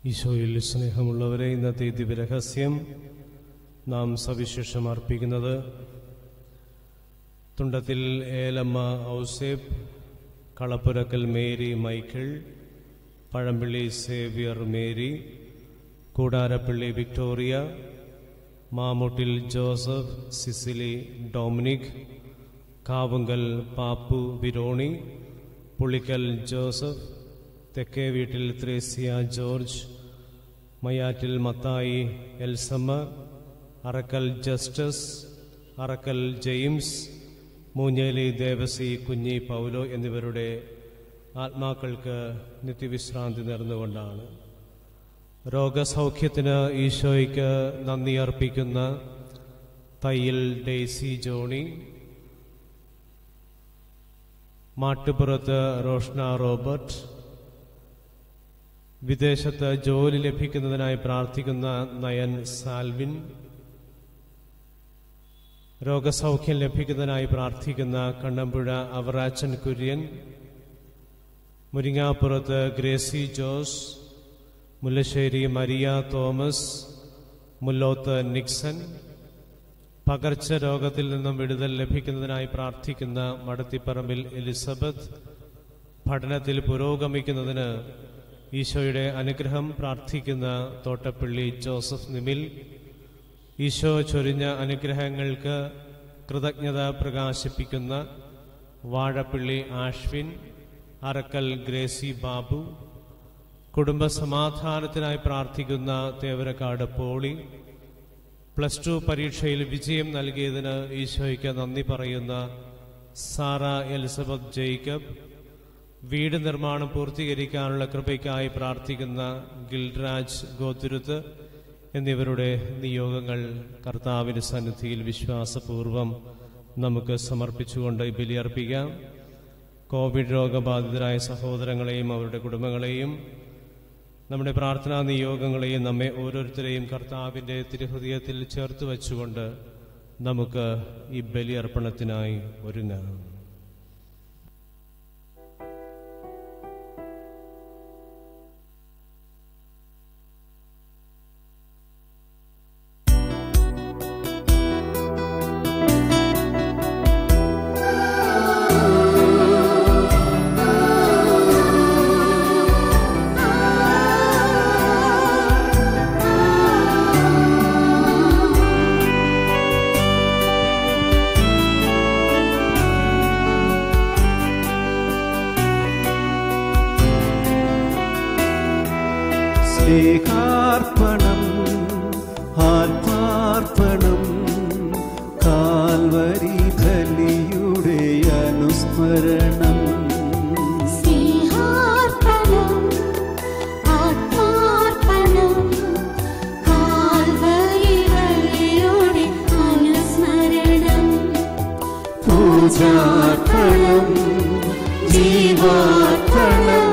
ഈശോയിൽ സ്നേഹമുള്ളവരെ ഇന്നത്തെ ദിവ്യരഹസ്യം നാം സവിശേഷം അർപ്പിക്കുന്നത് Thundathil Elamma Ouseph Kalappurakkal Mary Michael Pazhampally Xavier Mary Koodarappally Victoria Mamuttil Joseph Cicily Dominic Kavungal Pappu Veroni Pulikkal Joseph തെക്കേ വീട്ടിൽ Thresia George Mayyattil Mathai Elsamma Arakkal Justus Arakkal James Moonjeli Devasi Kunji Paulo എന്നിവരുടെ ആത്മാക്കൾക്ക് നിത്യവിശ്രാന്തി നേർന്നുകൊണ്ടാണ് രോഗസൗഖ്യത്തിന് ഈശോയ്ക്ക് നന്ദി അർപ്പിക്കുന്ന Thayyil Daisy Johnny Mattupurath Roshna Robert വിദേശത്ത് ജോലി ലഭിക്കുന്നതിനായി പ്രാർത്ഥിക്കുന്ന നയൻ സാൽവിൻ രോഗസൗഖ്യം ലഭിക്കുന്നതിനായി പ്രാർത്ഥിക്കുന്ന Kannampuzha Avarachan Kurian Muringapurath Gracy Jose Mullassery Maria Thomas Mulloth Nixon പകർച്ച രോഗത്തിൽ നിന്നും വിടുതൽ ലഭിക്കുന്നതിനായി പ്രാർത്ഥിക്കുന്ന മടത്തിപ്പറമ്പിൽ എലിസബത്ത് പഠനത്തിൽ പുരോഗമിക്കുന്നതിന് ഈശോയുടെ അനുഗ്രഹം പ്രാർത്ഥിക്കുന്ന തോട്ടപ്പള്ളി ജോസഫ് നിമിൽ ഈശോ ചൊരിഞ്ഞ അനുഗ്രഹങ്ങൾക്ക് കൃതജ്ഞത പ്രകാശിപ്പിക്കുന്ന വാഴപ്പള്ളി ആഷ്വിൻ അറക്കൽ ഗ്രേസി ബാബു കുടുംബ സമാധാനത്തിനായി പ്രാർത്ഥിക്കുന്ന തേവരക്കാട് പോളി പ്ലസ് ടു പരീക്ഷയിൽ വിജയം നൽകിയതിന് ഈശോയ്ക്ക് നന്ദി പറയുന്ന സാറ എലിസബത്ത് ജേക്കബ് വീട് നിർമ്മാണം പൂർത്തീകരിക്കാനുള്ള കൃപയ്ക്കായി പ്രാർത്ഥിക്കുന്ന ഗിൽരാജ് ഗോതുരുത്ത് എന്നിവരുടെ നിയോഗങ്ങൾ കർത്താവിൻ്റെ സന്നിധിയിൽ വിശ്വാസപൂർവം നമുക്ക് സമർപ്പിച്ചുകൊണ്ട് ബലിയർപ്പിക്കാം കോവിഡ് രോഗബാധിതരായ സഹോദരങ്ങളെയും അവരുടെ കുടുംബങ്ങളെയും നമ്മുടെ പ്രാർത്ഥനാ നിയോഗങ്ങളെയും നമ്മെ ഓരോരുത്തരെയും കർത്താവിൻ്റെ തിരുഹൃദയത്തിൽ ചേർത്ത് വെച്ചുകൊണ്ട് നമുക്ക് ഈ ബലിയർപ്പണത്തിനായി ഒരുങ്ങാം സ്നേഹാർപ്പണം ആത്മാർപ്പണം കാൽവരി ബലിയുടെ അനുസ്മരണം സ്നേഹാർപ്പണം ആത്മാർപ്പണം കാൽവരി ബലിയുടെ അനുസ്മരണം പൂജാർപ്പണം ജീവാർപ്പണം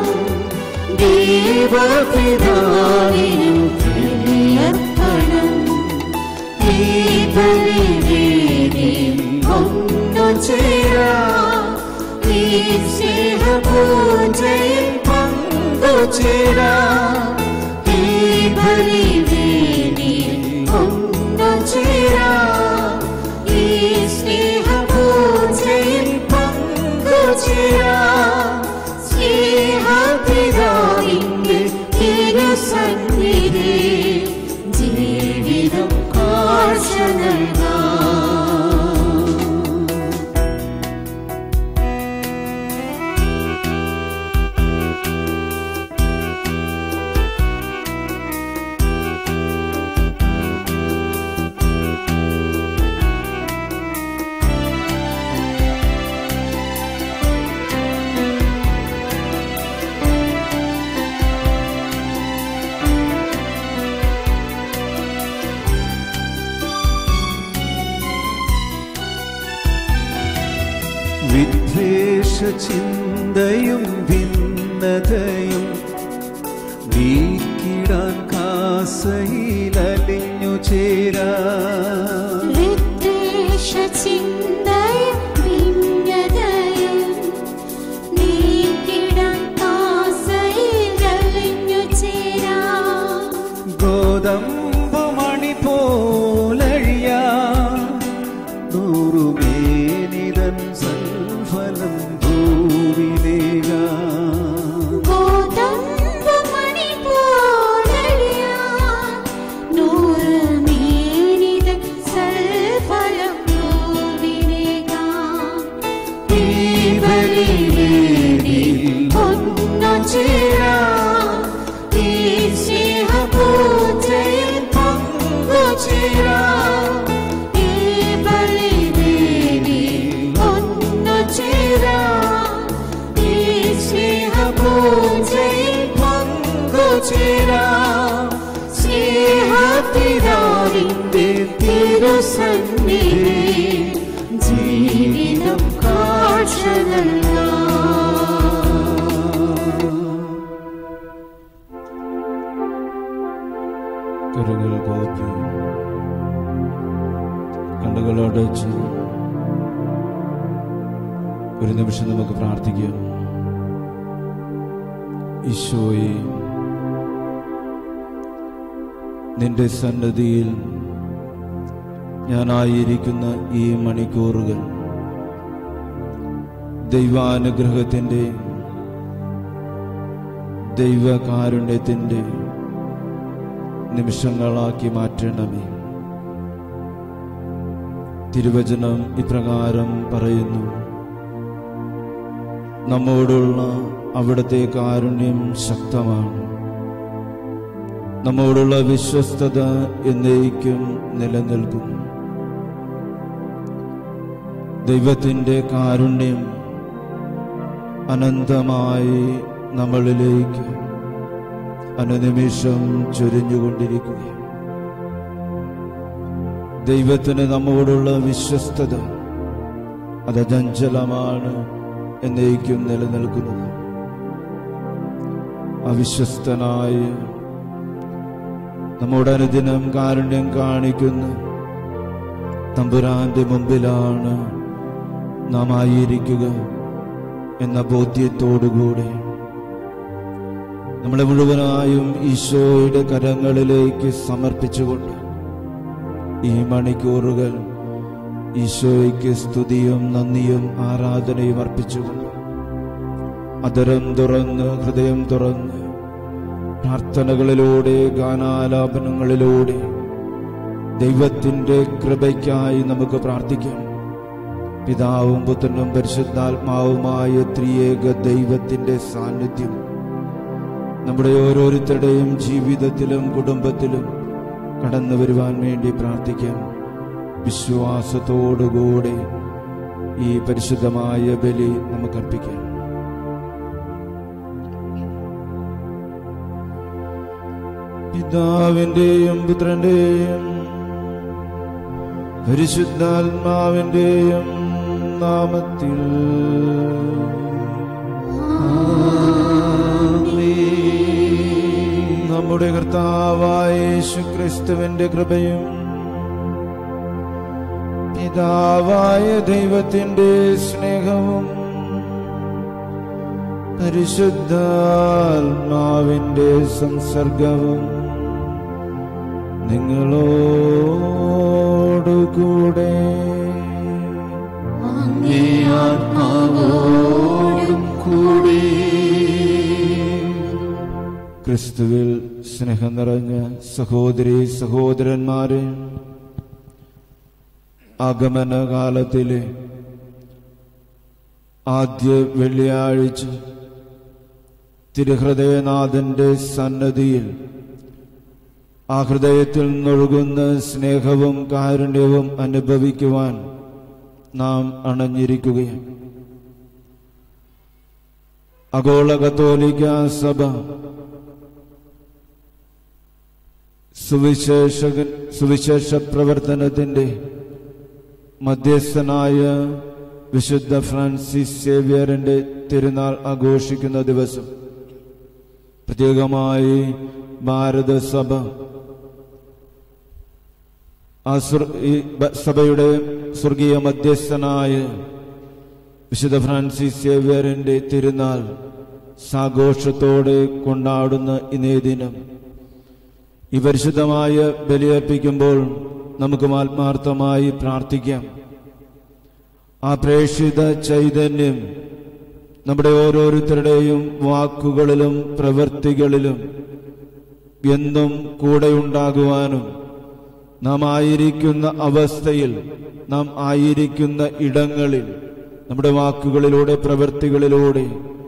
ദൈവപിതാവിനും ബലിയർപ്പണം ഈ ബലിവേദിയിൽ ഒന്നു ചേരാം ഈ സ്നേഹപൂജയിൽ പങ്കുചേരാം ഈ ബലിവേദിയിൽ ഒന്നു ചേരാം ഈ സ്നേഹപൂജയിൽ പങ്കുചേരാം സ്നേഹപിതാവിന്റെ തിരുസന്നിധി ജീവിതം കാഴ്ച നൽകാം വിദ്വേഷ ചിന്തയും ഭിന്നതയും നീക്കിടാൻ കാസയിലലിഞ്ഞു ചേരാ വിദ്വേഷ ചിന്തയും ഭിന്നതയും നീക്കിടാൻ കാസയിൽ അലിഞ്ഞു ചേരാം കോതമ്പുമണി പോലഴിയാ നൂറുമേനിതൻ സൽഫലം ഭൂവിലേക കോതമ്പുമണി പോലഴിയാൻ നൂറ് മേനിതൻ സൽഫലം ഭൂവിലേകാം. ഈ ബലിവേദിയിൽ ഒന്നുചേരാം. ഈ സ്നേഹപൂജയിൽ പങ്കുചേരാം. ഈ ബലിവേദിയിൽ ഒന്നുചേരാം. ഈ സ്നേഹപൂജയിൽ പങ്കുചേരാം. സ്നേഹപിതാവിന്റെ തിരുസന്നിധി ജീവിതം കാഴ്ച നൽകാം കരുകൾ കോപ്പി കണ്ണുകളടച്ച് ഒരു നിമിഷം നമുക്ക് പ്രാർത്ഥിക്കാം ഈശോയെ നിന്റെ സന്നദ്ധിയിൽ ഞാനായിരിക്കുന്ന ഈ മണിക്കൂറുകൾ ദൈവാനുഗ്രഹത്തിൻ്റെ ദൈവകാരുണ്യത്തിൻ്റെ നിമിഷങ്ങളാക്കി മാറ്റണമേ തിരുവചനം ഇപ്രകാരം പറയുന്നു നമ്മോടുള്ള അവിടുത്തെ കാരുണ്യം ശക്തമാണ് നമ്മോടുള്ള വിശ്വസ്തത എന്നേക്കും നിലനിൽക്കുന്നു ദൈവത്തിൻ്റെ കാരുണ്യം അനന്തമായി നമ്മളിലേക്ക് അനുനിമിഷം ചൊരിഞ്ഞുകൊണ്ടിരിക്കുകയാണ് ദൈവത്തിന് നമ്മോടുള്ള വിശ്വസ്തത അത് ചഞ്ചലമാണ് എന്നേക്കും നിലനിൽക്കുന്നത് അവിശ്വസ്തനായ നമ്മുടെ അനുദിനം കാരുണ്യം കാണിക്കുന്ന തമ്പുരാന്റെ മുമ്പിലാണ് നാം ആയിരിക്കുക എന്ന ബോധ്യത്തോടുകൂടെ നമ്മളെ മുഴുവനായും ഈശോയുടെ കരങ്ങളിലേക്ക് സമർപ്പിച്ചുകൊണ്ട് ഈ മണിക്കൂറുകൾ ഈശോയ്ക്ക് സ്തുതിയും നന്ദിയും ആരാധനയും അർപ്പിച്ചുകൊണ്ട് അതരം തുറന്ന് ഹൃദയം തുറന്ന് പ്രാർത്ഥനകളിലൂടെ ഗാനാലാപനങ്ങളിലൂടെ ദൈവത്തിൻ്റെ കൃപയ്ക്കായി നമുക്ക് പ്രാർത്ഥിക്കാം പിതാവും പുത്രനും പരിശുദ്ധാത്മാവുമായ ത്രിയേക ദൈവത്തിൻ്റെ സാന്നിധ്യം നമ്മുടെ ഓരോരുത്തരുടെയും ജീവിതത്തിലും കുടുംബത്തിലും കടന്നു വരുവാൻ വേണ്ടി പ്രാർത്ഥിക്കാം വിശ്വാസത്തോടുകൂടെ ഈ പരിശുദ്ധമായ ബലി നമുക്ക് അർപ്പിക്കാം പിതാവിന്റെയും പുത്രന്റെയും പരിശുദ്ധാത്മാവിന്റെയും നാമത്തിൽ നമ്മുടെ കർത്താവായ യേശു ക്രിസ്തുവിന്റെ കൃപയും പിതാവായ ദൈവത്തിന്റെ സ്നേഹവും പരിശുദ്ധാത്മാവിന്റെ സംസർഗവും നിങ്ങളോടുകൂടെ അങ്ങേ ആത്മാവോടും കൂടി ക്രിസ്തുവിൽ സ്നേഹം നിറഞ്ഞ സഹോദരി സഹോദരന്മാരെ ആഗമനകാലത്തിലെ ആദ്യ വെള്ളിയാഴ്ച തിരുഹൃദയനാഥന്റെ സന്നദ്ധിയിൽ ആ ഹൃദയത്തിൽ നിന്നൊഴുകുന്ന സ്നേഹവും കാരുണ്യവും അനുഭവിക്കുവാൻ നാം അണഞ്ഞിരിക്കുകയാണ് ആഗോള കത്തോലിക്ക സഭ സുവിശേഷകൻ സുവിശേഷ പ്രവർത്തനത്തിന്റെ മധ്യസ്ഥനായ വിശുദ്ധ ഫ്രാൻസിസ് സേവ്യറിന്റെ തിരുനാൾ ആഘോഷിക്കുന്ന ദിവസം പ്രത്യേകമായി ഭാരതസഭ ആ സ്വർഗ- ഈ ബ- സഭയുടെ സ്വർഗീയ മധ്യസ്ഥനായ വിശുദ്ധ ഫ്രാൻസിസ് സേവ്യറിന്റെ തിരുനാൾ സാഘോഷത്തോടെ കൊണ്ടാടുന്ന ഇന്നേ ദിനം ഈ പരിശുദ്ധമായ ബലിയർപ്പിക്കുമ്പോൾ നമുക്ക് ആത്മാർത്ഥമായി പ്രാർത്ഥിക്കാം ആ പ്രേക്ഷിത ചൈതന്യം നമ്മുടെ ഓരോരുത്തരുടെയും വാക്കുകളിലും പ്രവൃത്തികളിലും എന്നും കൂടെയുണ്ടാകുവാനും നാം ആയിരിക്കുന്ന അവസ്ഥയിൽ നാം ആയിരിക്കുന്ന ഇടങ്ങളിൽ നമ്മുടെ വാക്കുകളിലൂടെ പ്രവൃത്തികളിലൂടെ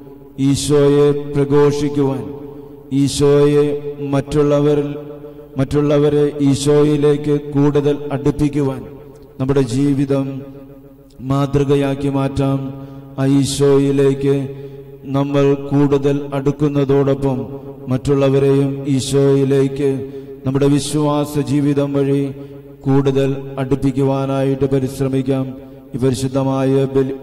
ഈശോയെ പ്രഘോഷിക്കുവാൻ ഈശോയെ മറ്റുള്ളവരിൽ മറ്റുള്ളവരെ ഈശോയിലേക്ക് കൂടുതൽ അടുപ്പിക്കുവാൻ നമ്മുടെ ജീവിതം മാതൃകയാക്കി മാറ്റാം ആ ഈശോയിലേക്ക് നമ്മൾ കൂടുതൽ അടുക്കുന്നതോടൊപ്പം മറ്റുള്ളവരെയും ഈശോയിലേക്ക് നമ്മുടെ വിശ്വാസ ജീവിതം വഴി കൂടുതൽ അടുപ്പിക്കുവാനായിട്ട് പരിശ്രമിക്കാം ഈ പരിശുദ്ധമായ ബലി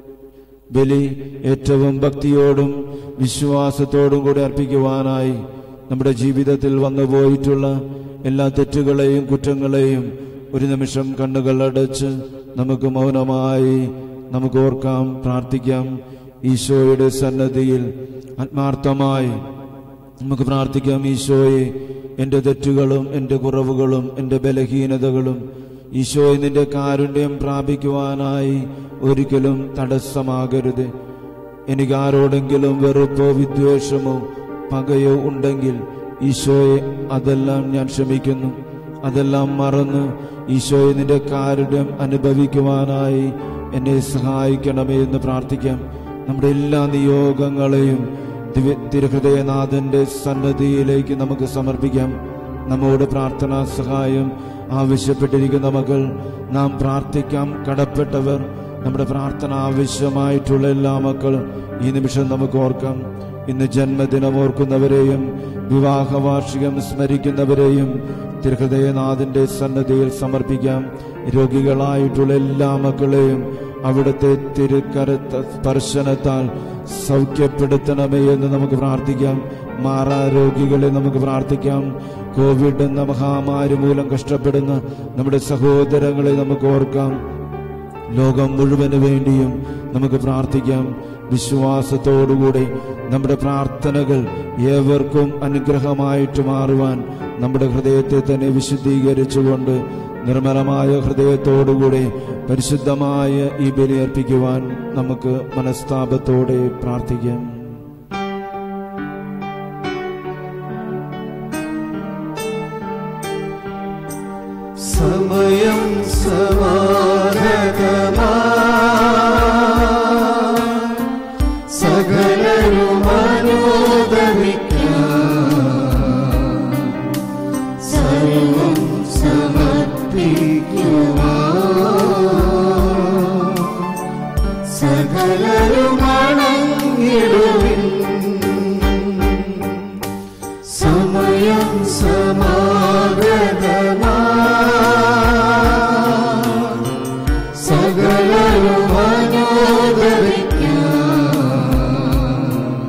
ബലി ഏറ്റവും ഭക്തിയോടും വിശ്വാസത്തോടും കൂടി അർപ്പിക്കുവാനായി നമ്മുടെ ജീവിതത്തിൽ വന്നു പോയിട്ടുള്ള എല്ലാ തെറ്റുകളെയും കുറ്റങ്ങളെയും ഒരു നിമിഷം കണ്ണുകൾ അടച്ച് നമുക്ക് മൗനമായി നമുക്ക് ഓർക്കാം പ്രാർത്ഥിക്കാം ഈശോയുടെ സന്നദ്ധിയിൽ ആത്മാർത്ഥമായി നമുക്ക് പ്രാർത്ഥിക്കാം ഈശോയെ എൻ്റെ തെറ്റുകളും എൻ്റെ കുറവുകളും എൻ്റെ ബലഹീനതകളും ഈശോയെ നിന്റെ കാരുണ്യം പ്രാപിക്കുവാനായി ഒരിക്കലും തടസ്സമാകരുത് എനിക്ക് ആരോടെങ്കിലും വെറുപ്പോ വിദ്വേഷമോ പകയോ ഉണ്ടെങ്കിൽ ഈശോയെ അതെല്ലാം ഞാൻ ക്ഷമിക്കുന്നു അതെല്ലാം മറന്ന് ഈശോയെ നിന്റെ കാരുണ്യം അനുഭവിക്കുവാനായി എന്നെ സഹായിക്കണമേ എന്ന് പ്രാർത്ഥിക്കാം നമ്മുടെ എല്ലാ നിയോഗങ്ങളെയും ദിവ്യ തിരുഹൃദയനാഥന്റെ സന്നദ്ധിയിലേക്ക് നമുക്ക് സമർപ്പിക്കാം നമ്മോട് പ്രാർത്ഥനാ സഹായം ആവശ്യപ്പെട്ടിരിക്കുന്ന മകൾ നാം പ്രാർത്ഥിക്കാം കടപ്പെട്ടവർ നമ്മുടെ പ്രാർത്ഥന ആവശ്യമായിട്ടുള്ള എല്ലാ മക്കൾ ഈ നിമിഷം നമുക്ക് ഓർക്കാം ഇന്ന് ജന്മദിനം ഓർക്കുന്നവരെയും വിവാഹ വാർഷികം സ്മരിക്കുന്നവരെയും തിരുഹൃദയനാഥന്റെ സന്നദ്ധിയിൽ സമർപ്പിക്കാം രോഗികളായിട്ടുള്ള എല്ലാ മക്കളെയും അവിടുത്തെ തിരുക്കരത്ത സ്പർശനത്താൽ സൗഖ്യപ്പെടുത്തണമേ എന്ന് നമുക്ക് പ്രാർത്ഥിക്കാം മാറാ രോഗികളെ നമുക്ക് പ്രാർത്ഥിക്കാം കോവിഡ് എന്ന മഹാമാരി മൂലം കഷ്ടപ്പെടുന്ന നമ്മുടെ സഹോദരങ്ങളെ നമുക്ക് ഓർക്കാം ലോകം മുഴുവന് വേണ്ടിയും നമുക്ക് പ്രാർത്ഥിക്കാം വിശ്വാസത്തോടുകൂടി നമ്മുടെ പ്രാർത്ഥനകൾ ഏവർക്കും അനുഗ്രഹമായിട്ട് മാറുവാൻ നമ്മുടെ ഹൃദയത്തെ തന്നെ വിശുദ്ധീകരിച്ചുകൊണ്ട് നിർമ്മലമായ ഹൃദയത്തോടുകൂടി പരിശുദ്ധമായ ഈ ബലി അർപ്പിക്കുവാൻ നമുക്ക് മനസ്താപത്തോടെ പ്രാർത്ഥിക്കാം സമയം സമാഗതമാ സകലരും അനുദമിക്കാം സർവം സമർപ്പിക്കുവാ സകലരും അണങ്ങിടുവിൻ സമയം സമാഗതമാ സകലരും അനുദമിക്കാം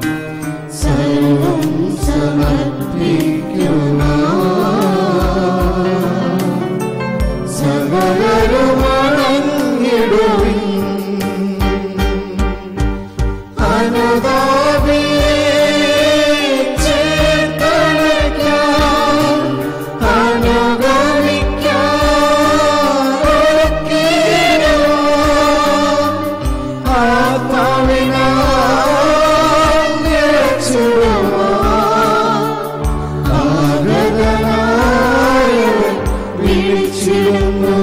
സർവം സമർപ്പിക്കുക സകലരും അണങ്ങിടുവിൻ അനുതാപിയെ ചേർത്തണയ്ക്കാം അനുഗമിക്കാം ഒരുക്കിയിടുവാൻ ആത്മാവിനാൽ നിറച്ചിടുവാൻ ആഗതനായവൻ വിളിച്ചിടുന്നു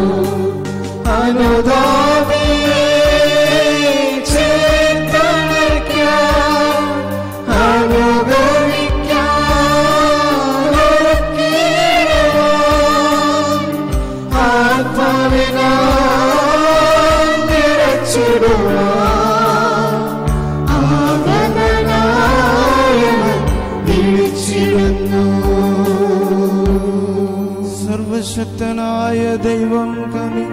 അനുതാപിയെ ചേർത്തണയ്ക്കാം അനുഗമിക്കാം ഒരുക്കിയിടുവാൻ ആത്മാവിനാൽ നിറച്ചിടുവാൻ ആഗതനായവൻ വിളിച്ചിടുന്നു സർവശക്തനായ ദൈവം കനി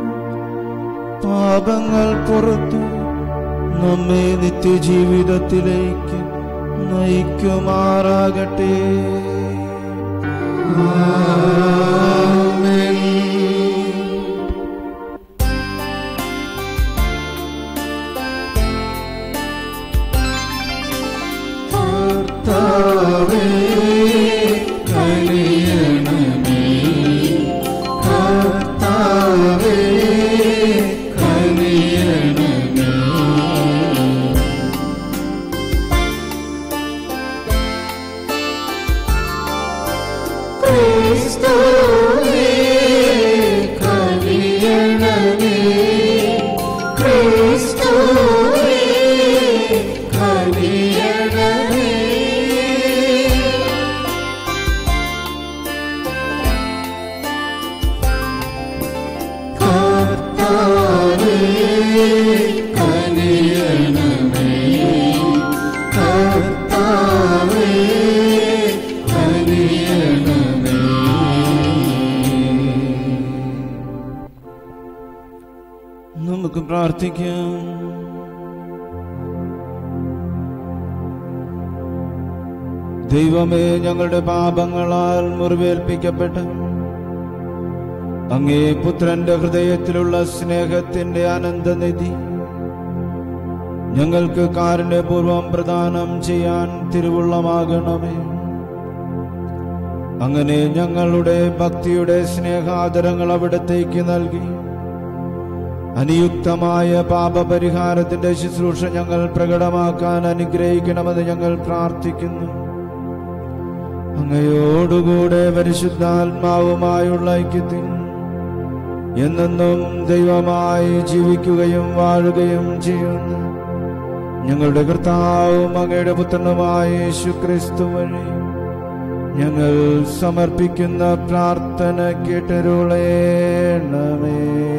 പാപങ്ങൾ പുറത്തു നമ്മെ നിത്യജീവിതത്തിലേക്ക് നയിക്കുമാറാകട്ടെ കർത്താവേ കനിയ ക്രിസ്തുവേ കനിയണമേ ക്രിസ്തുവേ കനിയണമേ കർത്താവേ കനിയണമേ കർത്താവേ കനിയണമേ നമുക്ക് പ്രാർത്ഥിക്കാം ദൈവമേ ഞങ്ങളുടെ പാപങ്ങളാൽ മുറിവേൽപ്പിക്കപ്പെട്ട അങ്ങേ പുത്രന്റെ ഹൃദയത്തിലുള്ള സ്നേഹത്തിന്റെ അനന്തനിധി ഞങ്ങൾക്ക് കാരുണ്യപൂർവം പ്രദാനം ചെയ്യാൻ തിരുവുള്ളമാകണമേ അങ്ങനെ ഞങ്ങളുടെ ഭക്തിയുടെ സ്നേഹാദരങ്ങൾ അവിടത്തേക്ക് നൽകി അനുയുക്തമായ പാപപരിഹാരത്തിന്റെ ശുശ്രൂഷ ഞങ്ങൾ പ്രകടമാക്കാൻ അനുഗ്രഹിക്കണമെന്ന് ഞങ്ങൾ പ്രാർത്ഥിക്കുന്നു അങ്ങയോടുകൂടെ പരിശുദ്ധാത്മാവുമായുള്ള ഐക്യത്തിൽ എന്നെന്നും ദൈവമായി ജീവിക്കുകയും വാഴുകയും ചെയ്യുന്നു ഞങ്ങളുടെ കർത്താവും അങ്ങയുടെ പുത്രനുമായ യേശു ക്രിസ്തു വഴി ഞങ്ങൾ സമർപ്പിക്കുന്ന പ്രാർത്ഥന കേട്ടരുളേണമേ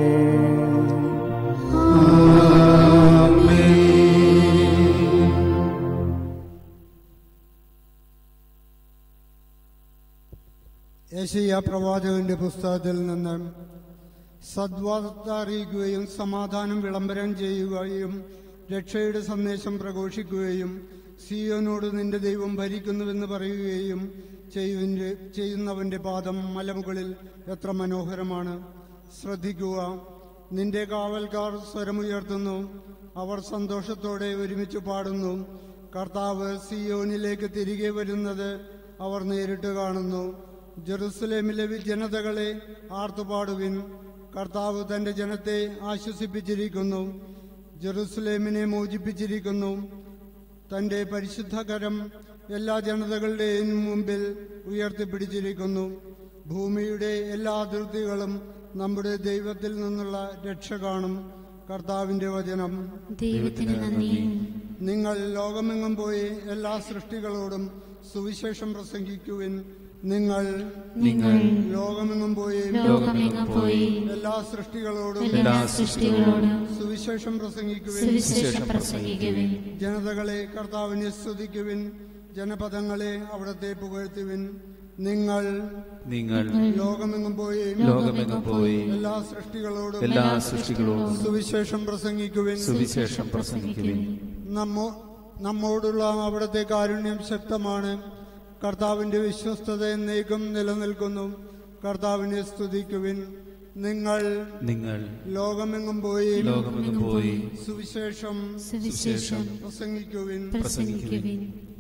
യേശയ്യ പ്രവാചകന്റെ പുസ്തകത്തിൽ നിന്ന് സദ്വാർത്ത അറിയിക്കുകയും സമാധാനം വിളംബരം ചെയ്യുകയും രക്ഷയുടെ സന്ദേശം പ്രഘോഷിക്കുകയും സിയോനോട് നിന്റെ ദൈവം ഭരിക്കുന്നുവെന്ന് പറയുകയും ചെയ്യുവിന്റെ ചെയ്യുന്നവന്റെ പാദം മലമുകളിൽ എത്ര മനോഹരമാണ് ശ്രദ്ധിക്കുക നിന്റെ കാവൽക്കാർ സ്വരമുയർത്തുന്നു അവർ സന്തോഷത്തോടെ ഒരുമിച്ച് പാടുന്നു കർത്താവ് സിയോനിലേക്ക് തിരികെ വരുന്നത് അവർ നേരിട്ട് കാണുന്നു ജെറുസലേമിലെ വി- ജനതകളെ ആർത്തുപാടുവിൻ കർത്താവ് തന്റെ ജനത്തെ ആശ്വസിപ്പിച്ചിരിക്കുന്നു ജെറുസലേമിനെ മോചിപ്പിച്ചിരിക്കുന്നു തന്റെ പരിശുദ്ധകരം എല്ലാ ജനതകളുടെയും മുമ്പിൽ ഉയർത്തിപ്പിടിച്ചിരിക്കുന്നു ഭൂമിയുടെ എല്ലാ അതിർത്തികളും നമ്മുടെ ദൈവത്തിൽ നിന്നുള്ള രക്ഷ കാണും കർത്താവിന്റെ വചനം ദൈവത്തിന് നന്ദി നിങ്ങൾ ലോകമെങ്ങും പോയി എല്ലാ സൃഷ്ടികളോടും സുവിശേഷം പ്രസംഗിക്കുവിൻ നിങ്ങൾ നിങ്ങൾ ലോകമെങ്ങും പോയി ലോകമെങ്ങും പോയി എല്ലാ സൃഷ്ടികളോടും എല്ലാ സൃഷ്ടികളോടും സുവിശേഷം പ്രസംഗിക്കുവിൻ സുവിശേഷം പ്രസംഗിക്കുവിൻ ജനതകളെ കർത്താവിനെ സ്തുതിക്കുവിൻ ജനപദങ്ങളെ അവിടത്തെ പുകഴ്ത്തുവിൻ നിങ്ങൾ നിങ്ങൾ ലോകമെങ്ങും പോയി ലോകമെങ്ങും പോയി എല്ലാ സൃഷ്ടികളോടും എല്ലാ സൃഷ്ടികളോടും സുവിശേഷം പ്രസംഗിക്കുവിൻ സുവിശേഷം പ്രസംഗിക്കുവിൻ നമ്മോ നമ്മോടുള്ള അവിടുത്തെ കാരുണ്യം ശക്തമാണ് കർത്താവിന്റെ വിശ്വസ്തത എന്നേക്കും നിലനിൽക്കുന്നു കർത്താവിനെ സ്തുതിക്കുവിൻ നിങ്ങൾ നിങ്ങൾ ലോകമെങ്ങും പോയി ലോകമെങ്ങും പോയി സുവിശേഷം സുവിശേഷം പ്രസംഗിക്കുവിൻ പ്രസംഗിക്കുവിൻ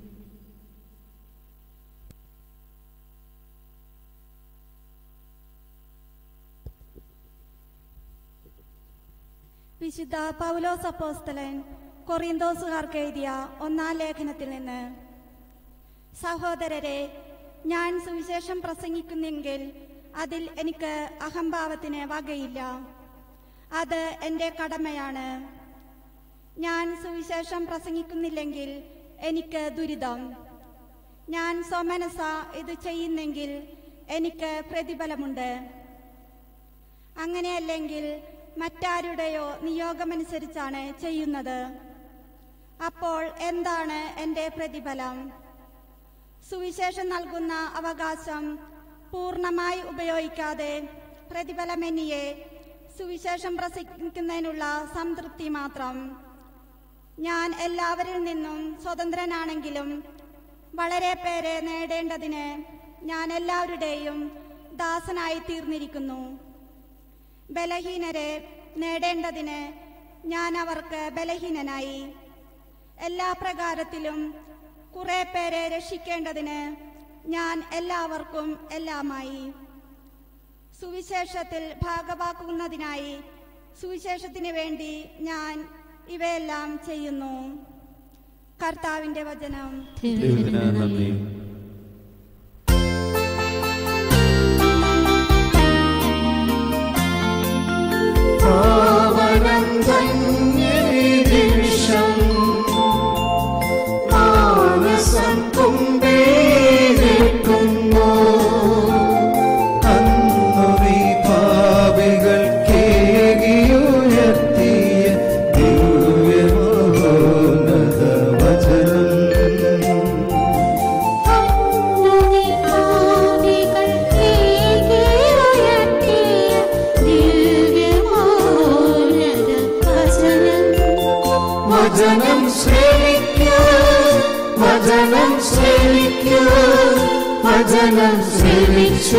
വിശുദ്ധ പൗലോസ് അപ്പോസ്തലൻ കൊറിന്തോസുകാർക്ക് എഴുതിയ ഒന്നാം ലേഖനത്തിൽ നിന്ന് സഹോദരരെ ഞാൻ സുവിശേഷം പ്രസംഗിക്കുന്നെങ്കിൽ അതിൽ എനിക്ക് അഹംഭാവത്തിന് വകയില്ല അത് എൻ്റെ കടമയാണ് ഞാൻ സുവിശേഷം പ്രസംഗിക്കുന്നില്ലെങ്കിൽ എനിക്ക് ദുരിതം ഞാൻ സ്വമനസ ഇത് ചെയ്യുന്നെങ്കിൽ എനിക്ക് പ്രതിഫലമുണ്ട് അങ്ങനെയല്ലെങ്കിൽ മറ്റാരുടെയോ നിയോഗമനുസരിച്ചാണ് ചെയ്യുന്നത് അപ്പോൾ എന്താണ് എൻ്റെ പ്രതിഫലം സുവിശേഷം നൽകുന്ന അവകാശം പൂർണ്ണമായി ഉപയോഗിക്കാതെ പ്രതിഫലമെന്നിയെ സുവിശേഷം പ്രസംഗിക്കുന്നതിനുള്ള സംതൃപ്തി മാത്രം ഞാൻ എല്ലാവരിൽ നിന്നും സ്വതന്ത്രനാണെങ്കിലും വളരെ പേരെ നേടേണ്ടതിന് ഞാൻ എല്ലാവരുടെയും ദാസനായി തീർന്നിരിക്കുന്നു ബലഹീനരെ നേടേണ്ടതിന് ഞാൻ അവർക്ക് ബലഹീനനായി എല്ലാ പ്രകാരത്തിലും കുറെ പേരെ രക്ഷിക്കേണ്ടതിന് ഞാൻ എല്ലാവർക്കും എല്ലാമായി സുവിശേഷത്തിൽ ഭാഗവാക്കുന്നതിനായി സുവിശേഷത്തിന് വേണ്ടി ഞാൻ ഇവയെല്ലാം ചെയ്യുന്നു കർത്താവിന്റെ വചനം ദൈവത്തിന് നന്ദി വചനം ശ്രമിച്ചു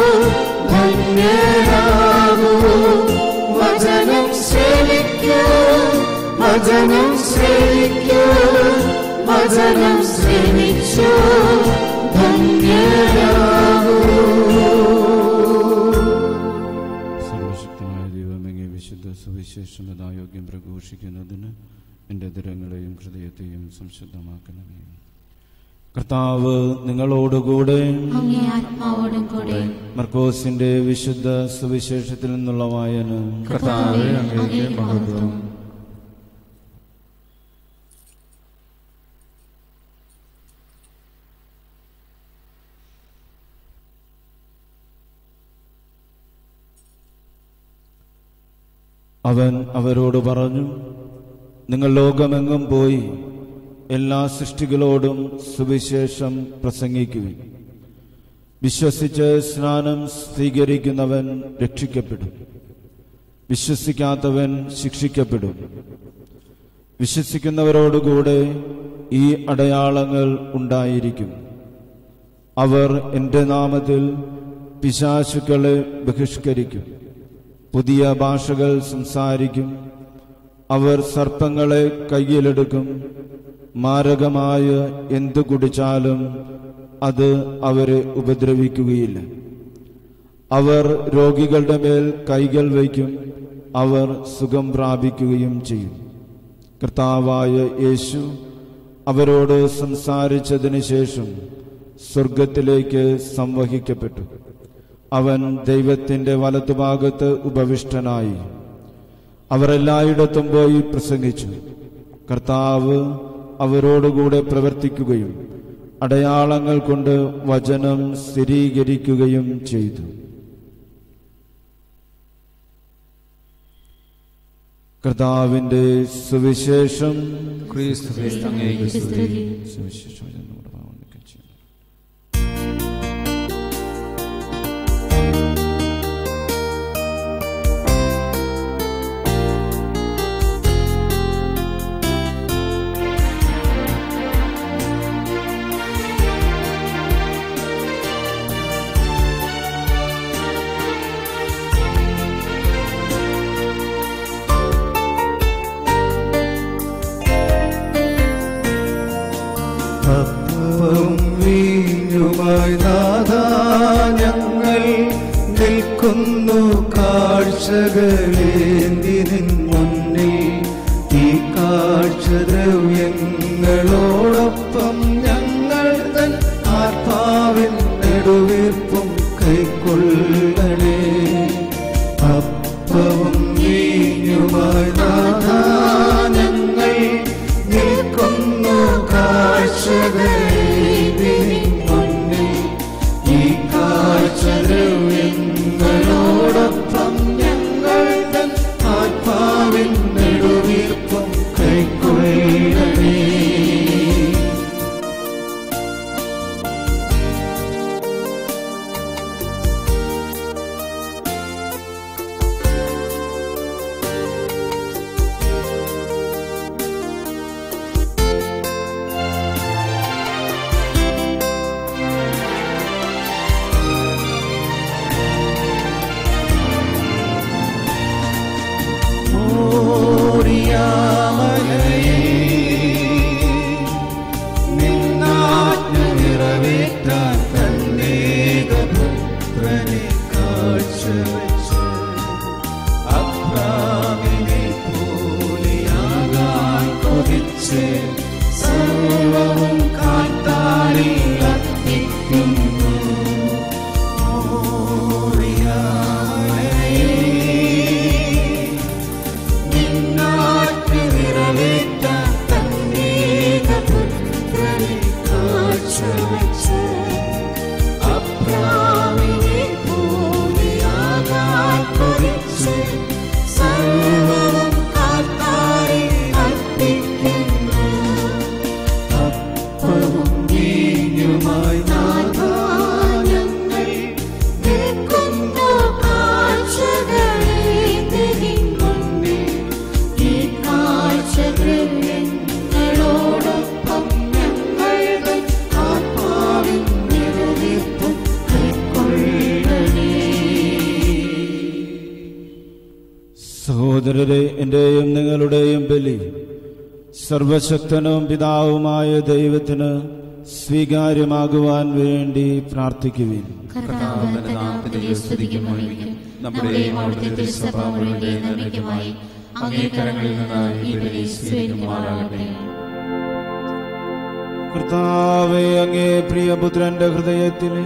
ധന്യരാകൂ വചനം ശ്രമിക്കൂ വചനം ശ്രമിക്കൂ വചനം ശ്രമിച്ചു ധന്യരാകൂ സർവശക്തനായ ദൈവമെങ്കിൽ വിശുദ്ധ സുവിശേഷം യഥായോഗ്യം പ്രഘോഷിക്കുന്നതിന് എൻ്റെ ദുരങ്ങളെയും ഹൃദയത്തെയും സംശുദ്ധമാക്കണമേ കർത്താവ് നിങ്ങളോടുകൂടെ അങ്ങേ ആത്മാവോടും കൂടെ മർക്കോസിന്റെ വിശുദ്ധ സുവിശേഷത്തിൽ നിന്നുള്ള വായന കർത്താവേ അങ്ങേക്ക് മഹത്വം അവൻ അവരോട് പറഞ്ഞു നിങ്ങൾ ലോകമെങ്ങും പോയി എല്ലാ സൃഷ്ടികളോടും സുവിശേഷം പ്രസംഗിക്കുവിൻ വിശ്വസിച്ച് സ്നാനം സ്വീകരിക്കുന്നവൻ രക്ഷിക്കപ്പെടും വിശ്വസിക്കാത്തവൻ ശിക്ഷിക്കപ്പെടും വിശ്വസിക്കുന്നവരോടുകൂടെ ഈ അടയാളങ്ങൾ ഉണ്ടായിരിക്കും അവർ എൻ്റെ നാമത്തിൽ പിശാശുക്കളെ ബഹിഷ്കരിക്കും പുതിയ ഭാഷകൾ സംസാരിക്കും അവർ സർപ്പങ്ങളെ കയ്യിലെടുക്കും മാരകമായ എന്തു കുടിച്ചാലും അത് അവരെ ഉപദ്രവിക്കുകയില്ല അവർ രോഗികളുടെ മേൽ കൈകൾ വയ്ക്കും അവർ സുഖം പ്രാപിക്കുകയും ചെയ്യും കർത്താവായ യേശു അവരോട് സംസാരിച്ചതിന് ശേഷം സ്വർഗത്തിലേക്ക് സംവഹിക്കപ്പെട്ടു അവൻ ദൈവത്തിന്റെ വലതുഭാഗത്ത് ഉപവിഷ്ടനായി അവർ എല്ലായിടത്തും പോയി പ്രസംഗിച്ചു കർത്താവ് അവരോടുകൂടെ പ്രവർത്തിക്കുകയും അടയാളങ്ങൾ കൊണ്ട് വചനം സ്ഥിരീകരിക്കുകയും ചെയ്തു കർത്താവിന്റെ സുവിശേഷം ക്രിസ്തുവേ അങ്ങേക്ക് സ്തുതി സ്തുതി സുവിശേഷം നമ്മുടെ പാവം നീക്കം ചെയ്യുന്നു. അപ്പവും വീഞ്ഞുമായി നാഥാ ഞങ്ങൾ നിൽക്കുന്നു കാഴ്ചകളേന്തി നിൻ മുന്നിൽ ഈ കാഴ്ചദ്രവ്യങ്ങളോടൊപ്പം ഞങ്ങൾ തൻ ആത്മാവിൻ നെടുവീർപ്പും കൈക്കൊള്ളണേ അപ്പവും വീഞ്ഞുമായി നാഥാ ഞങ്ങൾ നിൽക്കുന്നു കാഴ്ചകളേന്തി നിൻ മുന്നിൽ ഈ കാഴ്ചദ്രവ്യങ്ങളോടൊപ്പം ഞങ്ങൾ തൻ ആത്മാവിൻ നെടുവീർപ്പും കൈക്കൊള്ളണേ സഹോദരരെ എന്റെയും നിങ്ങളുടെയും ബലി സർവശക്തനും പിതാവുമായ ദൈവത്തിന് സ്വീകാര്യമാകുവാൻ വേണ്ടി പ്രാർത്ഥിക്കുവിൻ കർത്താവിന്റെ നാമത്തിൽ സ്തുതിക്കുമ്പോഴേക്കും നമ്മുടെയും അവിടുത്തെ തിരുസഭ മുഴുവന്റെ നന്മയ്ക്കുമായി അങ്ങേ കരങ്ങളിൽ നിന്ന് ഈ ബലി സ്വീകരിക്കുമാറാകട്ടെ കർത്താവെ അങ്ങേ പ്രിയപുത്രന്റെ ഹൃദയത്തിൽ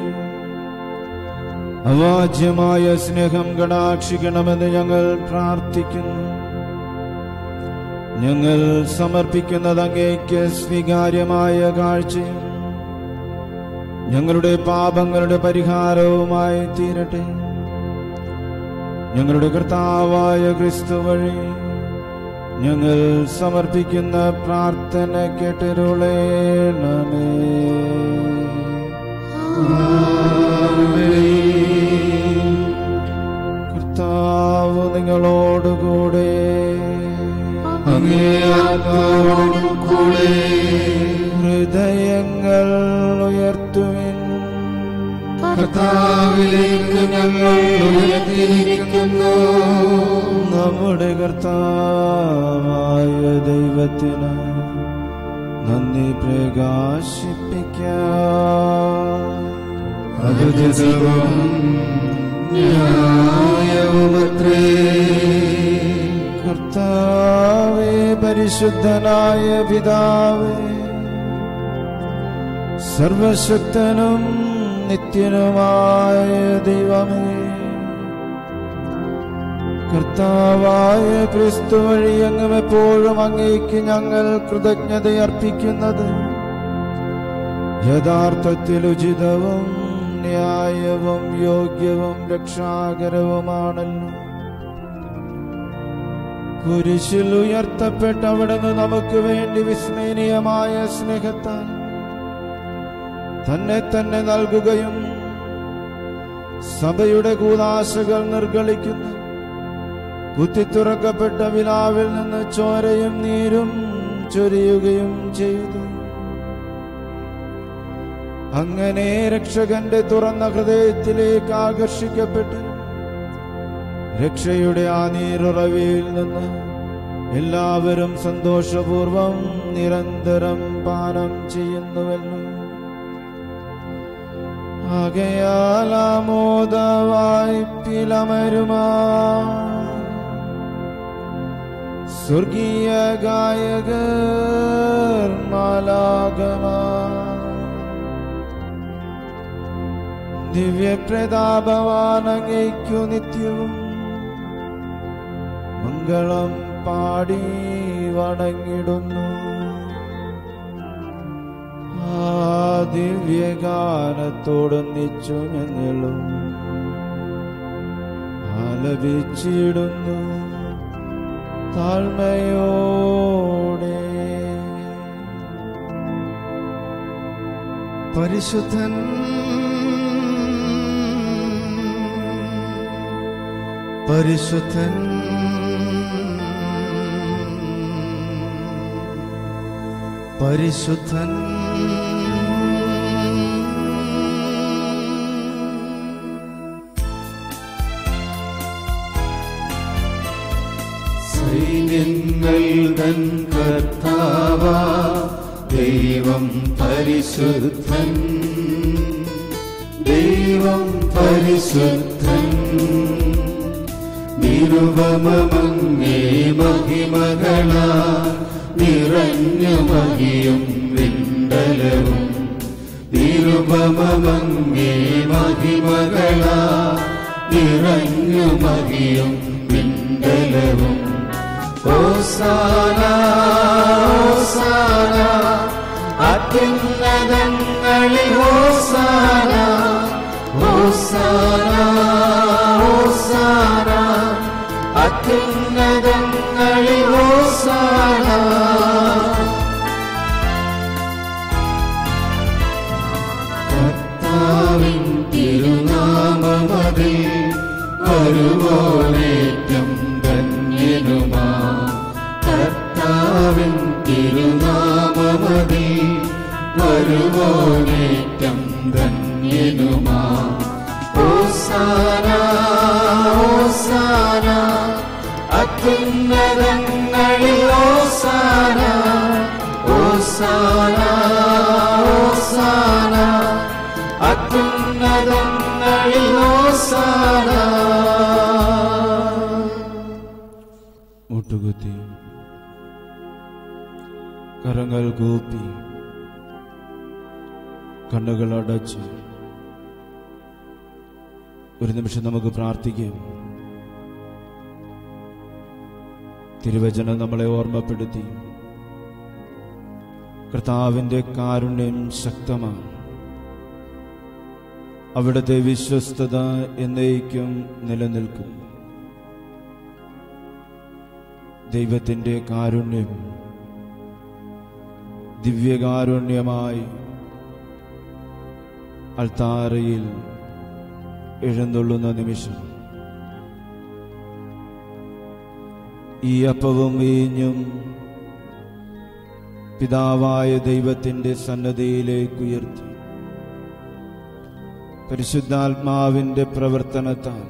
അവാജ്യമായ സ്നേഹം കടാക്ഷിക്കണമെന്ന് ഞങ്ങൾ പ്രാർത്ഥിക്കുന്നു ഞങ്ങൾ സമർപ്പിക്കുന്നത് അങ്ങേക്ക് സ്വീകാര്യമായ കാഴ്ചയും ഞങ്ങളുടെ പാപങ്ങളുടെ പരിഹാരവുമായി തീരട്ടെ ഞങ്ങളുടെ കർത്താവായ ക്രിസ്തു വഴി ഞങ്ങൾ സമർപ്പിക്കുന്ന പ്രാർത്ഥന കേട്ടിരുളേണമേ കർത്താവ് നിങ്ങളോടുകൂടെ അങ്ങേ ആത്മാവോടും കൂടെ ഹൃദയങ്ങൾ ഉയർത്തുവിൻ കർത്താവിലേക്ക് ഞങ്ങൾ ഉയർത്തിയിരിക്കുന്നു നമ്മുടെ കർത്താവായ ദൈവത്തിന് നന്ദി പ്രകാശിപ്പിക്കാം അത് ജസവും ന്യായവുമത്രേ കർത്താവേ പരിശുദ്ധനായ പിതാവേ സർവശക്തനും നിത്യനുമായ ദൈവമേ കർത്താവായ ക്രിസ്തു വഴി അങ്ങും എപ്പോഴും അങ്ങേക്ക് ഞങ്ങൾ കൃതജ്ഞത അർപ്പിക്കുന്നത് യഥാർത്ഥത്തിൽ ഉചിതവും ന്യായവും യോഗ്യവും രക്ഷാകരവുമാണല്ലോ കുരിശിൽ ഉയർത്തപ്പെട്ട അവിടുന്ന് നമുക്ക് വേണ്ടി വിസ്മരണീയമായ സ്നേഹത്താൽ തന്നെ തന്നെ നൽകുകയും സഭയുടെ കൂതാശകൾ നിർഗളിക്കുന്നു കുത്തിത്തുറക്കപ്പെട്ട വിലാവിൽ നിന്ന് ചോരയും നീരും ചൊരിയുകയും ചെയ്തു അങ്ങനെ രക്ഷകന്റെ തുറന്ന ഹൃദയത്തിലേക്ക് ആകർഷിക്കപ്പെട്ട് രക്ഷയുടെ ആ നീരുറവയിൽ നിന്ന് എല്ലാവരും സന്തോഷപൂർവം നിരന്തരം പാനം ചെയ്യുന്നുവല്ലോ ആകയാലാമോദവായി പിലമരുമാ സ്വർഗീയ ഗായകർ മാലാഗമാ ദിവ്യപ്രതാപവാനങ്ങയ്ക്കു നിത്യവും മംഗളം പാടി വണങ്ങിടുന്നു ആ ദിവ്യഗാനത്തോടൊന്നിച്ചു ഞങ്ങളും ആലപിച്ചിടുന്നു താഴ്മയോടെ പരിശുദ്ധൻ പരിശുദ്ധൻ പരിശുദ്ധൻ സൈന്യങ്ങൾ തൻ കർത്താവ ദൈവം പരിശുദ്ധൻ ദൈവം പരിശുദ്ധൻ നിരുപമങ്ങേ മഹിമകള നിറഞ്ഞു മഹിയും വിണ്ടലവും നിരുപമങ്ങേ മഹിമകള നിറഞ്ഞു മഹിയും വിണ്ടലവും ഓസാന ഓസാന അത്യുന്നതങ്ങളിൽ ഓസാന ഓസാന ഓസാന അത്യുന്നതങ്ങളിൽ ഓസാന കർത്താവിൻ തിരുനാമമതിൽ വരുവോനേറ്റം ധന്യനുമാ കർത്താവിൻ തിരുനാമമതിൽ വരുവോനേറ്റം ധന്യനുമാ ഓസാന ഓസാന അത്യുന്ന അത്യുന്നതങ്ങളിൽ ഓസാന ഓസാന ഓസാന അത്യുന്നതങ്ങളിൽ ഓസാന മുട്ടുകുത്തി കരങ്ങൾ കൂപ്പി കണ്ണുകൾ അടച്ച് ഒരു നിമിഷം നമുക്ക് പ്രാർത്ഥിക്കാം തിരുവചനം നമ്മളെ ഓർമ്മപ്പെടുത്തി കർത്താവിന്റെ കാരുണ്യം ശക്തമാണ് അവിടുത്തെ വിശ്വസ്തത എന്നേക്കും നിലനിൽക്കും ദൈവത്തിൻ്റെ കാരുണ്യം ദിവ്യകാരുണ്യമായി അൾത്താരയിൽ എഴുന്നള്ളുന്ന നിമിഷം ഈ അപ്പവും വീഞ്ഞും പിതാവായ ദൈവത്തിൻ്റെ സന്നദ്ധയിലേക്ക് ഉയർത്തി പരിശുദ്ധാത്മാവിൻ്റെ പ്രവർത്തനത്താൽ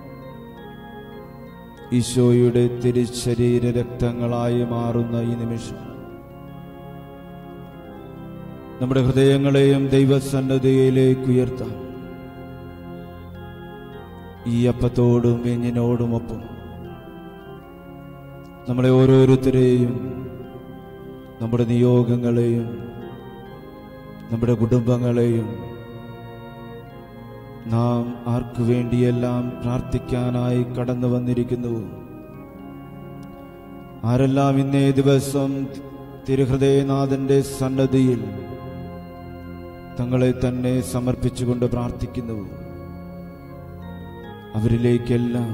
ഈശോയുടെ തിരുശരീര രക്തങ്ങളായി മാറുന്ന ഈ നിമിഷം നമ്മുടെ ഹൃദയങ്ങളെയും ദൈവസന്നദ്ധയിലേക്ക് ഉയർത്താം ഈ അപ്പത്തോടും വീഞ്ഞിനോടുമൊപ്പം നമ്മളെ ഓരോരുത്തരെയും നമ്മുടെ നിയോഗങ്ങളെയും നമ്മുടെ കുടുംബങ്ങളെയും നാം ആർക്കു വേണ്ടിയെല്ലാം പ്രാർത്ഥിക്കാനായി കടന്നു വന്നിരിക്കുന്നു ആരെല്ലാം ഇന്നേ ദിവസം തിരുഹൃദയനാഥന്റെ സന്നദ്ധിയിൽ തങ്ങളെ തന്നെ സമർപ്പിച്ചുകൊണ്ട് പ്രാർത്ഥിക്കുന്നു അവരിലേക്കെല്ലാം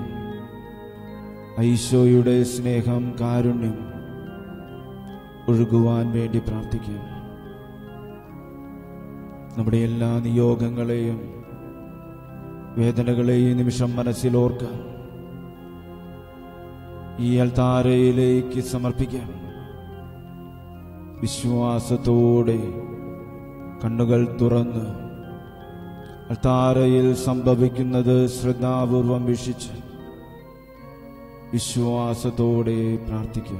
ഐശോയുടെ സ്നേഹം കാരുണ്യം ഒഴുകുവാൻ വേണ്ടി പ്രാർത്ഥിക്കും നമ്മുടെ എല്ലാ നിയോഗങ്ങളെയും വേദനകളെയും ഈ നിമിഷം മനസ്സിലോർക്കാം ഈ അൽത്താരയിലേക്ക് സമർപ്പിക്കാം വിശ്വാസത്തോടെ കണ്ണുകൾ തുറന്ന് അൾത്താരയിൽ സംഭവിക്കുന്നത് ശ്രദ്ധാപൂർവം വീക്ഷിച്ച് വിശ്വാസത്തോടെ പ്രാർത്ഥിക്കാം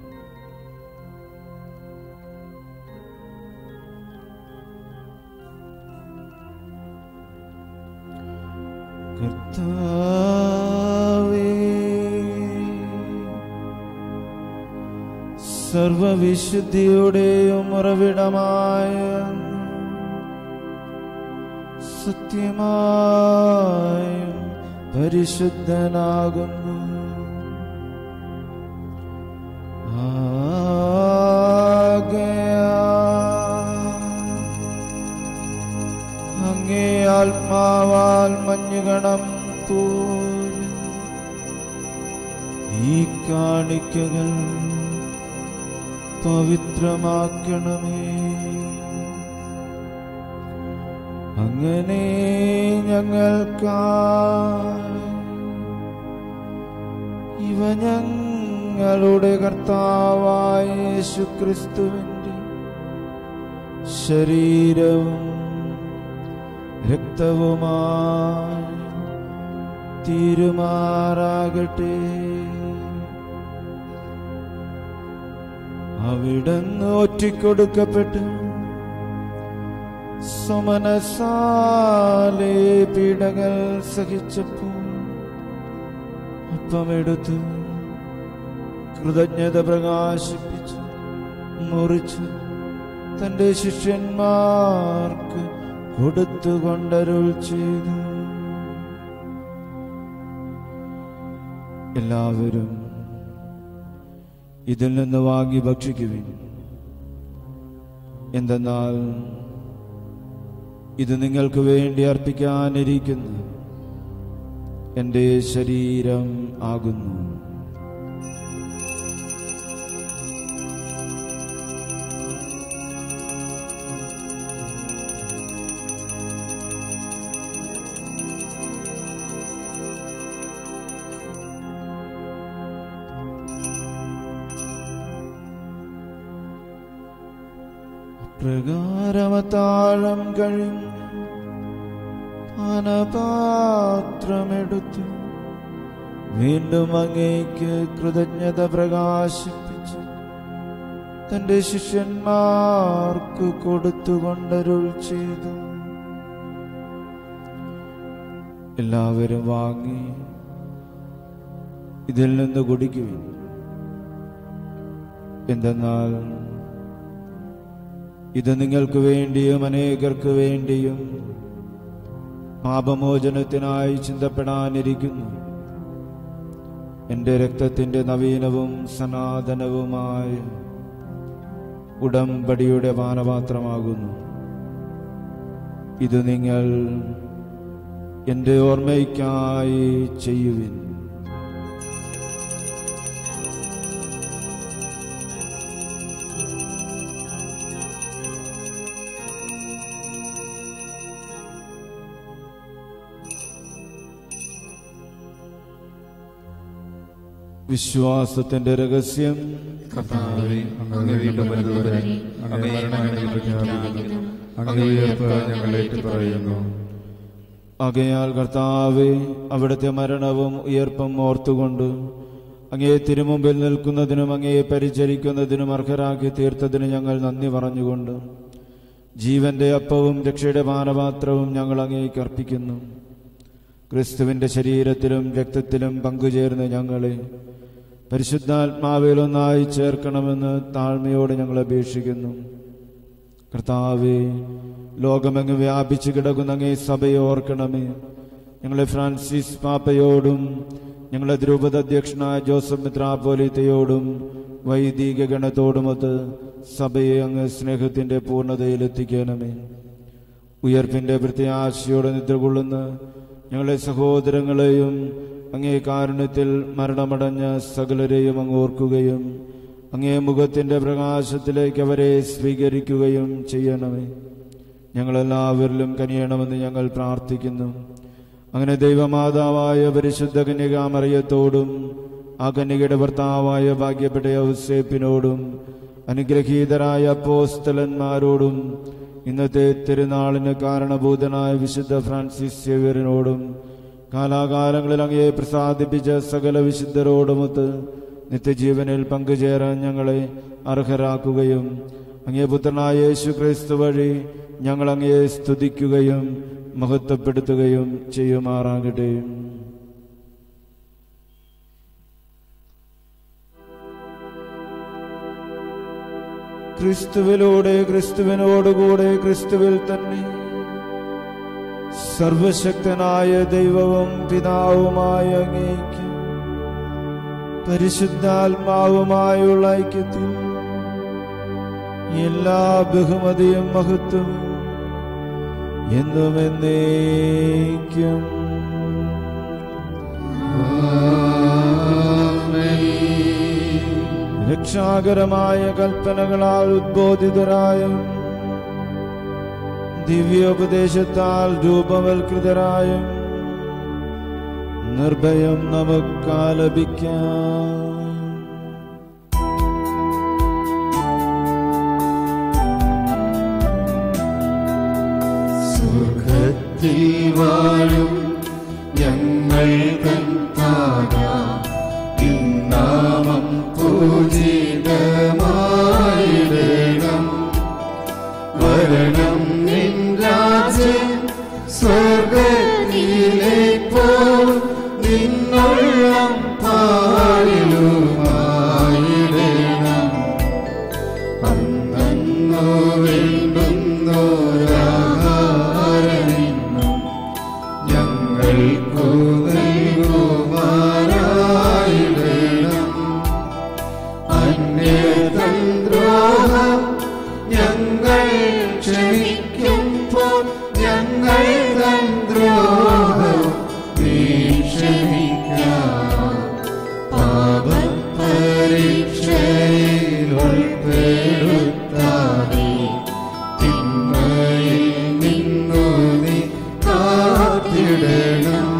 കർത്താവേ സർവവിശുദ്ധിയുടെയും ഉറവിടമായ സത്യമായും പരിശുദ്ധനാകുന്നു ആകയാൽ അങ്ങേ ആത്മാവാൽ മഞ്ഞുകണം പോലെ ഈ കാണിക്കകൾ പവിത്രമാക്കണമേ അങ്ങനെ ഞങ്ങൾക്കായി ഇവ ഞങ്ങളുടെ കർത്താവായ യേശുക്രിസ്തുവിന്റെ ശരീരവും രക്തവുമായി തീരുമാറാകട്ടെ അവിടുന്ന് ഒറ്റിക്കൊടുക്കപ്പെട്ട് സുമനസാലെ പീഡകൾ സഹിച്ചപ്പോൾ ഒപ്പമെടുത്ത് കൃതജ്ഞത പ്രകാശിപ്പിച്ച് മുറിച്ച് തന്റെ ശിഷ്യന്മാർക്ക് കൊടുത്തുകൊണ്ടരുൾ ചെയ്തു എല്ലാവരും ഇതിൽ നിന്ന് വാങ്ങി ഭക്ഷിക്കുവിൻ എന്തെന്നാൽ ഇത് നിങ്ങൾക്ക് വേണ്ടി അർപ്പിക്കാനിരിക്കുന്നു എൻ്റെ ശരീരം ആകുന്നു പ്രകാരമത്താഴം കഴിഞ്ഞ് പാനപാത്രമെടുത്ത് വീണ്ടും അങ്ങേക്ക് കൃതജ്ഞത പ്രകാശിപ്പിച്ച് തന്റെ ശിഷ്യന്മാർക്ക് കൊടുത്തുകൊണ്ടരുൾ ചെയ്തു എല്ലാവരും വാങ്ങി ഇതിൽ നിന്ന് കുടിക്കുവിൻ എന്തെന്നാൽ ഇത് നിങ്ങൾക്ക് വേണ്ടിയും അനേകർക്ക് വേണ്ടിയും പാപമോചനത്തിനായി ചിന്തപ്പെടാനിരിക്കുന്നു എന്റെ രക്തത്തിന്റെ നവീനവും സനാതനവുമായ ഉടമ്പടിയുടെ പാനപാത്രമാകുന്നു ഇത് നിങ്ങൾ എന്റെ ഓർമ്മയ്ക്കായി ചെയ്യുവിൻ വിശ്വാസത്തിന്റെ രഹസ്യം കർത്താവേ അങ്ങ് വീണ്ടും വരുന്നതുവരെ അങ്ങേ മരണം പ്രഖ്യാപിക്കുന്നു അങ്ങേ ഉയർപ്പ് ഞങ്ങൾ ഏറ്റുപറയുന്നു ആകയാൽ കർത്താവെ അവിടുത്തെ മരണവും ഉയർപ്പും ഓർത്തുകൊണ്ട് അങ്ങേ തിരുമുമ്പിൽ നിൽക്കുന്നതിനും അങ്ങയെ പരിചരിക്കുന്നതിനും അർഹരാക്കി തീർത്തതിന് ഞങ്ങൾ നന്ദി പറഞ്ഞുകൊണ്ട് ജീവന്റെ അപ്പവും രക്ഷയുടെ പാനപാത്രവും ഞങ്ങൾ അങ്ങേക്ക് അർപ്പിക്കുന്നു ക്രിസ്തുവിന്റെ ശരീരത്തിലും രക്തത്തിലും പങ്കുചേർന്ന് ഞങ്ങളെ പരിശുദ്ധാത്മാവിൽ ഒന്നായി ചേർക്കണമെന്ന് താഴ്മയോടെ ഞങ്ങൾ അപേക്ഷിക്കുന്നു കർത്താവെ ലോകമെങ്ങ് വ്യാപിച്ചു കിടക്കുന്ന അങ്ങേ സഭയെ ഓർക്കണമേ ഞങ്ങളെ ഫ്രാൻസിസ് പാപ്പയോടും ഞങ്ങളെ ദ്രൂപത അധ്യക്ഷനായ ജോസഫ് മിത്രാപോലിത്തയോടും വൈദിക ഗണത്തോടുമൊത്ത് സഭയെ അങ്ങ് സ്നേഹത്തിന്റെ പൂർണ്ണതയിലെത്തിക്കണമേ ഉയർപ്പിന്റെ പ്രത്യാശയോടെ നിദ്രകൊള്ളുന്ന ഞങ്ങളെ സഹോദരങ്ങളെയും അങ്ങേ കാരുണ്യത്തിൽ മരണമടഞ്ഞ സകലരെയും അങ്ങ് ഓർക്കുകയും അങ്ങേ മുഖത്തിന്റെ പ്രകാശത്തിലേക്ക് അവരെ സ്വീകരിക്കുകയും ചെയ്യണമേ ഞങ്ങളെല്ലാവരിലും കനിയണമെന്ന് ഞങ്ങൾ പ്രാർത്ഥിക്കുന്നു അങ്ങനെ ദൈവമാതാവായ പരിശുദ്ധ കന്യകാമറിയത്തോടും ആ കന്യകയുടെ ഭർത്താവായ ഭാഗ്യപ്പെട്ട ഔസേപ്പിനോടും അനുഗ്രഹീതരായ അപ്പോസ്തലന്മാരോടും ഇന്നത്തെ തിരുനാളിന് കാരണഭൂതനായ വിശുദ്ധ ഫ്രാൻസിസ് സേവ്യറിനോടും കാലാകാലങ്ങളിൽ അങ്ങയെ പ്രസാദിപ്പിച്ച സകല വിശുദ്ധരോടുമൊത്ത് നിത്യജീവനിൽ പങ്കുചേരാൻ ഞങ്ങളെ അർഹരാക്കുകയും അങ്ങേ പുത്രനായ യേശു ക്രിസ്തു വഴി ഞങ്ങൾ അങ്ങയെ സ്തുതിക്കുകയും മഹത്വപ്പെടുത്തുകയും ചെയ്യുമാറാകട്ടെ ക്രിസ്തുവിലൂടെ ക്രിസ്തുവിനോടുകൂടെ ക്രിസ്തുവിൽ തന്നെ സർവശക്തനായ ദൈവവും പിതാവുമായ അങ്ങേക്ക് പരിശുദ്ധാത്മാവുമായുള്ള ഐക്യത്തിൽ എല്ലാ ബഹുമതിയും മഹത്വം എന്നും എന്നേക്കും രക്ഷാകരമായ കൽപ്പനകളാൽ ഉദ്ബോധിതരായ ദിവ്യോപദേശത്താൽ രൂപവൽകൃതരായ നിർഭയം നമുക്കാലപിക്കാം സ്വർഗത്തിൽ വാഴും ഞങ്ങൾ തൻ താത ഇന്നാമം പൂജിതമായിടണം വരണം നിൻ രാജ്യം സ്വർഗത്തിലെ പോ നിന്നുള്ള പാലിലുമായിടണം അന്നു വേണ്ടുന്നോരാഹാരമിന്നും ഞങ്ങൾക്കു നൽകുമാറായിടണം അന്യതന്ത്രോഹം ഞങ്ങൾ ക്ഷമിക്കുമ്പോൾ ഞങ്ങൾ തന്ത്രോഹം നീ ക്ഷമിക്കാം പാപപരീക്ഷയിൽ ഉൾപ്പെടുത്താതെ തിന്മയിൽ നിന്നു നീ കാത്തിടണം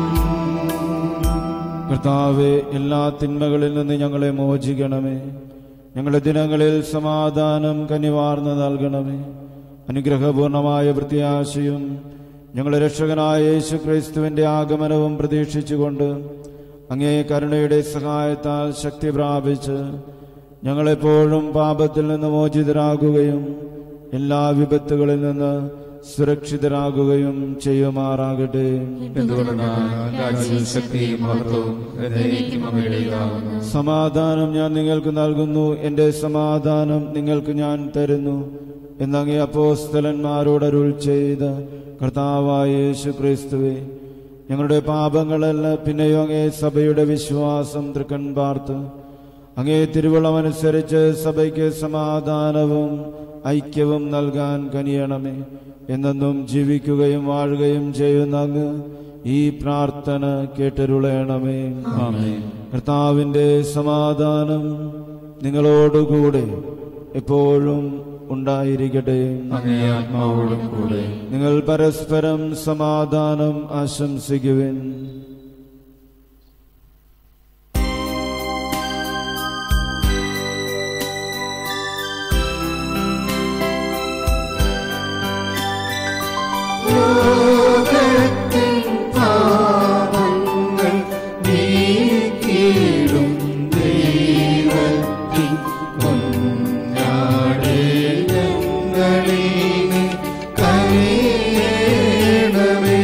കർത്താവെ എല്ലാ തിന്മകളിൽ നിന്ന് ഞങ്ങളെ മോചിക്കണമേ ഞങ്ങളുടെ ദിനങ്ങളിൽ സമാധാനം കനിവാർന്ന് നൽകണമേ അനുഗ്രഹപൂർണമായ പ്രത്യാശയും ഞങ്ങളുടെ രക്ഷകനായ യേശു ക്രിസ്തുവിന്റെ ആഗമനവും പ്രതീക്ഷിച്ചുകൊണ്ട് അങ്ങേ കരുണയുടെ സഹായത്താൽ ശക്തി പ്രാപിച്ച് ഞങ്ങളെപ്പോഴും പാപത്തിൽ നിന്ന് മോചിതരാകുകയും എല്ലാ വിപത്തുകളിൽ നിന്ന് സുരക്ഷിതരാകുകയും ചെയ്യുമാറാകട്ടെ എന്തുകൊണ്ടെന്നാൽ രാജ്യവും ശക്തിയും മഹത്വവും എന്നേക്കും അങ്ങയുടേതാകുന്നു സമാധാനം ഞാൻ നിങ്ങൾക്ക് നൽകുന്നു എൻ്റെ സമാധാനം നിങ്ങൾക്ക് ഞാൻ തരുന്നു എന്നങ്ങേ അപ്പോസ്തലന്മാരോട് അരുൾ ചെയ്ത കർത്താവായ യേശു ക്രിസ്തുവേ ഞങ്ങളുടെ പാപങ്ങളല്ല പിന്നെയോ അങ്ങേ സഭയുടെ വിശ്വാസം തൃക്കൺ പാർത്ത് അങ്ങേ തിരുവള്ളമനുസരിച്ച് സഭയ്ക്ക് സമാധാനവും ഐക്യവും നൽകാൻ കനിയണമേ എന്നെന്നും ജീവിക്കുകയും വാഴുകയും ചെയ്യുന്ന അങ്ങ് ഈ പ്രാർത്ഥന കേട്ടരുളയണമേ ആമേൻ കർത്താവിൻ്റെ സമാധാനം നിങ്ങളോടുകൂടെ എപ്പോഴും ഉണ്ടായിരിക്കട്ടെ അങ്ങേ ആത്മാവോടും കൂടെ നിങ്ങൾ പരസ്പരം സമാധാനം ആശംസിക്കുവിൻ ലോകത്തിൻ പാപങ്ങൾ നീക്കിയിടും ദൈവത്തിൻ പൊന്നാടേ ഞങ്ങളിൽ കനിയണമേ.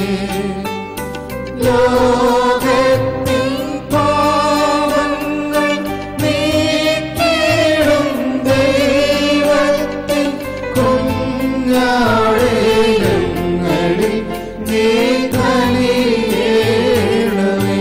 ലോകത്തിൻ പാപങ്ങൾ നീക്കിയിടും ദൈവത്തിൻ കുഞ്ഞാടേ ഞങ്ങളിൽ നീ കനിയണമേ.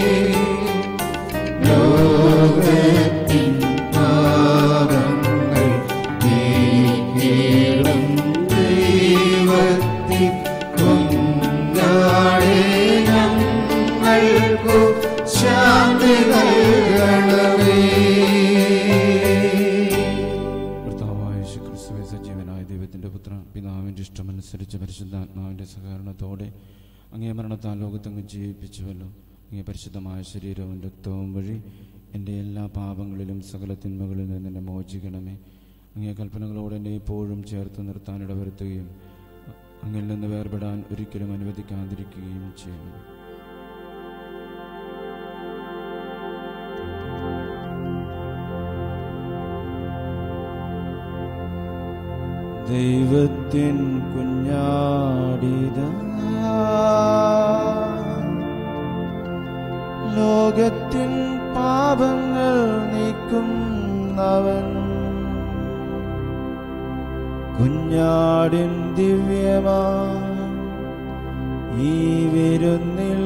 ലോകത്തിൻ പാപങ്ങൾ നീക്കിയിടും ദൈവത്തിൻ കുഞ്ഞാടേ ഞങ്ങൾക്കു ശാന്തി നൽകണമേ കർത്താവായ യേശു ക്രിസ്തുവെ സജീവനായ ദൈവത്തിൻ്റെ പുത്ര പിതാവിൻ്റെ ഇഷ്ടമനുസരിച്ച് പരിശുദ്ധാത്മാവിൻ്റെ സഹകരണത്തോടെ അങ്ങേ മരണത്താൽ ലോകത്തങ്ങ് ജീവിപ്പിച്ചുവല്ലോ അങ്ങേ പരിശുദ്ധമായ ശരീരവും രക്തവും വഴി എൻ്റെ എല്ലാ പാപങ്ങളിലും സകല തിന്മകളിൽ നിന്ന് എന്നെ മോചിക്കണമേ അങ്ങേ കൽപ്പനകളോട് എന്നെ ഇപ്പോഴും ചേർത്ത് നിർത്താൻ ഇടവരുത്തുകയും അങ്ങിൽ നിന്ന് വേർപെടാൻ ഒരിക്കലും അനുവദിക്കാതിരിക്കുകയും ചെയ്യുന്നു ദൈവത്തിൻ കുഞ്ഞാടിത ലോകത്തിൻ പാപങ്ങൾ നീക്കുന്നവൻ കുഞ്ഞാടിൻ ദിവ്യമാ ഈ വിരുന്നിൽ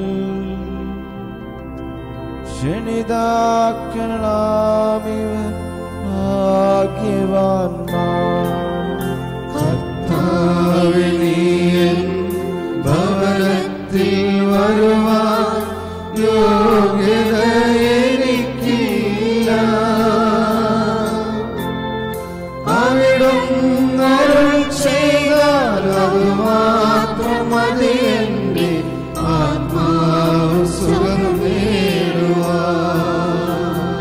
ക്ഷണിതാക്കളാമിവർ ഭാഗ്യവാന്മാർ കർത്താവേ, നീ എൻ ഭവനത്തിൽ വരുവാൻ യോഗ്യത എനിക്കില്ല. അവിടുന്ന് അരുൾ ചെയ്താൽ അത് മാത്രം മതി എൻ്റെ ആത്മാവ് സുഖം നേടുവാൻ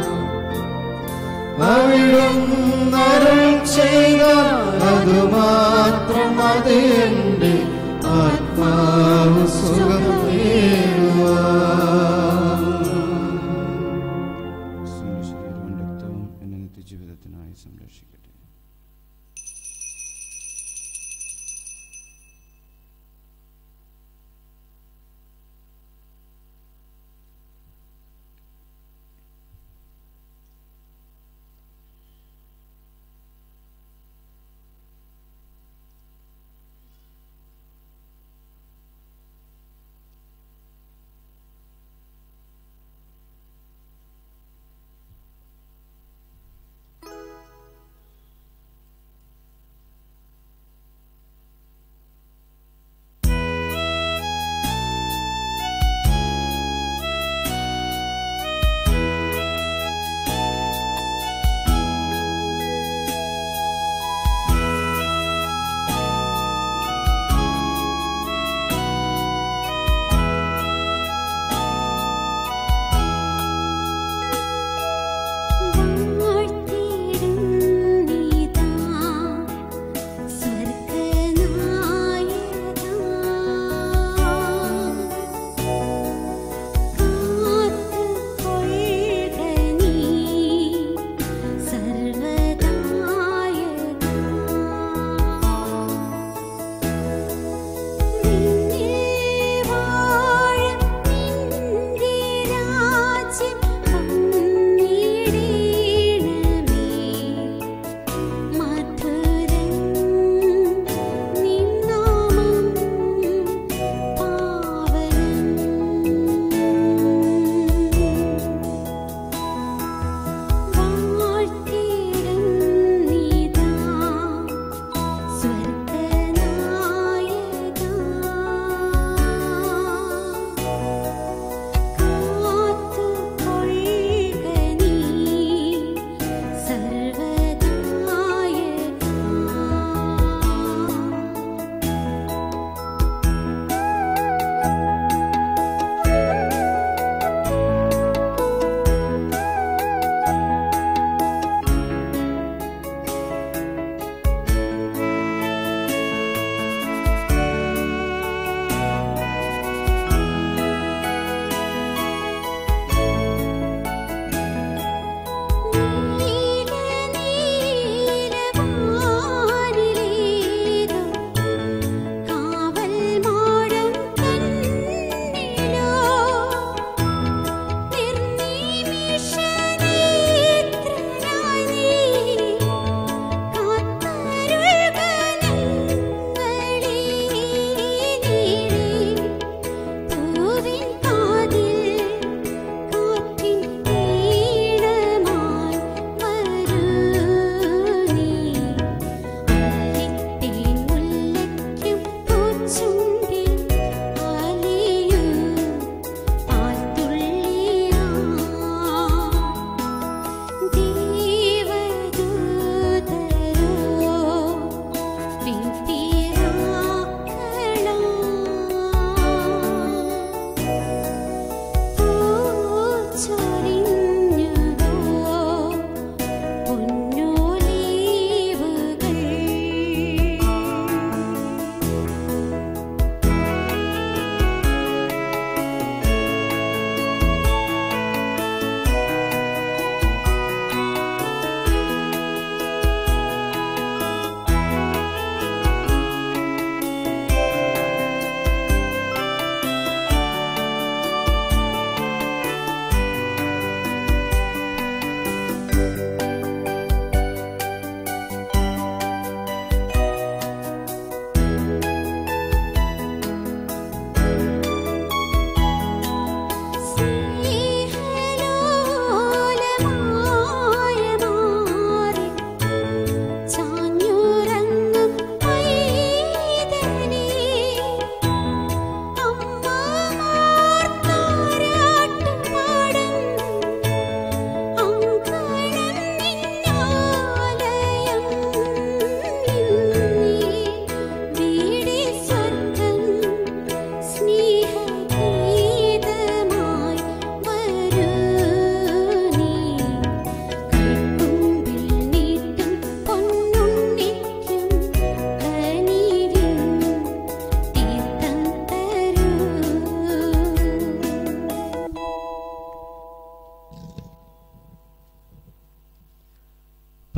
അവിടുന്ന് അരുൾ ചെയ്താൽ അത് മാത്രം മതി എൻ്റെ ആത്മാവ് സുഖം നേടുവാൻ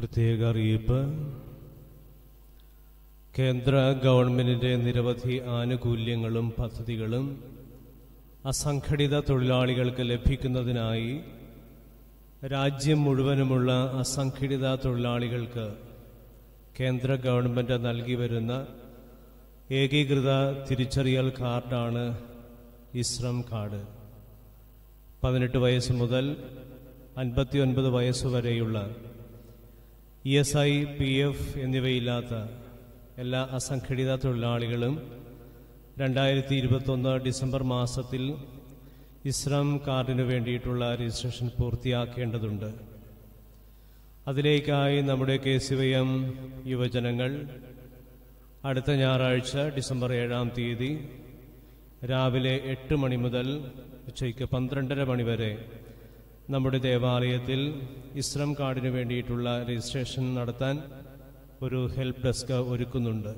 പ്രത്യേക അറിയിപ്പ് കേന്ദ്ര ഗവൺമെന്റിന്റെ നിരവധി ആനുകൂല്യങ്ങളും പദ്ധതികളും അസംഘടിത തൊഴിലാളികൾക്ക് ലഭിക്കുന്നതിനായി രാജ്യം മുഴുവനുമുള്ള അസംഘടിത തൊഴിലാളികൾക്ക് കേന്ദ്ര ഗവൺമെന്റ് നൽകി വരുന്ന ഏകീകൃത തിരിച്ചറിയൽ കാർഡാണ് ഇസ്രം കാർഡ് പതിനെട്ട് വയസ്സ് മുതൽ അൻപത്തിയൊൻപത് വയസ്സ് വരെയുള്ള E S I P F എന്നിവയില്ലാത്ത എല്ലാ അസംഘടിത തൊഴിലാളികളും രണ്ടായിരത്തി ഇരുപത്തൊന്ന് ഡിസംബർ മാസത്തിൽ ഇസ്രാം കാർഡിന് വേണ്ടിയിട്ടുള്ള രജിസ്ട്രേഷൻ പൂർത്തിയാക്കേണ്ടതുണ്ട് അതിലേക്കായി നമ്മുടെ കെ സി വൈ എം യുവജനങ്ങൾ അടുത്ത ഞായറാഴ്ച ഡിസംബർ ഏഴാം തീയതി രാവിലെ എട്ട് മണി മുതൽ ഉച്ചയ്ക്ക് പന്ത്രണ്ടര മണി വരെ നമ്മുടെ ദേവാലയത്തിൽ ഇസ്രം കാർഡിന് വേണ്ടിയിട്ടുള്ള രജിസ്ട്രേഷൻ നടത്താൻ ഒരു ഹെൽപ്പ് ഡെസ്ക് ഒരുക്കുന്നുണ്ട്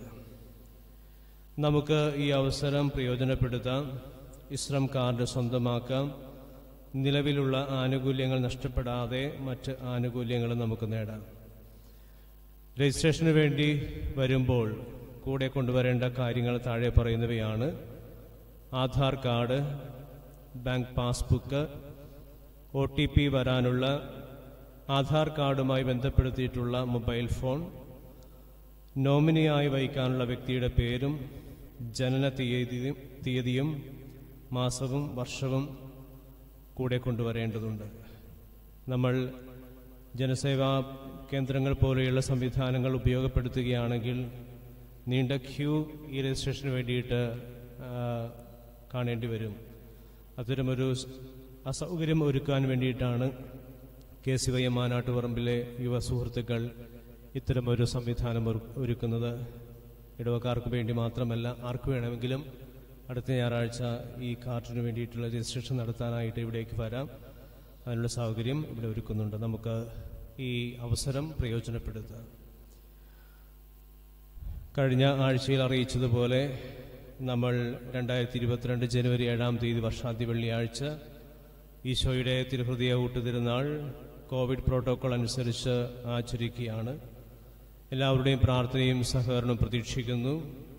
നമുക്ക് ഈ അവസരം പ്രയോജനപ്പെടുത്താം ഇസ്രം കാർഡ് സ്വന്തമാക്കാം നിലവിലുള്ള ആനുകൂല്യങ്ങൾ നഷ്ടപ്പെടാതെ മറ്റ് ആനുകൂല്യങ്ങൾ നമുക്ക് നേടാം രജിസ്ട്രേഷന് വേണ്ടി വരുമ്പോൾ കൂടെ കൊണ്ടുവരേണ്ട കാര്യങ്ങൾ താഴെ പറയുന്നവയാണ് Aadhaar card bank passbook O T P വരാനുള്ള ആധാർ കാർഡുമായി ബന്ധപ്പെടുത്തിയിട്ടുള്ള മൊബൈൽ ഫോൺ നോമിനിയായി വഹിക്കാനുള്ള വ്യക്തിയുടെ പേരും ജനന തീയതിയും തീയതിയും മാസവും വർഷവും കൂടെ കൊണ്ടുവരേണ്ടതുണ്ട് നമ്മൾ ജനസേവാ കേന്ദ്രങ്ങൾ പോലെയുള്ള സംവിധാനങ്ങൾ ഉപയോഗപ്പെടുത്തുകയാണെങ്കിൽ നീണ്ട ക്യൂ ഈ രജിസ്ട്രേഷന് വേണ്ടിയിട്ട് ആ, കാണേണ്ടി വരും അത്തരമൊരു സ് അസൗകര്യം ഒരുക്കാൻ വേണ്ടിയിട്ടാണ് കെ സി വൈ എം മാനാട്ടുപറമ്പിലെ യുവ സുഹൃത്തുക്കൾ ഇത്തരമൊരു സംവിധാനം ഒരു- ഒരുക്കുന്നത് ഇടവക്കാർക്ക് വേണ്ടി മാത്രമല്ല ആർക്ക് വേണമെങ്കിലും അടുത്ത ഞായറാഴ്ച ഈ കാർഡിന് വേണ്ടിയിട്ടുള്ള രജിസ്ട്രേഷൻ നടത്താനായിട്ട് ഇവിടേക്ക് വരാം അതിനുള്ള സൗകര്യം ഇവിടെ ഒരുക്കുന്നുണ്ട് നമുക്ക് ഈ അവസരം പ്രയോജനപ്പെടുത്താം കഴിഞ്ഞ ആഴ്ചയിൽ അറിയിച്ചതുപോലെ നമ്മൾ രണ്ടായിരത്തി ഇരുപത്തിരണ്ട് ജനുവരി ഏഴാം തീയതി വർഷാന്തി വെള്ളിയാഴ്ച ഈശോയുടെ തിരുഹൃദയ ഊട്ടുതിരുന്നാൾ കോവിഡ് പ്രോട്ടോകോൾ അനുസരിച്ച് ആചരിക്കുകയാണ് എല്ലാവരുടെയും പ്രാർത്ഥനയും സഹകരണവും പ്രതീക്ഷിക്കുന്നു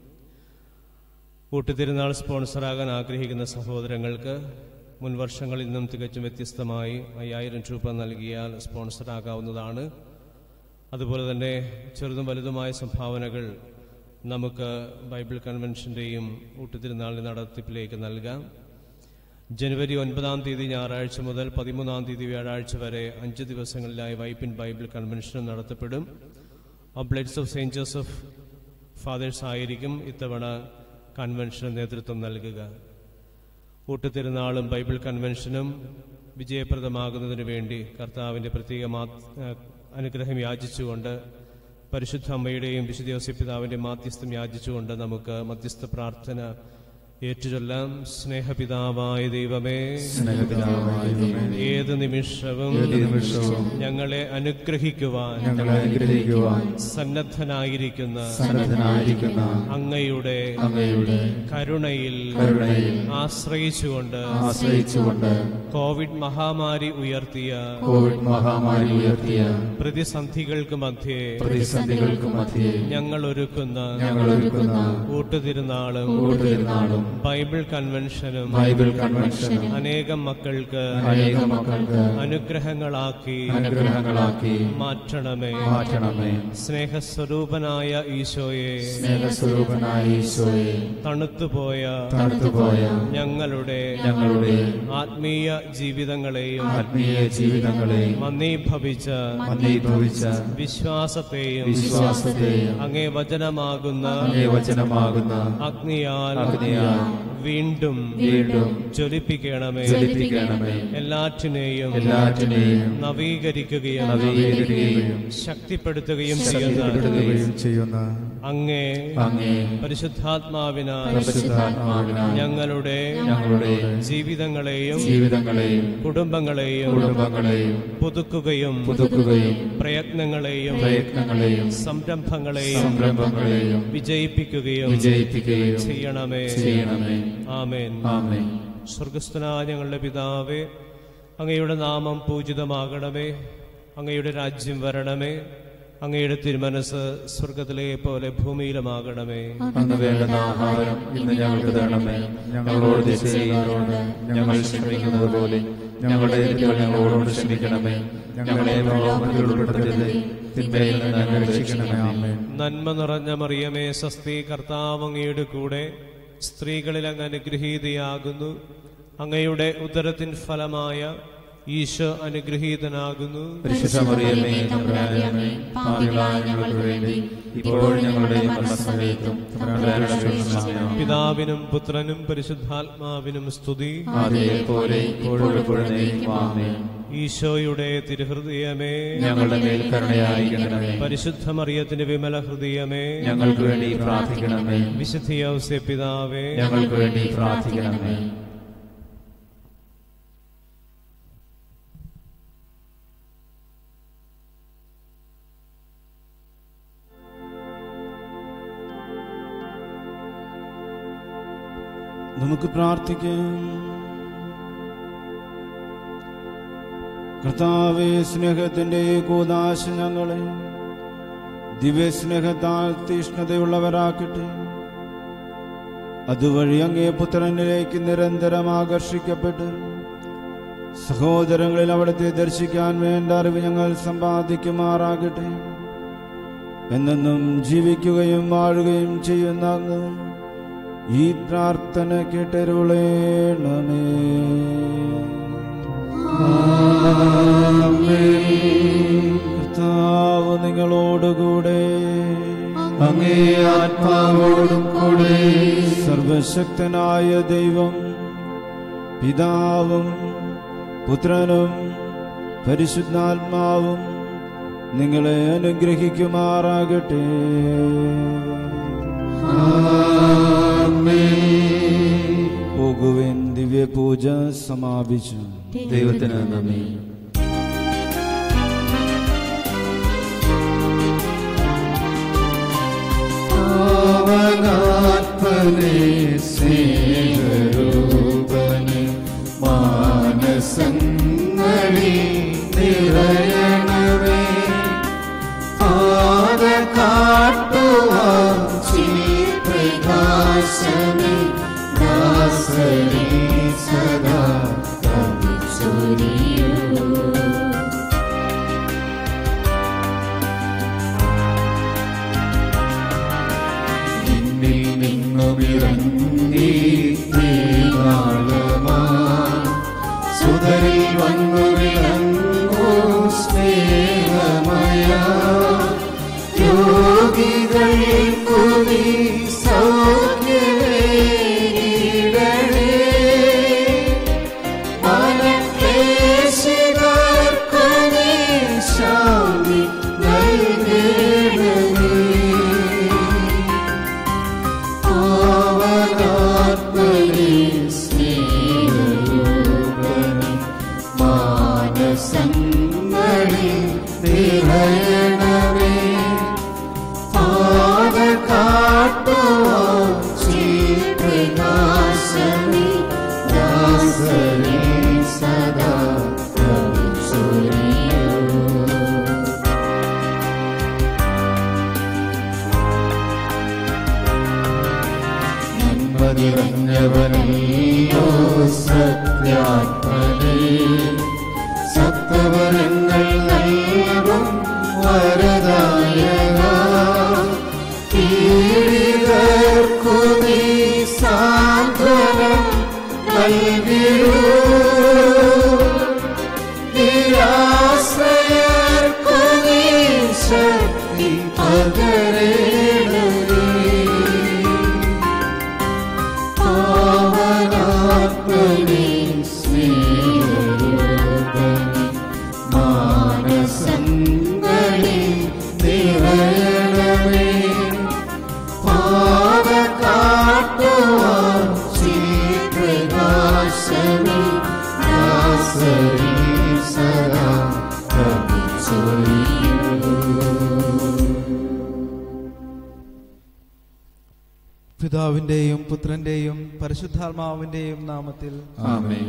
ഊട്ടുതിരുന്നാൾ സ്പോൺസറാകാൻ ആഗ്രഹിക്കുന്ന സഹോദരങ്ങൾക്ക് മുൻ വർഷങ്ങളിൽ നിന്നും തികച്ചും വ്യത്യസ്തമായി അയ്യായിരം രൂപ നൽകിയാൽ സ്പോൺസറാകാവുന്നതാണ് അതുപോലെ തന്നെ ചെറുതും വലുതുമായ സംഭാവനകൾ നമുക്ക് ബൈബിൾ കൺവെൻഷൻ്റെയും ഊട്ടുതിരുന്നാളിൻ്റെ നടത്തിപ്പിലേക്ക് നൽകാം ജനുവരി ഒൻപതാം തീയതി ഞായറാഴ്ച മുതൽ പതിമൂന്നാം തീയതി വ്യാഴാഴ്ച വരെ അഞ്ച് ദിവസങ്ങളിലായി വൈപ്പിൻ ബൈബിൾ കൺവെൻഷനും നടത്തപ്പെടും oblates of saint Joseph fathers ആയിരിക്കും ഇത്തവണ കൺവെൻഷന് നേതൃത്വം നൽകുക ഊട്ടുതിരുനാളും ബൈബിൾ കൺവെൻഷനും വിജയപ്രദമാകുന്നതിന് വേണ്ടി കർത്താവിൻ്റെ പ്രത്യേക മാ അനുഗ്രഹം യാചിച്ചുകൊണ്ട് പരിശുദ്ധ അമ്മയുടെയും വിശുദ്ധ യോസഫ് പിതാവിൻ്റെ മാധ്യസ്ഥം യാചിച്ചുകൊണ്ട് നമുക്ക് മധ്യസ്ഥ പ്രാർത്ഥന ഏറ്റുചൊല്ലാം സ്നേഹപിതാവായ ദൈവമേ സ്നേഹപിതാവായ ദൈവമേ, ഏത് നിമിഷവും ഏത് നിമിഷവും ഞങ്ങളെ അനുഗ്രഹിക്കുവാൻ ഞങ്ങളെ അനുഗ്രഹിക്കുവാൻ സന്നദ്ധനായിരിക്കുന്ന സന്നദ്ധനായിരിക്കുന്ന അങ്ങയുടെ അങ്ങയുടെ കരുണയിൽ കരുണയിൽ ആശ്രയിച്ചുകൊണ്ട് ആശ്രയിച്ചുകൊണ്ട് കോവിഡ് മഹാമാരി ഉയർത്തിയ കോവിഡ് മഹാമാരി ഉയർത്തിയ പ്രതിസന്ധികൾക്ക് മധ്യേ പ്രതിസന്ധികൾക്ക് മധ്യേ ഞങ്ങൾ ഒരുക്കുന്ന ഞങ്ങൾ ഒരുക്കുന്ന കൂട്ടുതിരുന്നാളും കൂട്ടുതിരുന്നാളും ബൈബിൾ കൺവെൻഷനും ബൈബിൾ കൺവെൻഷനും അനേകം മക്കൾക്ക് അനേകം മക്കൾക്ക് അനുഗ്രഹങ്ങളാക്കി അനുഗ്രഹങ്ങളാക്കി മാറ്റണമേ മാറ്റണമേ സ്നേഹസ്വരൂപനായ ഈശോയെ സ്നേഹസ്വരൂപനായ ഈശോയെ തണുത്തുപോയ തണുത്തുപോയ ഞങ്ങളുടെ ഞങ്ങളുടെ ആത്മീയ ജീവിതങ്ങളെയും ആത്മീയ ജീവിതങ്ങളെ മന്ദീഭവിച്ച മന്ദീഭവിച്ച വിശ്വാസത്തെയും വിശ്വാസത്തെയും അങ്ങേ വചനമാകുന്ന അങ്ങേ വചനമാകുന്ന അഗ്നിയാൽ അഗ്നിയാൽ വീണ്ടും വീണ്ടും ജ്വലിപ്പിക്കണമേ ജ്വലിപ്പിക്കണമേ എല്ലാറ്റിനെയും എല്ലാറ്റിനെയും നവീകരിക്കുകയും നവീകരിക്കുകയും ശക്തിപ്പെടുത്തുകയും ചെയ്യുന്ന ശക്തിപ്പെടുത്തുകയും ചെയ്യുന്ന അങ്ങേ അങ്ങേ പരിശുദ്ധാത്മാവിനാൽ പരിശുദ്ധാത്മാവിനാൽ ഞങ്ങളുടെ ഞങ്ങളുടെ ജീവിതങ്ങളെയും ജീവിതങ്ങളെയും കുടുംബങ്ങളെയും കുടുംബങ്ങളെയും പുതുക്കുകയും പുതുക്കുകയും പ്രയത്നങ്ങളെയും പ്രയത്നങ്ങളെയും സംരംഭങ്ങളെയും സംരംഭങ്ങളെയും വിജയിപ്പിക്കുകയും വിജയിപ്പിക്കുകയും ചെയ്യണമേ ചെയ്യണമേ ആമേൻ ആമേ സ്വർഗസ്ഥനായ ഞങ്ങളുടെ പിതാവേ അങ്ങയുടെ നാമം പൂജിതമാകണമേ അങ്ങയുടെ രാജ്യം വരണമേ അങ്ങയുടെ തിരുമനസ് സ്വർഗത്തിലെ പോലെ ഭൂമിയിലുമാകണമേ അന്ന് വേണ്ടുന്ന ആഹാരം ഇന്ന് ഞങ്ങൾക്ക് തരണമേ ഞങ്ങളോട് തെറ്റ് ചെയ്യുന്നവരോട് ഞങ്ങൾ ക്ഷമിക്കുന്നത് പോലെ ഞങ്ങളുടെ തെറ്റുകൾ ഞങ്ങളോട് ക്ഷമിക്കണമേ ഞങ്ങളെ പ്രലോഭനത്തിൽ ഉൾപ്പെടുത്തരുതേ തിന്മയിൽ നിന്ന് ഞങ്ങളെ രക്ഷിക്കണമേ ആമേൻ നന്മ നിറഞ്ഞ മറിയമേ സ്വസ്തി കർത്താവ് അങ്ങയുടെ കൂടെ സ്ത്രീകളിൽ അങ്ങ് അനുഗ്രഹീതയാകുന്നു അങ്ങയുടെ ഉദരത്തിൻ ഫലമായ ഈശോ അനുഗ്രഹീതനാകുന്നു പരിശുദ്ധ മറിയമേ തമ്പുരാനെ പാപികളായ ഞങ്ങൾക്ക് വേണ്ടി ഇപ്പോഴും ഞങ്ങളുടെ മരണസമയത്തും തമ്പുരാനോട് അപേക്ഷിക്കണമേ. പിതാവിനും പുത്രനും പരിശുദ്ധാത്മാവിനും സ്തുതി ആദിയെ പോലെ ഇപ്പോഴും എപ്പോഴും എന്നേക്കും ആമേൻ ഈശോയുടെ തിരുഹൃദയമേ ഞങ്ങളുടെ മേൽ കരുണയായിരിക്കണമേ പരിശുദ്ധ മറിയത്തിന്റെ വിമല ഹൃദയമേ ഞങ്ങൾക്ക് വേണ്ടി പ്രാർത്ഥിക്കണമേ വിശുദ്ധിയൗസ്യ പിതാവേ ഞങ്ങൾക്ക് വേണ്ടി പ്രാർത്ഥിക്കണമേ നമുക്ക് പ്രാർത്ഥിക്കാം കർത്താവെ സ്നേഹത്തിന്റെ കൂതാശ ഞങ്ങളെ ദിവ്യസ്നേഹത്താൽ തീഷ്ണതയുള്ളവരാക്കട്ടെ അതുവഴി അങ്ങേ പുത്രനിലേക്ക് നിരന്തരം ആകർഷിക്കപ്പെട്ട് സഹോദരങ്ങളിൽ അവിടുത്തെ ദർശിക്കാൻ വേണ്ട അറിവ് ഞങ്ങൾ സമ്പാദിക്കുമാറാകട്ടെ എന്നെന്നും ജീവിക്കുകയും വാഴുകയും ചെയ്യുന്ന അങ്ങ് ഈ പ്രാർത്ഥന കേട്ടരുളേണമേ കർത്താവ് നിങ്ങളോടുകൂടെ അങ്ങേ ആത്മാവോടും കൂടെ സർവശക്തനായ ദൈവം പിതാവും പുത്രനും പരിശുദ്ധാത്മാവും നിങ്ങളെ അനുഗ്രഹിക്കുമാറാകട്ടെ പോകുവിൻ ദിവ്യപൂജ സമാപിച്ചു ദൈവത്തിന് നന്ദി പാവനാത്മനെ സ്നേഹരൂപനെ മാനസങ്ങളിൽ നിറയണമേ പാത കാട്ടുവാൻ പ്രകാശമേ ദാസരി സദാ കവിച്ചൊരിയൂ നിന്നിൽ നിന്നുമിറങ്ങി തീനാളമാ സുതരിൽ വന്നു വിളങ്ങൂ സ്നേഹമയ യോഗികൾക്കു നീ സൗഖ്യമേകിടണേ മനക്ലേശികർക്കു നീ ശാന്തി നൽകണമേ പാവനാത്മനെ സ്നേഹരൂപനെ മാനസങ്ങളിൽ നിറയണമേ പാത കാട്ടുവാൻ പ്രകാശമേ ദാസരേ സദാ കവിച്ചൊരിയൂ നന്മ നിറഞ്ഞവനല്ലോ സത്യാത്മനേ സത്വരങ്ങൾ നൽകും വരദായക പീഡിതർക്കു നീ സാന്ത്വനം നൽകിടൂ നിരാശ്രയർക്കു നീ ശക്തി പകരേണമേ പാവനാത്മനെ സ്നേഹരൂപനെ മാനസങ്ങളിൽ നിറയണമേ പാത കാട്ടുവാൻ പ്രകാശമേ ദാസരി സദാ കവിച്ചൊരിയൂ പിതാവിൻ്റെയും പുത്രൻ്റെയും പരിശുദ്ധാത്മാവിൻ്റെയും നാമത്തിൽ ആമേൻ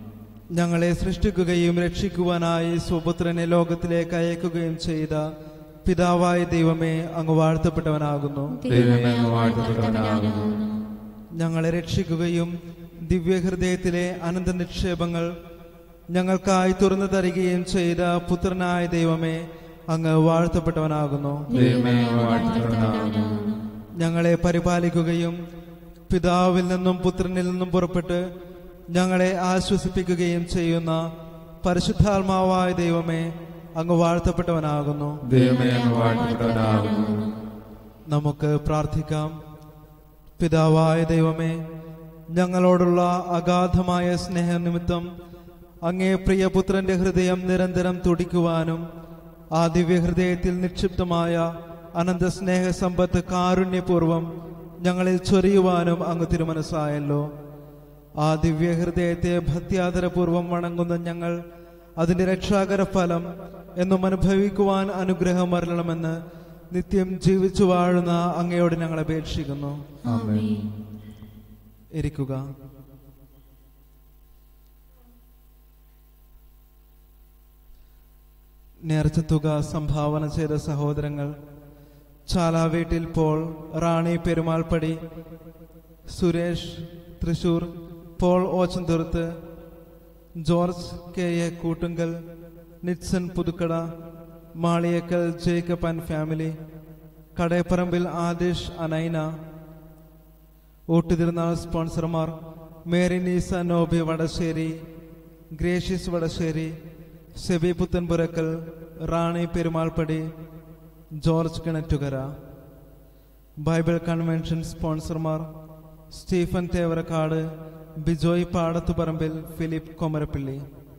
ഞങ്ങളെ സൃഷ്ടിക്കുകയും രക്ഷിക്കുവാനായി സുപുത്രനെ ലോകത്തിലേക്ക് അയക്കുകയും ചെയ്ത പിതാവായ ദൈവമേ അങ്ങ് വാഴ്ത്തപ്പെട്ടവനാകുന്നു ദൈവമേ അങ്ങ് വാഴ്ത്തപ്പെട്ടവനാകുന്നു ഞങ്ങളെ രക്ഷിക്കുകയും ദിവ്യഹൃദയത്തിലെ അനന്ത നിക്ഷേപങ്ങൾ ഞങ്ങൾക്കായി തുറന്നു തരികയും ചെയ്ത പുത്രനായ ദൈവമേ അങ്ങ് വാഴ്ത്തപ്പെട്ടവനാകുന്നു ദൈവമേ അങ്ങ് വാഴ്ത്തപ്പെട്ടവനാകുന്നു ഞങ്ങളെ പരിപാലിക്കുകയും പിതാവിൽ നിന്നും പുത്രനിൽ നിന്നും പുറപ്പെട്ട് ഞങ്ങളെ ആശ്വസിപ്പിക്കുകയും ചെയ്യുന്ന പരിശുദ്ധാത്മാവായ ദൈവമേ അങ്ങ് വാഴ്ത്തപ്പെട്ടവനാകുന്നു ദൈവമേ അങ്ങ് വാഴ്ത്തപ്പെട്ടവനാകുന്നു നമുക്ക് പ്രാർത്ഥിക്കാം പിതാവായ ദൈവമേ ഞങ്ങളോടുള്ള അഗാധമായ സ്നേഹനിമിത്തം അങ്ങേ പ്രിയപുത്രന്റെ ഹൃദയം നിരന്തരം തുടിക്കുവാനും ആ ദിവ്യഹൃദയത്തിൽ നിക്ഷിപ്തമായ അനന്ത സ്നേഹ സമ്പത്ത് കാരുണ്യപൂർവം ഞങ്ങളിൽ ചൊരിയുവാനും അങ്ങ് തിരുമനസ്സായല്ലോ ആ ദിവ്യഹൃദയത്തെ ഭക്ത്യാദരപൂർവം വണങ്ങുന്ന ഞങ്ങൾ അതിന്റെ രക്ഷാകര ഫലം എന്നും അനുഭവിക്കുവാൻ അനുഗ്രഹം വരണമെന്ന് നിത്യം ജീവിച്ചു വാഴുന്ന അങ്ങയോട് ഞങ്ങൾ അപേക്ഷിക്കുന്നു ആമേൻ ഇരിക്കുക നേർച്ച തുക സംഭാവന ചെയ്ത സഹോദരങ്ങൾ Chalaveettil Paul Rani Perumalppadi Suresh Thrissur Paul Ochanthuruth George K A Koottungal Nitson Puthukkada Maliyakkal Jacob and family Kadayaparambil Adish Anaina ഊട്ടുതിരുന്നാൾ സ്പോൺസർമാർ Mary Neesa Noby Vadassery Gracious Vadassery Seby Puthenpurakkal Rani Perumalppadi George Kinattukara Bible convention സ്പോൺസർമാർ സ്റ്റീഫൻ തേവരക്കാട് ബിജോയ് പാടത്തുപറമ്പിൽ ഫിലിപ്പ് കൊമരപ്പള്ളി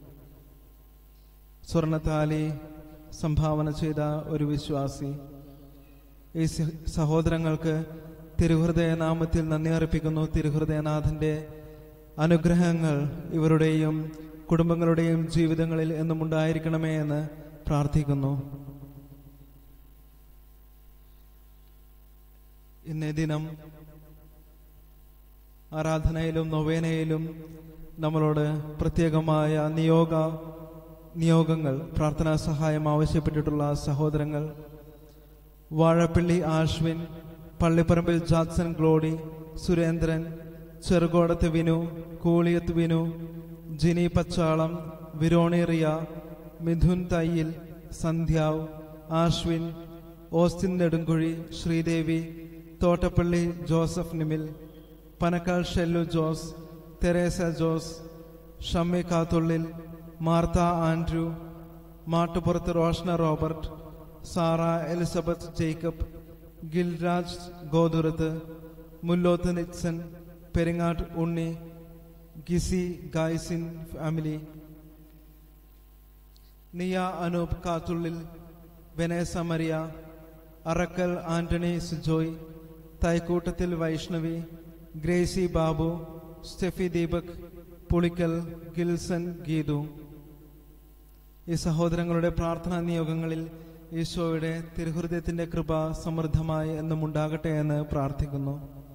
സ്വർണത്താലി സംഭാവന ചെയ്ത ഒരു വിശ്വാസി ഈ സഹ- സഹോദരങ്ങൾക്ക് തിരുഹൃദയ നാമത്തിൽ നന്ദി അർപ്പിക്കുന്നു തിരുഹൃദയനാഥന്റെ അനുഗ്രഹങ്ങൾ ഇവരുടെയും കുടുംബങ്ങളുടെയും ജീവിതങ്ങളിൽ എന്നും ഉണ്ടായിരിക്കണമേ എന്ന് പ്രാർത്ഥിക്കുന്നു ഇന്നേ ദിനം ആരാധനയിലും നൊവേനയിലും നമ്മളോട് പ്രത്യേകമായ നിയോഗ നിയോഗങ്ങൾ പ്രാർത്ഥനാ സഹായം ആവശ്യപ്പെട്ടിട്ടുള്ള സഹോദരങ്ങൾ Vazhappally Ashwin Pallipparambil Jackson Glody Surendran Cherukodath Vinu Kooliyath Vinu Jini Pachalam Veroni Riya Mithun Thayyil Sandhyav Ashwin Austin Nedunkuzhi Sreedevi Thottappally Joseph Nimil Panakkal Shellu Jose Teresa Jose Shammy Kathullil Martha Andrew Mattupurath Roshna Robert Sara Elizabeth Jacob Gilraj Gothuruth Mulloth Nixon Peringattu Unni Gisy Gaisin family Niya Anoop Kathullil Vanessa Maria Arakkal Antony Sujoy Thaikoottathil Vaishnavi Gracy Babu Steffi Deepak Pulikkal Gilson Geethu ഈ സഹോദരങ്ങളുടെ പ്രാർത്ഥനാ നിയോഗങ്ങളിൽ ഈശോയുടെ തിരുഹൃദയത്തിന്റെ കൃപ സമൃദ്ധമായി എന്നും ഉണ്ടാകട്ടെ എന്ന് പ്രാർത്ഥിക്കുന്നു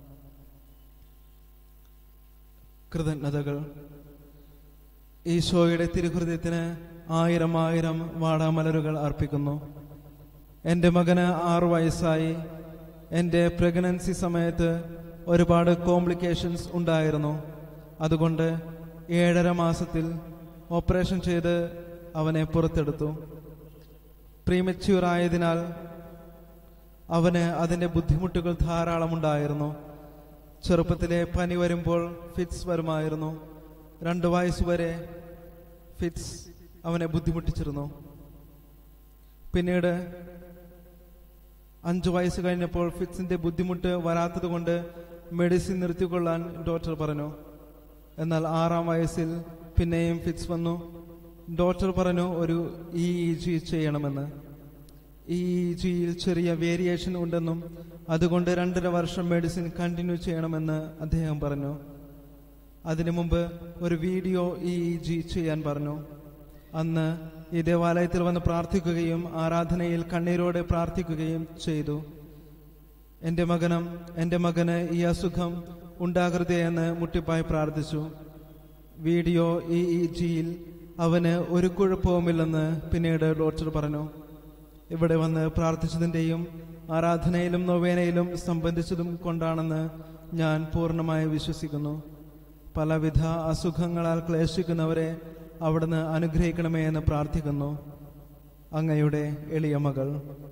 കൃതജ്ഞതകൾ ഈശോയുടെ തിരുഹൃദയത്തിന് ആയിരം ആയിരം വാടാമലരുകൾ അർപ്പിക്കുന്നു എൻ്റെ മകന് ആറു വയസ്സായി എൻ്റെ പ്രഗ്നൻസി സമയത്ത് ഒരുപാട് കോംപ്ലിക്കേഷൻസ് ഉണ്ടായിരുന്നു അതുകൊണ്ട് ഏഴര മാസത്തിൽ ഓപ്പറേഷൻ ചെയ്ത് അവനെ പുറത്തെടുത്തു പ്രീമച്യൂർ ആയതിനാൽ അവന് അതിൻ്റെ ബുദ്ധിമുട്ടുകൾ ധാരാളം ഉണ്ടായിരുന്നു ചെറുപ്പത്തിലെ പനി വരുമ്പോൾ ഫിറ്റ്സ് വരുമായിരുന്നു രണ്ട് വയസ്സുവരെ ഫിറ്റ്സ് അവനെ ബുദ്ധിമുട്ടിച്ചിരുന്നു പിന്നീട് അഞ്ചു വയസ്സ് കഴിഞ്ഞപ്പോൾ ഫിറ്റ്സിന്റെ ബുദ്ധിമുട്ട് വരാത്തത് കൊണ്ട് മെഡിസിൻ നിർത്തിക്കൊള്ളാൻ ഡോക്ടർ പറഞ്ഞു എന്നാൽ ആറാം വയസ്സിൽ പിന്നെയും ഫിറ്റ്സ് വന്നു ഡോക്ടർ പറഞ്ഞു ഒരു ഇ ഇ ജി ചെയ്യണമെന്ന് ഇ ഇ ജിയിൽ ചെറിയ വേരിയേഷൻ ഉണ്ടെന്നും അതുകൊണ്ട് രണ്ടര വർഷം മെഡിസിൻ കണ്ടിന്യൂ ചെയ്യണമെന്ന് അദ്ദേഹം പറഞ്ഞു അതിനു മുമ്പ് ഒരു വീഡിയോ ഇ ഇ ജി ചെയ്യാൻ പറഞ്ഞു അന്ന് ഈ ദേവാലയത്തിൽ വന്ന് പ്രാർത്ഥിക്കുകയും ആരാധനയിൽ കണ്ണീരോടെ പ്രാർത്ഥിക്കുകയും ചെയ്തു എൻ്റെ മകനും എൻ്റെ മകന് ഈ അസുഖം ഉണ്ടാകരുതേ എന്ന് മുട്ടിപ്പായി പ്രാർത്ഥിച്ചു വീഡിയോ ഇ ഇ ജിയിൽ അവന് ഒരു കുഴപ്പവുമില്ലെന്ന് പിന്നീട് ഡോക്ടർ പറഞ്ഞു ഇവിടെ വന്ന് പ്രാർത്ഥിച്ചതിൻ്റെയും ആരാധനയിലും നൊവേനയിലും സംബന്ധിച്ചതും കൊണ്ടാണെന്ന് ഞാൻ പൂർണ്ണമായി വിശ്വസിക്കുന്നു പലവിധ അസുഖങ്ങളാൽ ക്ലേശിക്കുന്നവരെ അവിടുന്ന് അനുഗ്രഹിക്കണമേ എന്ന് പ്രാർത്ഥിക്കുന്നു അങ്ങയുടെ എളിയ മകൾ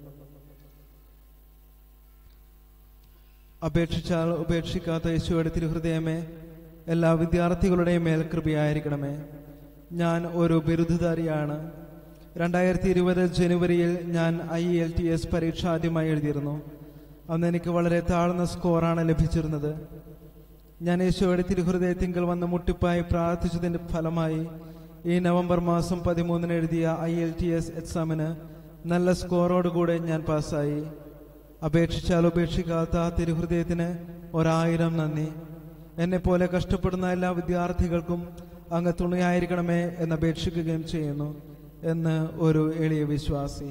അപേക്ഷിച്ചാൽ ഉപേക്ഷിക്കാത്ത യേശുവിടെ തിരുഹൃദയമേ എല്ലാ വിദ്യാർത്ഥികളുടെയും മേൽ കൃപയായിരിക്കണമേ ഞാൻ ഒരു ബിരുദധാരിയാണ് രണ്ടായിരത്തി ഇരുപത് ജനുവരിയിൽ ഞാൻ ഐ എൽ ടി എസ് പരീക്ഷ ആദ്യമായി എഴുതിയിരുന്നു അന്ന് എനിക്ക് വളരെ താഴ്ന്ന സ്കോറാണ് ലഭിച്ചിരുന്നത് ഞാൻ യേശുവിടെ തിരുഹൃദയത്തിങ്കൽ വന്ന് മുട്ടിപ്പായി പ്രാർത്ഥിച്ചതിന്റെ ഫലമായി ഈ നവംബർ മാസം പതിമൂന്നിന് എഴുതിയ ഐ എൽ ടി എസ് എക്സാമിന് നല്ല സ്കോറോടുകൂടെ ഞാൻ പാസ്സായി അപേക്ഷിച്ചാൽ ഉപേക്ഷിക്കാത്ത തിരുഹൃദയത്തിന് ഒരായിരം നന്ദി എന്നെ പോലെ കഷ്ടപ്പെടുന്ന എല്ലാ വിദ്യാർത്ഥികൾക്കും അങ്ങ് തുണയായിരിക്കണമേ എന്ന് അപേക്ഷിക്കുകയും ചെയ്യുന്നു എന്ന് ഒരു എളിയ വിശ്വാസി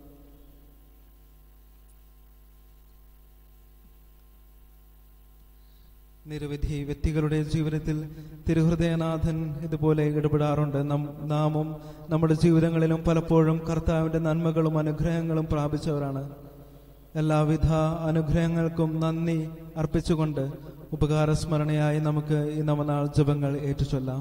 നിരവധി വ്യക്തികളുടെ ജീവിതത്തിൽ തിരുഹൃദയനാഥൻ ഇതുപോലെ ഇടപെടാറുണ്ട് നം- നാമും നമ്മുടെ ജീവിതങ്ങളിലും പലപ്പോഴും കർത്താവിന്റെ നന്മകളും അനുഗ്രഹങ്ങളും പ്രാപിച്ചവരാണ് എല്ലാവിധ അനുഗ്രഹങ്ങൾക്കും നന്ദി അർപ്പിച്ചുകൊണ്ട് ഉപകാരസ്മരണയായി നമുക്ക് ഈ നവനാൾ ജപങ്ങൾ ഏറ്റുചൊല്ലാം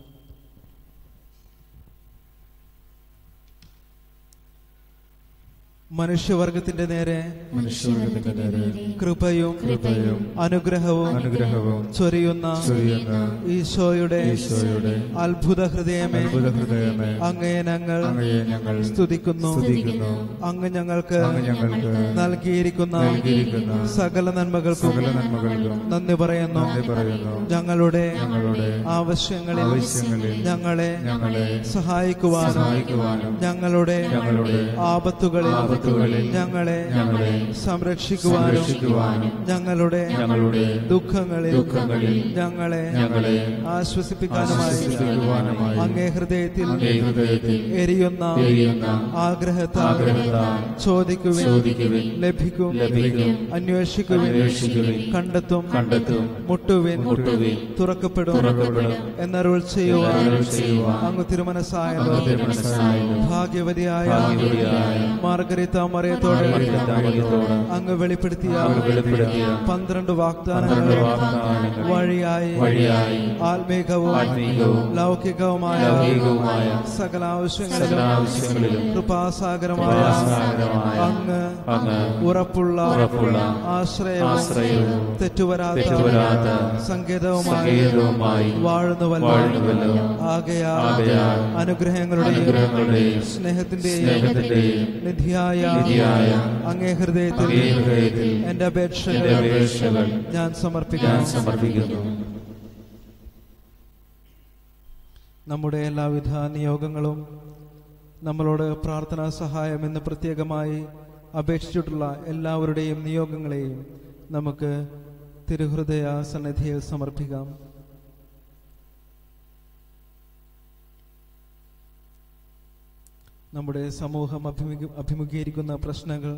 മനുഷ്യവർഗത്തിന്റെ നേരെ മനുഷ്യവർഗത്തിന്റെ നേരെ കൃപയും കൃപയും അനുഗ്രഹവും അനുഗ്രഹവും ചൊരിയുന്ന ചൊരിയുന്ന ഈശോയുടെ ഈശോയുടെ അത്ഭുത ഹൃദയമേ അത്ഭുത ഹൃദയമേ അങ്ങയെ ഞങ്ങൾ അങ്ങയെ ഞങ്ങൾ സ്തുതിക്കുന്നു സ്തുതിക്കുന്നു അങ്ങ് ഞങ്ങൾക്ക് അങ്ങ് ഞങ്ങൾക്ക് നൽകിയിരിക്കുന്ന നൽകിയിരിക്കുന്ന സകല നന്മകൾക്കും സകല നന്മകൾക്കും നന്ദി പറയുന്നു നന്ദി പറയുന്നു ഞങ്ങളുടെ ഞങ്ങളുടെ ആവശ്യങ്ങളിൽ ആവശ്യങ്ങളിൽ ഞങ്ങളെ ഞങ്ങളെ സഹായിക്കുവാനും സഹായിക്കുവാനും ഞങ്ങളുടെ ഞങ്ങളുടെ ആപത്തുകളിൽ ആപത്തുകളിൽ ഞങ്ങളെ ഞങ്ങളെ സംരക്ഷിക്കുവാനും സംരക്ഷിക്കുവാനും ഞങ്ങളുടെ ഞങ്ങളുടെ ദുഃഖങ്ങളിൽ ദുഃഖങ്ങളിൽ ഞങ്ങളെ ഞങ്ങളെ ആശ്വസിപ്പിക്കാനുമായി ആശ്വസിപ്പിക്കുവാനുമായി അങ്ങേ ഹൃദയത്തിൽ അങ്ങേ ഹൃദയത്തിൽ എരിയുന്ന എരിയുന്ന ആഗ്രഹത്താൽ ആഗ്രഹത്താൽ ചോദിക്കുവിൻ ചോദിക്കുവിൻ ലഭിക്കും ലഭിക്കും അന്വേഷിക്കുവിൻ അന്വേഷിക്കുവിൻ കണ്ടെത്തും കണ്ടെത്തും മുട്ടുവിൻ മുട്ടുവിൻ തുറക്കപ്പെടും തുറക്കപ്പെടും എന്നരുൾ ചെയ്യുവാൻ എന്നരുൾ ചെയ്യുവാൻ അങ്ങ് തിരുമനസായല്ലോ അങ്ങ് തിരുമനസ്സായല്ലോ ഭാഗ്യവതിയായ ഭാഗ്യവതിയായ മാർഗരിത്ത മറിയത്തോടെ മാർഗരിത്ത മറിയത്തോട് അങ്ങ് വെളിപ്പെടുത്തിയ അങ്ങ് വെളിപ്പെടുത്തിയ പന്ത്രണ്ട് വാഗ്ദാനങ്ങൾ പന്ത്രണ്ട് വാഗ്ദാനങ്ങൾ വഴിയായി വഴിയായി ആത്മീകവും ആത്മീകവും ലൗകികവുമായ ലൗകികവുമായ സകല സകല ആവശ്യങ്ങളിലും ആവശ്യങ്ങളിലും കൃപാസാഗരമായ കൃപാസാഗരമായ അങ്ങ് അങ്ങ് ഉറപ്പുള്ള ഉറപ്പുള്ള ആശ്രയവും ആശ്രയവും തെറ്റുവരാത്ത തെറ്റുവരാത്ത സങ്കേതവുമായി സങ്കേതവുമായി വാഴുന്നുവല്ലോ വാഴുന്നുവല്ലോ. ആകയാൽ ആകയാൽ അനുഗ്രഹങ്ങളുടെയും അനുഗ്രഹങ്ങളുടെയും സ്നേഹത്തിന്റെയും സ്നേഹത്തിന്റെയും നിധിയായ നിധിയായ അങ്ങേ ഹൃദയത്തിൽ അങ്ങേ ഹൃദയത്തിൽ എന്റെ എന്റെ അപേക്ഷകൾ അപേക്ഷകൾ ഞാൻ സമർപ്പിക്കാം ഞാൻ സമർപ്പിക്കുന്നു നമ്മുടെ എല്ലാവിധ നിയോഗങ്ങളും നമ്മളോട് പ്രാർത്ഥനാ സഹായം എന്ന് പ്രത്യേകമായി അപേക്ഷിച്ചിട്ടുള്ള എല്ലാവരുടെയും നിയോഗങ്ങളെയും നമുക്ക് തിരുഹൃദയ സന്നിധിയിൽ സമർപ്പിക്കാം നമ്മുടെ സമൂഹം അഭിമുഖ അഭിമുഖീകരിക്കുന്ന പ്രശ്നങ്ങൾ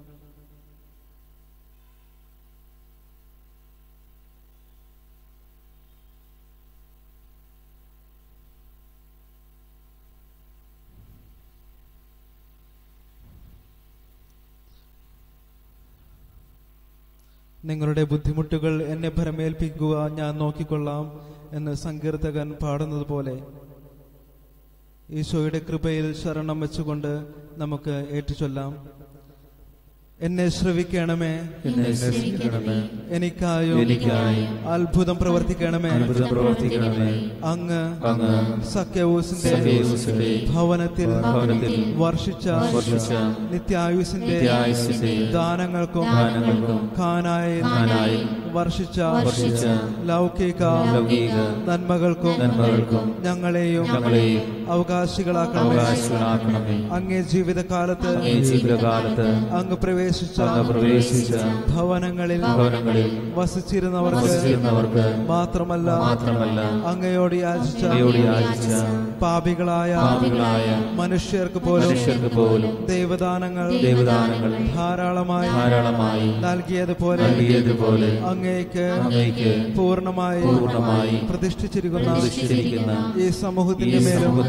നിങ്ങളുടെ ബുദ്ധിമുട്ടുകൾ എന്നെ ഭരമേൽപ്പിക്കുക ഞാൻ നോക്കിക്കൊള്ളാം എന്ന് സങ്കീർത്തകൻ പാടുന്നത് പോലെ ഈശോയുടെ കൃപയിൽ ശരണം വെച്ചുകൊണ്ട് നമുക്ക് ഏറ്റുചൊല്ലാം എന്നെ ശ്രവിക്കണമേ എന്നെ സ്നേഹിക്കണമേ എനിക്കായും എനിക്കായി അത്ഭുതം പ്രവർത്തിക്കണമേ അത്ഭുതം പ്രവർത്തിക്കണമേ അങ്ങ് അങ്ങ് സഖ്യവൂസിന്റെ സഖ്യവൂസിന്റെ ഭവനത്തിൽ ഭവനത്തിൽ വർഷിച്ച വർഷിച്ച നിത്യായുസിന്റെ നിത്യായുസ്സിന്റെ ദാനങ്ങൾക്കും ദാനങ്ങൾക്കും ഖാനായി ഖാനായി വർഷിച്ച വർഷിച്ച ലൗകിക ലൗകിക നന്മകൾക്കും നന്മകൾക്കും ഞങ്ങളെയും ഞങ്ങളെയും അവകാശികളാക്കണമേ അവകാശികളാക്കണമേ അങ്ങേ ജീവിതകാലത്ത് അങ്ങേ ജീവിതകാലത്ത് അങ്ങ് പ്രവേശിച്ച അങ്ങ് പ്രവേശിച്ച ഭവനങ്ങളിൽ ഭവനങ്ങളിൽ വസിച്ചിരുന്നവർക്ക് വസിച്ചിരുന്നവർക്ക് മാത്രമല്ല മാത്രമല്ല അങ്ങയോട് യാചിച്ച അങ്ങയോട് യാചിച്ച പാപികളായ പാപികളായ മനുഷ്യർക്ക് പോലും മനുഷ്യർക്ക് പോലും ദൈവദാനങ്ങൾ ദൈവദാനങ്ങൾ ധാരാളമായി ധാരാളമായി നൽകിയതുപോലെ നൽകിയതുപോലെ അങ്ങേക്ക് അങ്ങേക്ക് പൂർണ്ണമായി പൂർണ്ണമായി പ്രതിഷ്ഠിച്ചിരിക്കുന്ന പ്രതിഷ്ഠിച്ചിരിക്കുന്ന ഈ ഈ സമൂഹത്തിന്റെ മേലും സമൂഹത്തിന്റെ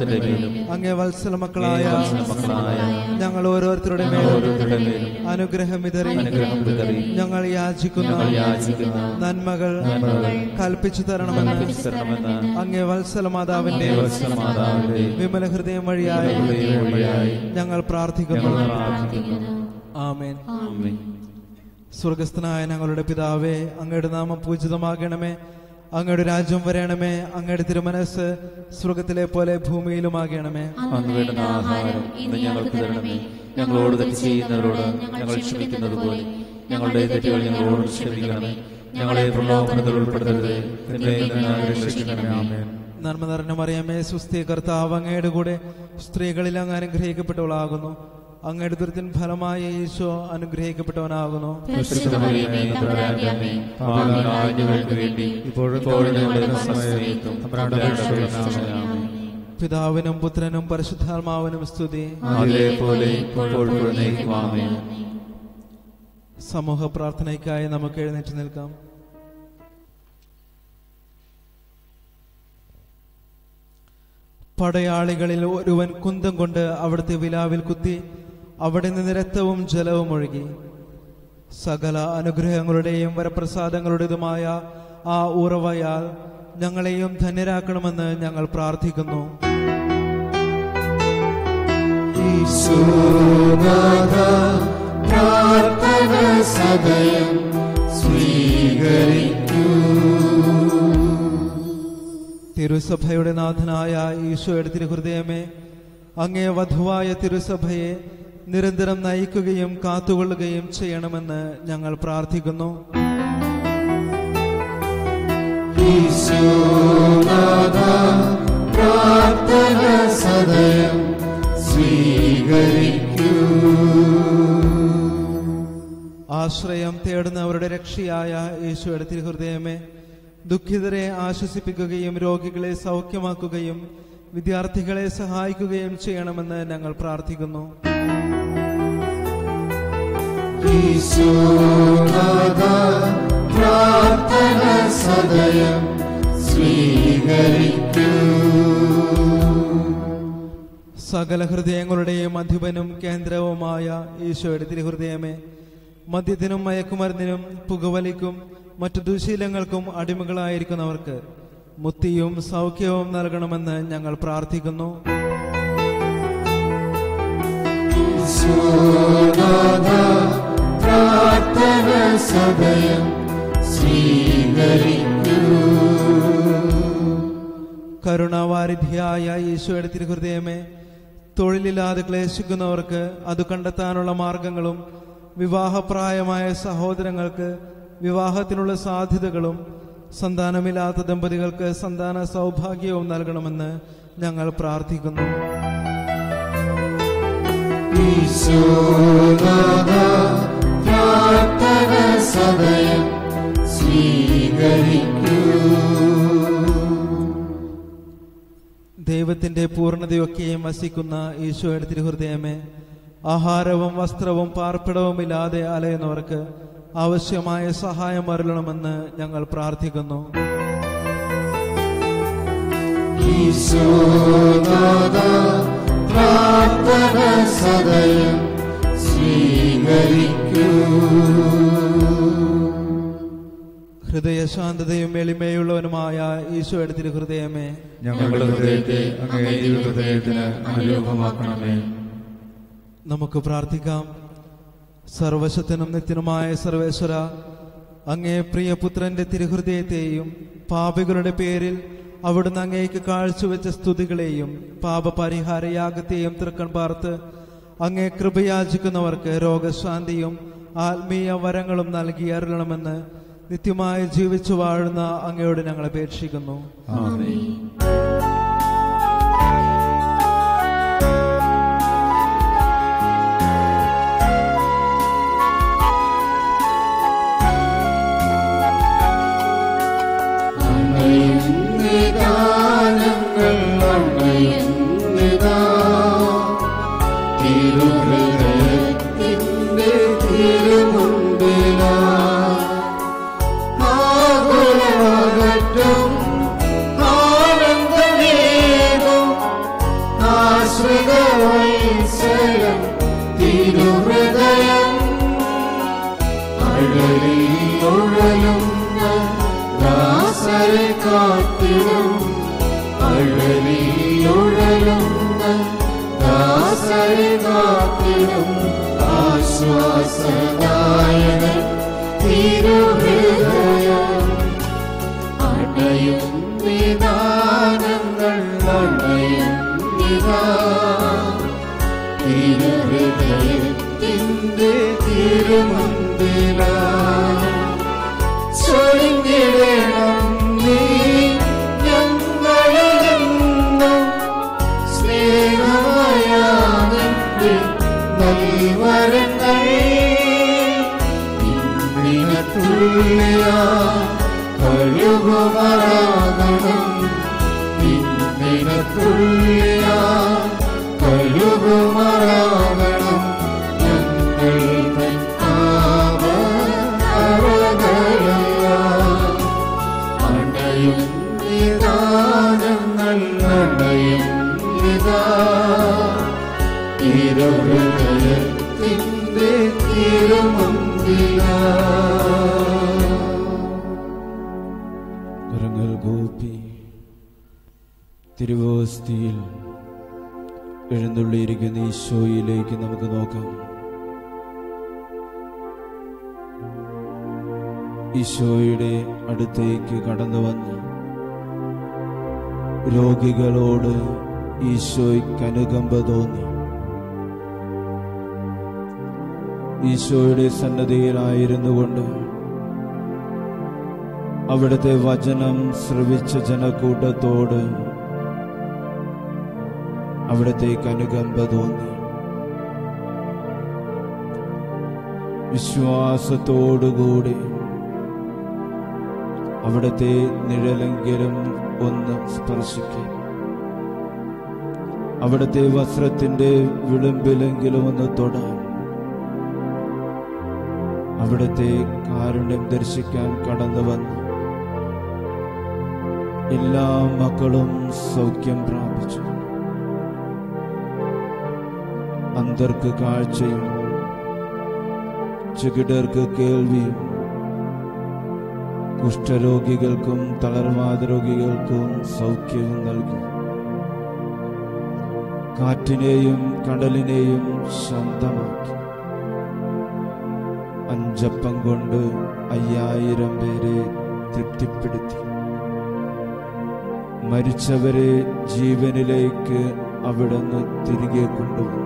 കുടുംബത്തിന്റെ മേലും അങ്ങേ വത്സല മക്കളായ മക്കളായ ഞങ്ങൾ ഓരോരുത്തരുടെ മേലും ഓരോരുത്തരുടെ മേലും അനുഗ്രഹം വിതറി അനുഗ്രഹം വിതറി ഞങ്ങൾ യാചിക്കുന്ന ഞങ്ങൾ യാചിക്കുന്ന നന്മകൾ നന്മകൾ കൽപ്പിച്ചു തരണമെന്ന് തരണമെന്ന് അങ്ങേ വത്സല മാതാവിന്റെ മാതാവിന്റെ വിമല ഹൃദയം വഴിയായി ഹൃദയം വഴിയായി ഞങ്ങൾ പ്രാർത്ഥിക്കുന്നു ഞങ്ങൾ പ്രാർത്ഥിക്കുന്നു ആമേൻ ആമേൻ. സ്വർഗസ്ഥനായ ഞങ്ങളുടെ പിതാവേ അങ്ങയുടെ നാമം പൂജിതമാകണമേ അങ്ങയുടെ രാജ്യം വരണമേ അങ്ങയുടെ തിരുമനസ് സ്വർഗത്തിലെ പോലെ ഭൂമിയിലുമാകണമേ അന്ന് വേണ്ടുന്ന ആഹാരം ഇന്ന് ഞങ്ങൾക്ക് തരണമേ ഞങ്ങളോട് തെറ്റ് ചെയ്യുന്നവരോട് ഞങ്ങൾ ക്ഷമിക്കുന്നത് പോലെ ഞങ്ങളുടെ തെറ്റുകൾ ഞങ്ങളോട് ക്ഷമിക്കണമേ ഞങ്ങളെ പ്രലോഭനത്തിൽ ഉൾപ്പെടുത്തരുത് നിന്നെ രക്ഷിക്കണമേ ആമേൻ നന്മ നിറഞ്ഞ മറിയമേ സുസ്ഥി കർത്താവ് അങ്ങയുടെ കൂടെ സ്ത്രീകളിൽ അങ്ങ് അനുഗ്രഹിക്കപ്പെട്ടവളാകുന്നു അങ്ങയുടെ ദുരിതൻ ഫലമായ ഈശോ അനുഗ്രഹിക്കപ്പെട്ടവനാകുന്നു പരിശുദ്ധ മറിയമേ, തമ്പുരാന്റെ അമ്മേ, പാപികളായ ഞങ്ങൾക്ക് വേണ്ടി ഇപ്പോഴും ഇപ്പോഴും ഞങ്ങളുടെ സമയത്തും തമ്പുരാന്റെ അപേക്ഷയോടെ ആമേൻ. പിതാവിനും പുത്രനും പരിശുദ്ധാത്മാവിനും സ്തുതി അതിലെ പോലെ ഇപ്പോഴും ആമേൻ സമൂഹ പ്രാർത്ഥനയ്ക്കായി നമുക്ക് എഴുന്നേറ്റ് നിൽക്കാം പടയാളികളിൽ ഒരുവൻ കുന്തം കൊണ്ട് അവിടുത്തെ വിലാവിൽ കുത്തി അവിടെ നിന്ന് രക്തവും ജലവും ഒഴുകി സകല അനുഗ്രഹങ്ങളുടെയും വരപ്രസാദങ്ങളുടേതുമായ ആ ഉറവയാൽ ഞങ്ങളെയും ധന്യരാക്കണമെന്ന് ഞങ്ങൾ പ്രാർത്ഥിക്കുന്നു ഈശോനാഥ പ്രാർത്ഥന സദയം സ്വീകരിക്കൂ തിരുസഭയുടെ നാഥനായ ഈശോയുടെ തിരുഹൃദയമേ അങ്ങേ വധുവായ തിരുസഭയെ നിരന്തരം നയിക്കുകയും കാത്തുകൊള്ളുകയും ചെയ്യണമെന്ന് ഞങ്ങൾ പ്രാർത്ഥിക്കുന്നു ഈശോനാഥ പ്രാർത്ഥന സദയം സ്വീകരിക്കൂ ആശ്രയം തേടുന്നവരുടെ രക്ഷയായ ഈശോയുടെ തിരുഹൃദയമേ ദുഃഖിതരെ ആശ്വസിപ്പിക്കുകയും രോഗികളെ സൗഖ്യമാക്കുകയും വിദ്യാർത്ഥികളെ സഹായിക്കുകയും ചെയ്യണമെന്ന് ഞങ്ങൾ പ്രാർത്ഥിക്കുന്നു ഈശോനാഥ പ്രാർത്ഥന സദയം സ്വീകരിക്കൂ സകല ഹൃദയങ്ങളുടെയും അധിപനും കേന്ദ്രവുമായ ഈശോയുടെ തിരുഹൃദയമേ മദ്യത്തിനും മയക്കുമരുന്നിനും പുകവലിക്കും മറ്റു ദുശീലങ്ങൾക്കും അടിമകളായിരിക്കുന്നവർക്ക് മുക്തിയും സൗഖ്യവും നൽകണമെന്ന് ഞങ്ങൾ പ്രാർത്ഥിക്കുന്നു ഈശോനാഥ പ്രാർത്ഥന സദയം സ്വീകരിക്കൂ കരുണാവാരിധിയായ ഈശോയുടെ തിരുഹൃദയമേ തൊഴിലില്ലാതെ ക്ലേശിക്കുന്നവർക്ക് അത് കണ്ടെത്താനുള്ള മാർഗങ്ങളും വിവാഹപ്രായമായ സഹോദരങ്ങൾക്ക് വിവാഹത്തിനുള്ള സാധ്യതകളും സന്താനമില്ലാത്ത ദമ്പതികൾക്ക് സന്താന സൗഭാഗ്യവും നൽകണമെന്ന് ഞങ്ങൾ പ്രാർത്ഥിക്കുന്നു ഈശോനാഥ പ്രാർത്ഥന സദയം സ്വീകരിക്കൂ ദൈവത്തിന്റെ പൂർണ്ണതയൊക്കെയും വസിക്കുന്ന ഈശോയുടെ തിരുഹൃദയമേ ആഹാരവും വസ്ത്രവും പാർപ്പിടവും ഇല്ലാതെ അലയുന്നവർക്ക് ആവശ്യമായ സഹായം അരുളണമെന്ന് ഞങ്ങൾ പ്രാർത്ഥിക്കുന്നു ഈശോനാഥ പ്രാർത്ഥന സദയം സ്വീകരിക്കൂ ഹൃദയശാന്തതയും എളിമയുള്ളവനുമായ ഈശോയുടെ തിരുഹൃദയമേ ഞങ്ങളുടെ ഹൃദയത്തെ അങ്ങേ ഹൃദയത്തിന് അനുരൂപമാക്കണമേ നമുക്ക് പ്രാർത്ഥിക്കാം സർവശക്തനും നിത്യനുമായ സർവേശ്വര അങ്ങേ പ്രിയപുത്രന്റെ തിരുഹൃദയത്തെയും പാപികളുടെ പേരിൽ അവിടുന്ന് അങ്ങേക്ക് കാഴ്ചവെച്ച സ്തുതികളെയും പാപപരിഹാരയാഗത്തെയും തൃക്കൺ പാർത്ത് അങ്ങേ കൃപയാചിക്കുന്നവർക്ക് രോഗശാന്തിയും ആത്മീയ വരങ്ങളും നൽകി അരുളണമെന്ന് നിത്യമായി ജീവിച്ചു വാഴുന്ന അങ്ങയോട് ഞങ്ങൾ അപേക്ഷിക്കുന്നു ആമേൻ നിദാനങ്ങൾ അണയുന്നിതാ തിരുഹൃദയത്തിൻ്റെ തിരുമുമ്പിലാ ആകുലമകറ്റും ആനന്ദ ദാസരെ കാത്തിടും ആശ്വാസദായകൻ തിരുഹൃദയം അടയും നിദാനങ്ങൾ അടയും നിദാ തിരുഹൃദയത്തിൻ്റെ തിരുമുന്തിലാ ചൊരിഞ്ഞിടണം നീ ഞങ്ങളിലെന്നും സ്നേഹമായാതെ നൽവരങ്ങൾ തുല്യ കഴുകുമറാകണം നിന്നിന തുല്യ കഴുകുമറാകണം ഞങ്ങൾ അടയും നിദാനങ്ങൾ അടയും നിദാ തിരുഹൃദയത്തിൻ്റെ തിരുമന്ദിരാ കരങ്ങൾ കൂപ്പി തിരുവോസ്തിയിൽ എഴുന്നള്ളിയിരിക്കുന്ന ഈശോയിലേക്ക് നമുക്ക് നോക്കാം ഈശോയുടെ അടുത്തേക്ക് കടന്നു വന്ന് രോഗികളോട് ഈശോയ്ക്ക് അനുകമ്പ തോന്നി ഈശോയുടെ സന്നദ്ധയിലായിരുന്നു കൊണ്ട് അവിടുത്തെ വചനം ശ്രവിച്ച ജനക്കൂട്ടത്തോട് അവിടത്തേക്ക് അനുകമ്പ തോന്നി വിശ്വാസത്തോടുകൂടി അവിടത്തെ നിഴലെങ്കിലും ഒന്ന് സ്പർശിക്കും അവിടുത്തെ വസ്ത്രത്തിന്റെ വിളിമ്പിലെങ്കിലും ഒന്ന് തൊടാൻ അവിടുത്തെ കാരുണ്യം ദർശിക്കാൻ കടന്നു വന്നു എല്ലാ മക്കളും സൗഖ്യം പ്രാപിച്ചു അന്തർക്ക് കാഴ്ചയും ചെകിടർക്ക് കേൾവിയും കുഷ്ഠരോഗികൾക്കും തളർവാദ രോഗികൾക്കും സൗഖ്യവും നൽകി കാറ്റിനെയും കടലിനെയും ശാന്തമാക്കി അഞ്ചപ്പം കൊണ്ട് അയ്യായിരം പേരെ തൃപ്തിപ്പെടുത്തി മരിച്ചവരെ ജീവനിലേക്ക് അവിടുന്ന് തിരികെ കൊണ്ടുവന്നു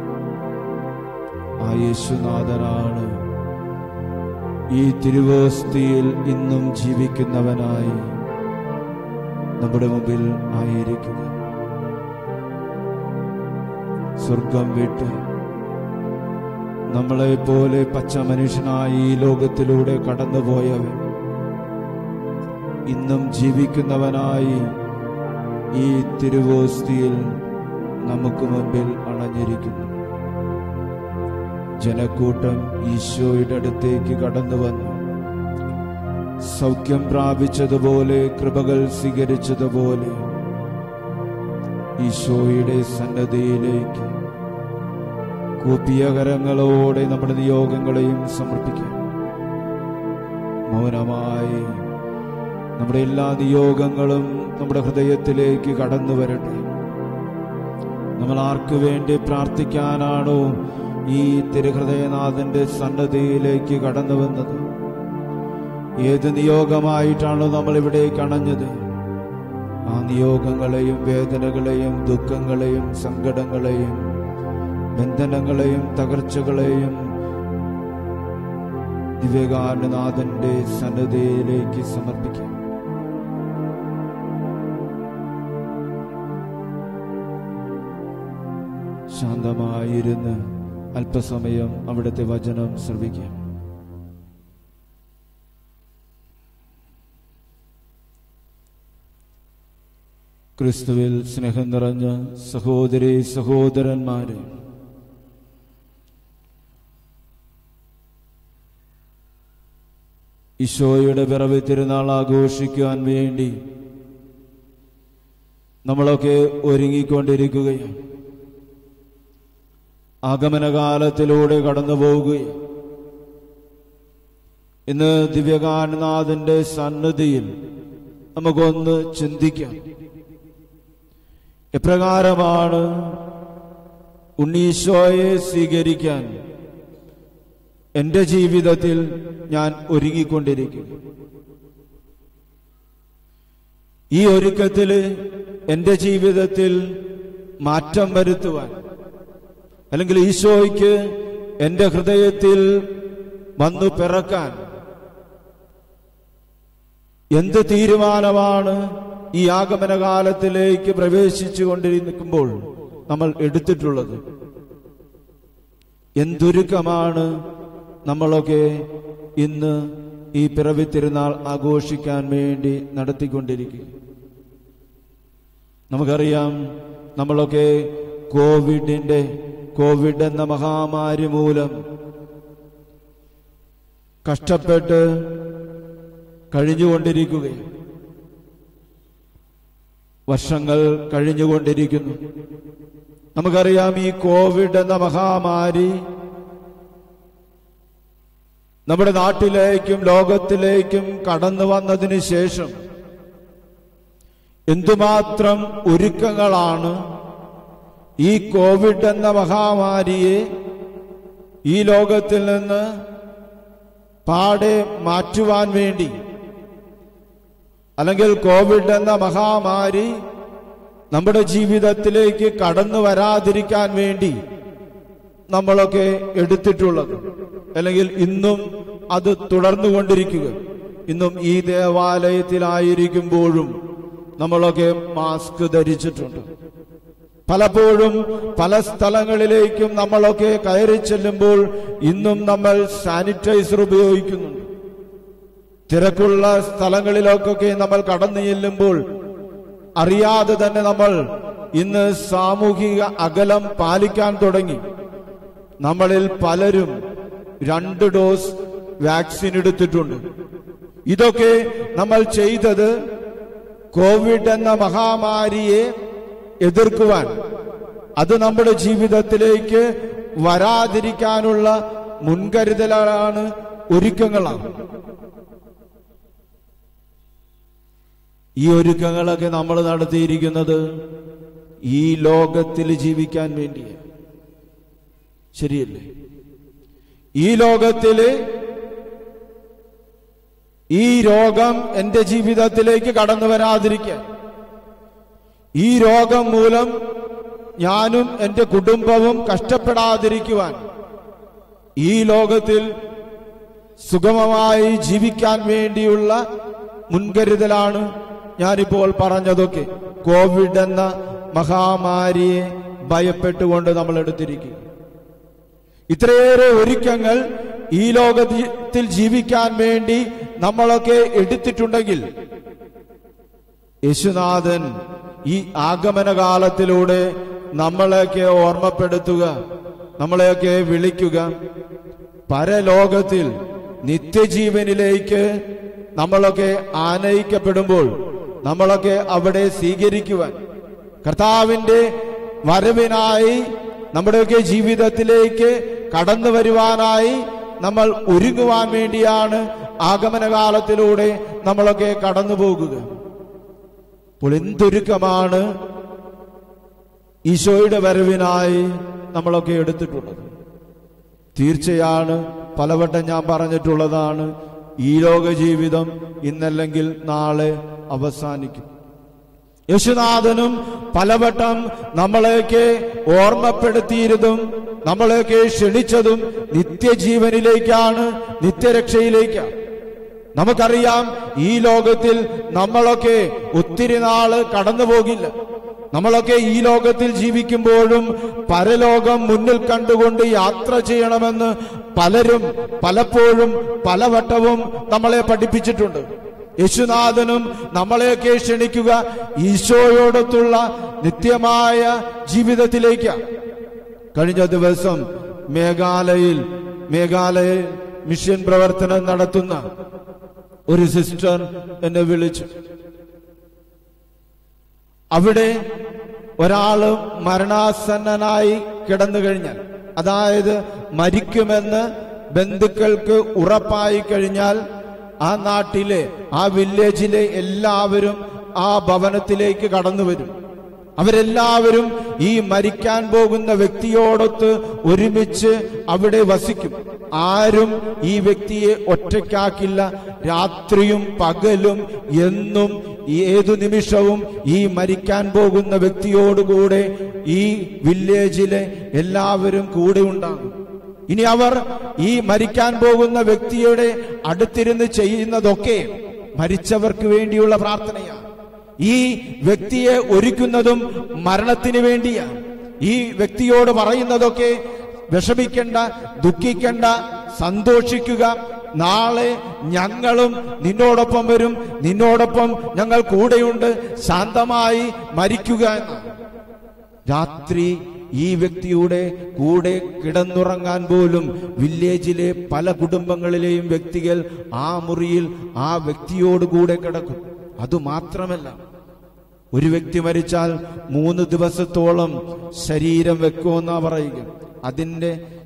ആ യേശുനാഥനാണ് ഈ തിരുവോസ്തിയിൽ ഇന്നും ജീവിക്കുന്നവനായി നമ്മുടെ മുമ്പിൽ ആയിരിക്കുക സ്വർഗം വിട്ട് നമ്മളെ പോലെ പച്ച മനുഷ്യനായി ഈ ലോകത്തിലൂടെ കടന്നുപോയവൻ ഇന്നും ജീവിക്കുന്നവനായി ഈ തിരുവോസ്തിയിൽ നമുക്ക് മുമ്പിൽ അണഞ്ഞിരിക്കുന്നു ജനക്കൂട്ടം ഈശോയുടെ അടുത്തേക്ക് കടന്നു വന്നു സൗഖ്യം പ്രാപിച്ചതുപോലെ കൃപകൾ സ്വീകരിച്ചതുപോലെ ഈശോയുടെ സന്നദ്ധയിലേക്ക് കൂപ്പിയ കരങ്ങളോടെ നമ്മുടെ നിയോഗങ്ങളെയും സമർപ്പിക്കാം മൗനമായി നമ്മുടെ എല്ലാ നിയോഗങ്ങളും നമ്മുടെ ഹൃദയത്തിലേക്ക് കടന്നു വരട്ടെ നമ്മൾ ആർക്കു വേണ്ടി പ്രാർത്ഥിക്കാനാണോ ഈ തിരുഹൃദയനാഥന്റെ സന്നദ്ധയിലേക്ക് കടന്നു വന്നത് ഏത് നിയോഗമായിട്ടാണോ നമ്മൾ ഇവിടെ കണഞ്ഞത് ആ നിയോഗങ്ങളെയും വേദനകളെയും ദുഃഖങ്ങളെയും സങ്കടങ്ങളെയും ബന്ധനങ്ങളെയും തകർച്ചകളെയും ദിവ്യകാരണനാഥന്റെ സന്നദ്ധയിലേക്ക് സമർപ്പിക്കാം ശാന്തമായിരുന്ന് അല്പസമയം അവിടുത്തെ വചനം ശ്രവിക്കാം ക്രിസ്തുവിൽ സ്നേഹം നിറഞ്ഞ സഹോദരി സഹോദരന്മാരെ ഈശോയുടെ പിറവി തിരുനാൾ ആഘോഷിക്കാൻ വേണ്ടി നമ്മളൊക്കെ ഒരുങ്ങിക്കൊണ്ടിരിക്കുകയാണ് ആഗമനകാലത്തിലൂടെ കടന്നു പോവുകയും ഇന്ന് ദിവ്യകാനനാഥന്റെ സന്നദ്ധിയിൽ നമുക്കൊന്ന് ചിന്തിക്കാം എപ്രകാരമാണ് ഉണ്ണീശോയെ സ്വീകരിക്കാൻ എൻ്റെ ജീവിതത്തിൽ ഞാൻ ഒരുങ്ങിക്കൊണ്ടിരിക്കും ഈ ഒരുക്കത്തിൽ എൻ്റെ ജീവിതത്തിൽ മാറ്റം വരുത്തുവാൻ അല്ലെങ്കിൽ ഈശോയ്ക്ക് എൻ്റെ ഹൃദയത്തിൽ വന്നു പിറക്കാൻ എന്ത് തീരുമാനമാണ് ഈ ആഗമന കാലത്തിലേക്ക് പ്രവേശിച്ചു കൊണ്ടിരിക്കുമ്പോൾ നമ്മൾ എടുത്തിട്ടുള്ളത് എന്തൊരുക്കമാണ് നമ്മളൊക്കെ ഇന്ന് ഈ പിറവി തിരുനാൾ ആഘോഷിക്കാൻ വേണ്ടി നടത്തിക്കൊണ്ടിരിക്കുക നമുക്കറിയാം നമ്മളൊക്കെ കോവിഡിന്റെ കോവിഡ് എന്ന മഹാമാരി മൂലം കഷ്ടപ്പെട്ട് കഴിഞ്ഞുകൊണ്ടിരിക്കുകയും വർഷങ്ങൾ കഴിഞ്ഞുകൊണ്ടിരിക്കുന്നു നമുക്കറിയാം ഈ കോവിഡ് എന്ന മഹാമാരി നമ്മുടെ നാട്ടിലേക്കും ലോകത്തിലേക്കും കടന്നു വന്നതിന് ശേഷം എന്തുമാത്രം ഒരുക്കങ്ങളാണ് ഈ കോവിഡ് എന്ന മഹാമാരിയെ ഈ ലോകത്തിൽ നിന്ന് പാടെ മാറ്റുവാൻ വേണ്ടി അല്ലെങ്കിൽ കോവിഡ് എന്ന മഹാമാരി നമ്മുടെ ജീവിതത്തിലേക്ക് കടന്നു വരാതിരിക്കാൻ വേണ്ടി നമ്മളൊക്കെ എടുത്തിട്ടുള്ളത് അല്ലെങ്കിൽ ഇന്നും അത് തുടർന്നുകൊണ്ടിരിക്കുക ഇന്നും ഈ ദേവാലയത്തിലായിരിക്കുമ്പോഴും നമ്മളൊക്കെ മാസ്ക് ധരിച്ചിട്ടുണ്ട് പലപ്പോഴും പല സ്ഥലങ്ങളിലേക്കും നമ്മളൊക്കെ കയറി ചെല്ലുമ്പോൾ ഇന്നും നമ്മൾ സാനിറ്റൈസർ ഉപയോഗിക്കുന്നുണ്ട് തിരക്കുള്ള സ്ഥലങ്ങളിലേക്കൊക്കെ നമ്മൾ കടന്നു ചെല്ലുമ്പോൾ അറിയാതെ തന്നെ നമ്മൾ ഇന്ന് സാമൂഹിക അകലം പാലിക്കാൻ തുടങ്ങി നമ്മളിൽ പലരും രണ്ട് ഡോസ് വാക്സിൻ എടുത്തിട്ടുണ്ട് ഇതൊക്കെ നമ്മൾ ചെയ്തത് കോവിഡ് എന്ന മഹാമാരിയെ എതിർക്കുവാൻ അത് നമ്മുടെ ജീവിതത്തിലേക്ക് വരാതിരിക്കാനുള്ള മുൻകരുതലാണ് ഒരുക്കങ്ങളാണ് ഈ ഒരുക്കങ്ങളൊക്കെ നമ്മൾ നടത്തിയിരിക്കുന്നത് ഈ ലോകത്തിൽ ജീവിക്കാൻ വേണ്ടിയാണ് ശരിയല്ലേ ഈ ലോകത്തില് ഈ രോഗം എന്റെ ജീവിതത്തിലേക്ക് കടന്നു വരാതിരിക്കാൻ ഈ രോഗം മൂലം ഞാനും എന്റെ കുടുംബവും കഷ്ടപ്പെടാതിരിക്കുവാൻ ഈ ലോകത്തിൽ സുഗമമായി ജീവിക്കാൻ വേണ്ടിയുള്ള മുൻകരുതലാണ് ഞാനിപ്പോൾ പറഞ്ഞതൊക്കെ കോവിഡ് എന്ന മഹാമാരിയെ ഭയപ്പെട്ടുകൊണ്ട് നമ്മൾ എടുത്തിരിക്കുക ഇത്രയേറെ ഒരുക്കങ്ങൾ ഈ ലോകത്തിൽ ജീവിക്കാൻ വേണ്ടി നമ്മളൊക്കെ എടുത്തിട്ടുണ്ടെങ്കിൽ യേശുനാഥൻ ഈ ആഗമന കാലത്തിലൂടെ നമ്മളെയൊക്കെ ഓർമ്മപ്പെടുത്തുക നമ്മളെയൊക്കെ വിളിക്കുക പരലോകത്തിൽ നിത്യജീവനിലേക്ക് നമ്മളൊക്കെ ആനയിക്കപ്പെടുമ്പോൾ നമ്മളൊക്കെ അവിടെ സ്വീകരിക്കുവാൻ കർത്താവിന്റെ വരവിനായി നമ്മുടെയൊക്കെ ജീവിതത്തിലേക്ക് കടന്നു വരുവാനായി നമ്മൾ ഒരുങ്ങുവാൻ വേണ്ടിയാണ് ആഗമനകാലത്തിലൂടെ നമ്മളൊക്കെ കടന്നു പോകുക അപ്പോൾ എന്തൊരുക്കമാണ് ഈശോയുടെ വരവിനായി നമ്മളൊക്കെ എടുത്തിട്ടുള്ളത് തീർച്ചയാണ് പലവട്ടം ഞാൻ പറഞ്ഞിട്ടുള്ളതാണ് ഈ ലോക ജീവിതം ഇന്നല്ലെങ്കിൽ നാളെ അവസാനിക്കും യേശുനാഥനും പലവട്ടം നമ്മളെയൊക്കെ ഓർമ്മപ്പെടുത്തിയതും നമ്മളെയൊക്കെ ക്ഷണിച്ചതും നിത്യജീവനിലേക്കാണ് നിത്യരക്ഷയിലേക്കാണ് നമുക്കറിയാം ഈ ലോകത്തിൽ നമ്മളൊക്കെ ഒത്തിരി നാള് കടന്നു പോകില്ല നമ്മളൊക്കെ ഈ ലോകത്തിൽ ജീവിക്കുമ്പോഴും പരലോകം മുന്നിൽ കണ്ടുകൊണ്ട് യാത്ര ചെയ്യണമെന്ന് പലരും പലപ്പോഴും പലവട്ടവും നമ്മളെ പഠിപ്പിച്ചിട്ടുണ്ട് യേശുനാഥനും നമ്മളെയൊക്കെ ക്ഷണിക്കുക ഈശോയോടൊത്തുള്ള നിത്യമായ ജീവിതത്തിലേക്ക് കഴിഞ്ഞ ദിവസം മേഘാലയയിൽ മേഘാലയയിൽ മിഷൻ പ്രവർത്തനം നടത്തുന്ന ഒരു സിസ്റ്റർ എന്നെ വിളിച്ചു അവിടെ ഒരാള് മരണാസന്നനായി കിടന്നു കഴിഞ്ഞാൽ അതായത് മരിക്കുമെന്ന് ബന്ധുക്കൾക്ക് ഉറപ്പായി കഴിഞ്ഞാൽ ആ നാട്ടിലെ ആ വില്ലേജിലെ എല്ലാവരും ആ ഭവനത്തിലേക്ക് കടന്നു വരും അവരെല്ലാവരും ഈ മരിക്കാൻ പോകുന്ന വ്യക്തിയോടൊത്ത് ഒരുമിച്ച് അവിടെ വസിക്കും ആരും ഈ വ്യക്തിയെ ഒറ്റയ്ക്കാക്കില്ല രാത്രിയും പകലും എന്നും ഏതു നിമിഷവും ഈ മരിക്കാൻ പോകുന്ന വ്യക്തിയോടുകൂടെ ഈ വില്ലേജിലെ എല്ലാവരും കൂടെ ഉണ്ടാകും ഇനി അവർ ഈ മരിക്കാൻ പോകുന്ന വ്യക്തിയുടെ അടുത്തിരുന്ന് ചെയ്യുന്നതൊക്കെ മരിച്ചവർക്ക് വേണ്ടിയുള്ള പ്രാർത്ഥനയാണ് ഈ വ്യക്തിയെ ഒരുക്കുന്നതും മരണത്തിന് വേണ്ടിയാണ് ഈ വ്യക്തിയോട് പറയുന്നതൊക്കെ വിഷമിക്കണ്ട ദുഃഖിക്കണ്ട സന്തോഷിക്കുക നാളെ ഞങ്ങളും നിന്നോടൊപ്പം വരും നിന്നോടൊപ്പം ഞങ്ങൾ കൂടെയുണ്ട് ശാന്തമായി മരിക്കുക എന്നാണ് രാത്രി ഈ വ്യക്തിയുടെ കൂടെ കിടന്നുറങ്ങാൻ പോലും വില്ലേജിലെ പല കുടുംബങ്ങളിലെയും വ്യക്തികൾ ആ മുറിയിൽ ആ വ്യക്തിയോട് കൂടെ കിടക്കും അതുമാത്രമല്ല ഒരു വ്യക്തി മരിച്ചാൽ മൂന്ന് ദിവസത്തോളം ശരീരം വെക്കുമെന്നാ പറയുക അതിന്റെ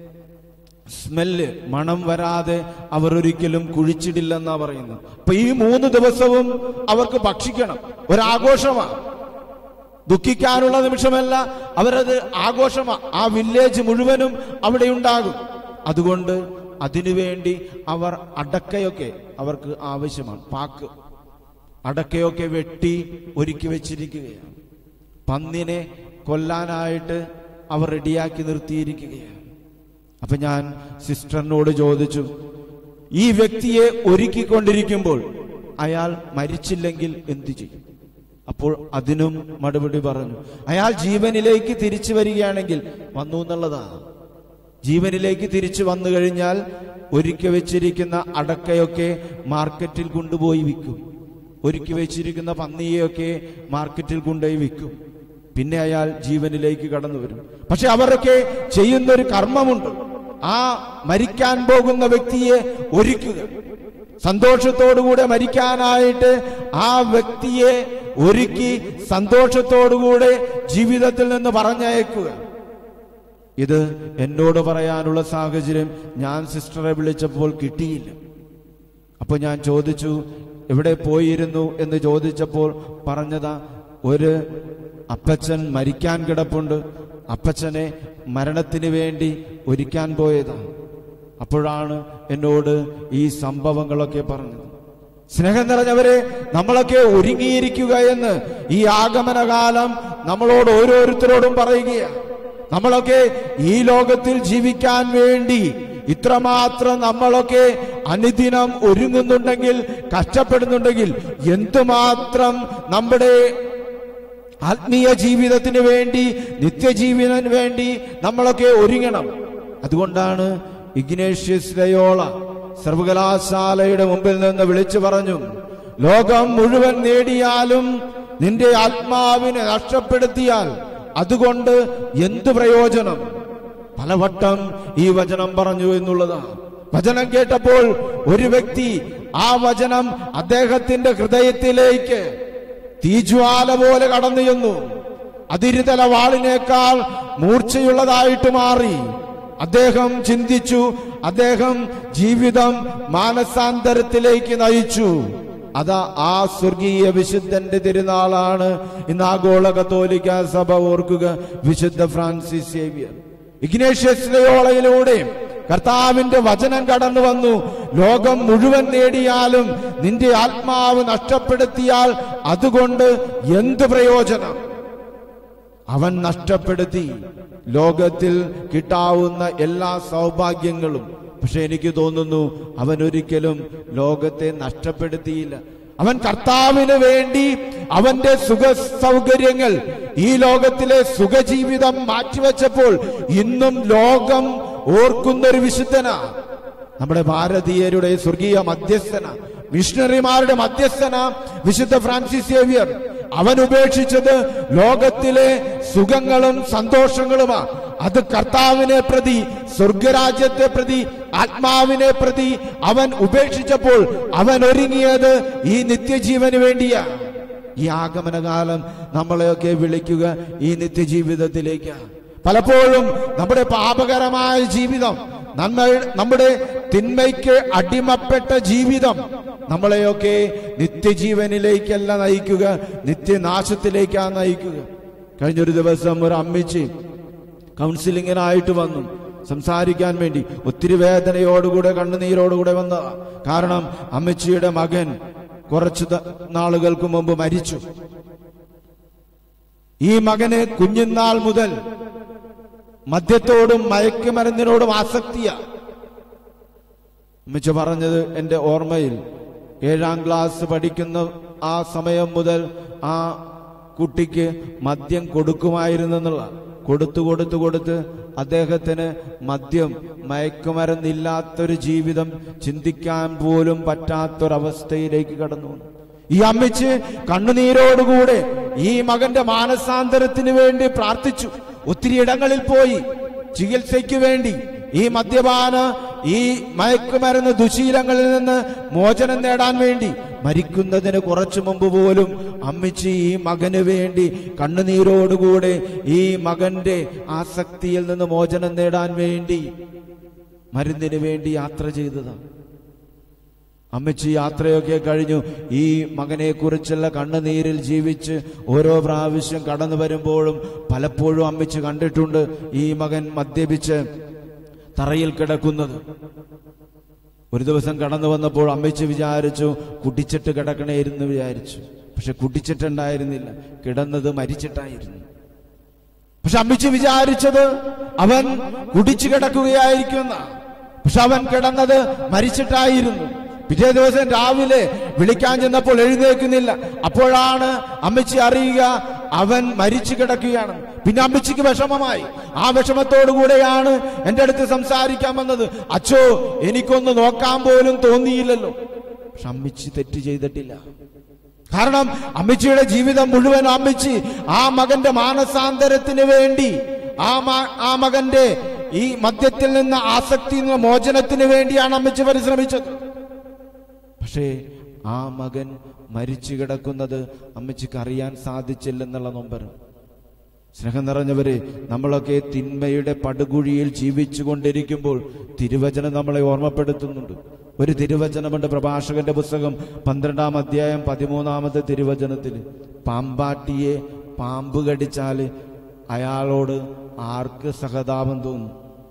സ്മെല്ല് മണം വരാതെ അവർ ഒരിക്കലും കുഴിച്ചിടില്ലെന്നാ പറയുന്നത് അപ്പൊ ഈ മൂന്ന് ദിവസവും അവർക്ക് ഭക്ഷിക്കണം ഒരാഘോഷമാണ് ദുഃഖിക്കാനുള്ള നിമിഷമല്ല അവരത് ആഘോഷമാ ആ വില്ലേജ് മുഴുവനും അവിടെ ഉണ്ടാകും അതുകൊണ്ട് അതിനുവേണ്ടി അവർ അടക്കയൊക്കെ അവർക്ക് ആവശ്യമാണ് പാക്ക് അടക്കയൊക്കെ വെട്ടി ഒരുക്കി വെച്ചിരിക്കുകയാണ് പന്നിനെ കൊല്ലാനായിട്ട് അവർ റെഡിയാക്കി നിർത്തിയിരിക്കുകയാണ് അപ്പൊ ഞാൻ സിസ്റ്ററിനോട് ചോദിച്ചു ഈ വ്യക്തിയെ ഒരുക്കിക്കൊണ്ടിരിക്കുമ്പോൾ അയാൾ മരിച്ചില്ലെങ്കിൽ എന്തു ചെയ്യും അപ്പോൾ അതിനും മറുപടി പറഞ്ഞു അയാൾ ജീവനിലേക്ക് തിരിച്ചു വരികയാണെങ്കിൽ വന്നു എന്നുള്ളതാണ് ജീവനിലേക്ക് തിരിച്ചു വന്നു കഴിഞ്ഞാൽ ഒരുക്കി വെച്ചിരിക്കുന്ന അടക്കയൊക്കെ മാർക്കറ്റിൽ കൊണ്ടുപോയി വിൽക്കും ഒരുക്കി വെച്ചിരിക്കുന്ന പന്നിയെയൊക്കെ മാർക്കറ്റിൽ കൊണ്ടുപോയി വിൽക്കും പിന്നെ അയാൾ ജീവനിലേക്ക് കടന്നു വരും പക്ഷെ അവരൊക്കെ ചെയ്യുന്നൊരു കർമ്മമുണ്ട് ആ മരിക്കാൻ പോകുന്ന വ്യക്തിയെ ഒരുക്കുക സന്തോഷത്തോടുകൂടെ മരിക്കാനായിട്ട് ആ വ്യക്തിയെ ഒരുക്കി സന്തോഷത്തോടുകൂടെ ജീവിതത്തിൽ നിന്ന് പറഞ്ഞയക്കുക ഇത് എന്നോട് പറയാനുള്ള സാഹചര്യം ഞാൻ സിസ്റ്ററെ വിളിച്ചപ്പോൾ കിട്ടിയില്ല അപ്പൊ ഞാൻ ചോദിച്ചു എവിടെ പോയിരുന്നു എന്ന് ചോദിച്ചപ്പോൾ പറഞ്ഞതാ ഒരു അപ്പച്ചൻ മരിക്കാൻ കിടപ്പുണ്ട് അപ്പച്ചനെ മരണത്തിന് വേണ്ടി ഒരുക്കാൻ പോയതാണ് അപ്പോഴാണ് എന്നോട് ഈ സംഭവങ്ങളൊക്കെ പറഞ്ഞത് സ്നേഹം നിറഞ്ഞവരെ നമ്മളൊക്കെ ഒരുങ്ങിയിരിക്കുക എന്ന് ഈ ആഗമനകാലം നമ്മളോട് ഓരോരുത്തരോടും പറയുകയാണ് നമ്മളൊക്കെ ഈ ലോകത്തിൽ ജീവിക്കാൻ വേണ്ടി ഇത്രമാത്രം നമ്മളൊക്കെ അനുദിനം ഒരുങ്ങുന്നുണ്ടെങ്കിൽ കഷ്ടപ്പെടുന്നുണ്ടെങ്കിൽ എന്തുമാത്രം നമ്മുടെ ആത്മീയ ജീവിതത്തിന് വേണ്ടി നിത്യജീവനത്തിന് വേണ്ടി നമ്മളൊക്കെ ഒരുങ്ങണം അതുകൊണ്ടാണ് ഇഗ്നേഷ്യസ് ലയോള സർവകലാശാലയുടെ മുമ്പിൽ നിന്ന് വിളിച്ചു പറഞ്ഞു ലോകം മുഴുവൻ നേടിയാലും നിന്റെ ആത്മാവിനെ നഷ്ടപ്പെടുത്തിയാൽ അതുകൊണ്ട് എന്തു പ്രയോജനം പലവട്ടം ഈ വചനം പറഞ്ഞു എന്നുള്ളതാണ് വചനം കേട്ടപ്പോൾ ഒരു വ്യക്തി ആ വചനം അദ്ദേഹത്തിന്റെ ഹൃദയത്തിലേക്ക് തീജ്വാല പോലെ കടന്നു ചെന്നു അതിരുതല വാളിനേക്കാൾ മൂർച്ചയുള്ളതായിട്ട് മാറി അദ്ദേഹം ചിന്തിച്ചു അദ്ദേഹം ജീവിതം മാനസാന്തരത്തിലേക്ക് നയിച്ചു അതാ ആ സ്വർഗീയ വിശുദ്ധന്റെ തിരുനാളാണ് ഇന്ന് ആഗോള കത്തോലിക്ക സഭ ഓർക്കുക വിശുദ്ധ ഫ്രാൻസിസ് സേവിയർ ഇഗ്നേഷ്യസ് ലയോളയിലൂടെ കർത്താവിന്റെ വചനം കടന്നു വന്നു ലോകം മുഴുവൻ നേടിയാലും നിന്റെ ആത്മാവ് നഷ്ടപ്പെടുത്തിയാൽ അതുകൊണ്ട് എന്ത് പ്രയോജനം അവൻ നഷ്ടപ്പെടുത്തി ലോകത്തിൽ കിട്ടാവുന്ന എല്ലാ സൗഭാഗ്യങ്ങളും പക്ഷെ എനിക്ക് തോന്നുന്നു അവൻ ഒരിക്കലും ലോകത്തെ നഷ്ടപ്പെടുത്തിയില്ല അവൻ കർത്താവിന് വേണ്ടി അവന്റെ സുഖ സൗകര്യങ്ങൾ ഈ ലോകത്തിലെ സുഖജീവിതം മാറ്റിവെച്ചപ്പോൾ ഇന്നും ലോകം ഓർക്കുന്ന ഒരു വിശുദ്ധനാ നമ്മുടെ ഭാരതീയരുടെ സ്വർഗീയ മധ്യസ്ഥന മിഷണറിമാരുടെ മധ്യസ്ഥന വിശുദ്ധ ഫ്രാൻസിസ് സേവിയർ അവൻ ഉപേക്ഷിച്ചത് ലോകത്തിലെ സുഖങ്ങളും സന്തോഷങ്ങളുമാ അത് കർത്താവിനെ പ്രതി സ്വർഗരാജ്യത്തെ പ്രതി ആത്മാവിനെ പ്രതി അവൻ ഉപേക്ഷിച്ചപ്പോൾ അവൻ ഒരുങ്ങിയത് ഈ നിത്യജീവന് വേണ്ടിയാ ഈ ആഗമനകാലം നമ്മളെയൊക്കെ വിളിക്കുക ഈ നിത്യജീവിതത്തിലേക്ക് പലപ്പോഴും നമ്മുടെ പാപകരമായ ജീവിതം നമ്മൾ നമ്മുടെ തിന്മയ്ക്ക് അടിമപ്പെട്ട ജീവിതം നമ്മളെയൊക്കെ നിത്യജീവനിലേക്കല്ല നയിക്കുക നിത്യനാശത്തിലേക്കാണ് നയിക്കുക കഴിഞ്ഞൊരു ദിവസം ഒരു അമ്മിച്ചി കൗൺസിലിങ്ങിനായിട്ട് വന്നു സംസാരിക്കാൻ വേണ്ടി ഒത്തിരി വേദനയോടുകൂടെ കണ്ണുനീരോടുകൂടെ വന്ന കാരണം അമ്മച്ചിയുടെ മകൻ കുറച്ചു ത- നാളുകൾക്ക് മുമ്പ് മരിച്ചു ഈ മകന് കുഞ്ഞുനാൾ മുതൽ മദ്യത്തോടും മയക്കുമരുന്നിനോടും ആസക്തിയ അമ്മച്ച പറഞ്ഞത് എന്റെ ഓർമ്മയിൽ ഏഴാം ക്ലാസ് പഠിക്കുന്ന ആ സമയം മുതൽ ആ കുട്ടിക്ക് മദ്യം കൊടുക്കുമായിരുന്നെന്നുള്ള കൊടുത്തു കൊടുത്തു കൊടുത്ത് അദ്ദേഹത്തിന് മദ്യം മയക്കുമരുന്നില്ലാത്തൊരു ജീവിതം ചിന്തിക്കാൻ പോലും പറ്റാത്തൊരവസ്ഥയിലേക്ക് കടന്നു വന്നു. ഈ അമ്മച്ച് കണ്ണുനീരോടുകൂടെ ഈ മകന്റെ മാനസാന്തരത്തിന് വേണ്ടി പ്രാർത്ഥിച്ചു ഒത്തിരി ഇടങ്ങളിൽ പോയി ചികിത്സയ്ക്ക് വേണ്ടി ഈ മദ്യപാന ഈ മയക്കുമരുന്ന് ദുശീലങ്ങളിൽ നിന്ന് മോചനം നേടാൻ വേണ്ടി മരിക്കുന്നതിന് കുറച്ചു മുമ്പ് പോലും അമ്മിച്ചി ഈ മകന് വേണ്ടി കണ്ണുനീരോടുകൂടെ ഈ മകന്റെ ആസക്തിയിൽ നിന്ന് മോചനം നേടാൻ വേണ്ടി മരുന്നിന് വേണ്ടി യാത്ര ചെയ്തതാണ് അമ്മച്ചി യാത്രയൊക്കെ കഴിഞ്ഞു ഈ മകനെ കുറിച്ചുള്ള കണ്ണുനീരിൽ ജീവിച്ച് ഓരോ പ്രാവശ്യം കടന്നു വരുമ്പോഴും പലപ്പോഴും അമ്മച്ചി കണ്ടിട്ടുണ്ട് ഈ മകൻ മദ്യപിച്ച് തറയിൽ കിടക്കുന്നത് ഒരു ദിവസം കടന്നു വന്നപ്പോൾ അമ്മച്ചി വിചാരിച്ചു കുടിച്ചിട്ട് കിടക്കണേരുന്ന് വിചാരിച്ചു പക്ഷെ കുടിച്ചിട്ടുണ്ടായിരുന്നില്ല കിടന്നത് മരിച്ചിട്ടായിരുന്നു പക്ഷെ അമ്മിച്ച് വിചാരിച്ചത് അവൻ കുടിച്ചു കിടക്കുകയായിരിക്കുന്ന പക്ഷെ അവൻ കിടന്നത് മരിച്ചിട്ടായിരുന്നു പിറ്റേ ദിവസം രാവിലെ വിളിക്കാൻ ചെന്നപ്പോൾ എഴുന്നേക്കുന്നില്ല അപ്പോഴാണ് അമ്മച്ചി അറിയുക അവൻ മരിച്ചു കിടക്കുകയാണ് പിന്നെ അമ്മച്ചിക്ക് വിഷമമായി ആ വിഷമത്തോടു കൂടെയാണ് എന്റെ അടുത്ത് സംസാരിക്കാൻ വന്നത് അച്ചോ എനിക്കൊന്ന് നോക്കാൻ പോലും തോന്നിയില്ലല്ലോ പക്ഷെ അമ്മച്ചി തെറ്റ് ചെയ്തിട്ടില്ല കാരണം അമ്മച്ചിയുടെ ജീവിതം മുഴുവൻ അമ്മച്ചി ആ മകന്റെ മാനസാന്തരത്തിന് വേണ്ടി ആ മ- ആ മകന്റെ ഈ മദ്യത്തിൽ നിന്ന് ആസക്തി നിന്ന് മോചനത്തിന് വേണ്ടിയാണ് അമ്മച്ചി പരിശ്രമിച്ചത് പക്ഷേ ആ മകൻ മരിച്ചു കിടക്കുന്നത് അമ്മച്ചിക്ക് അറിയാൻ സാധിച്ചില്ലെന്നുള്ള നൊമ്പരം സ്നേഹം നിറഞ്ഞവരെ നമ്മളൊക്കെ തിന്മയുടെ പടുകുഴിയിൽ ജീവിച്ചു കൊണ്ടിരിക്കുമ്പോൾ തിരുവചനം നമ്മളെ ഓർമ്മപ്പെടുത്തുന്നുണ്ട് ഒരു തിരുവചനമുണ്ട് പ്രഭാഷകന്റെ പുസ്തകം പന്ത്രണ്ടാം അധ്യായം പതിമൂന്നാമത്തെ തിരുവചനത്തിൽ പാമ്പാട്ടിയെ പാമ്പ് കടിച്ചാൽ അയാളോട് ആർക്ക് സഹതാപം തോന്നും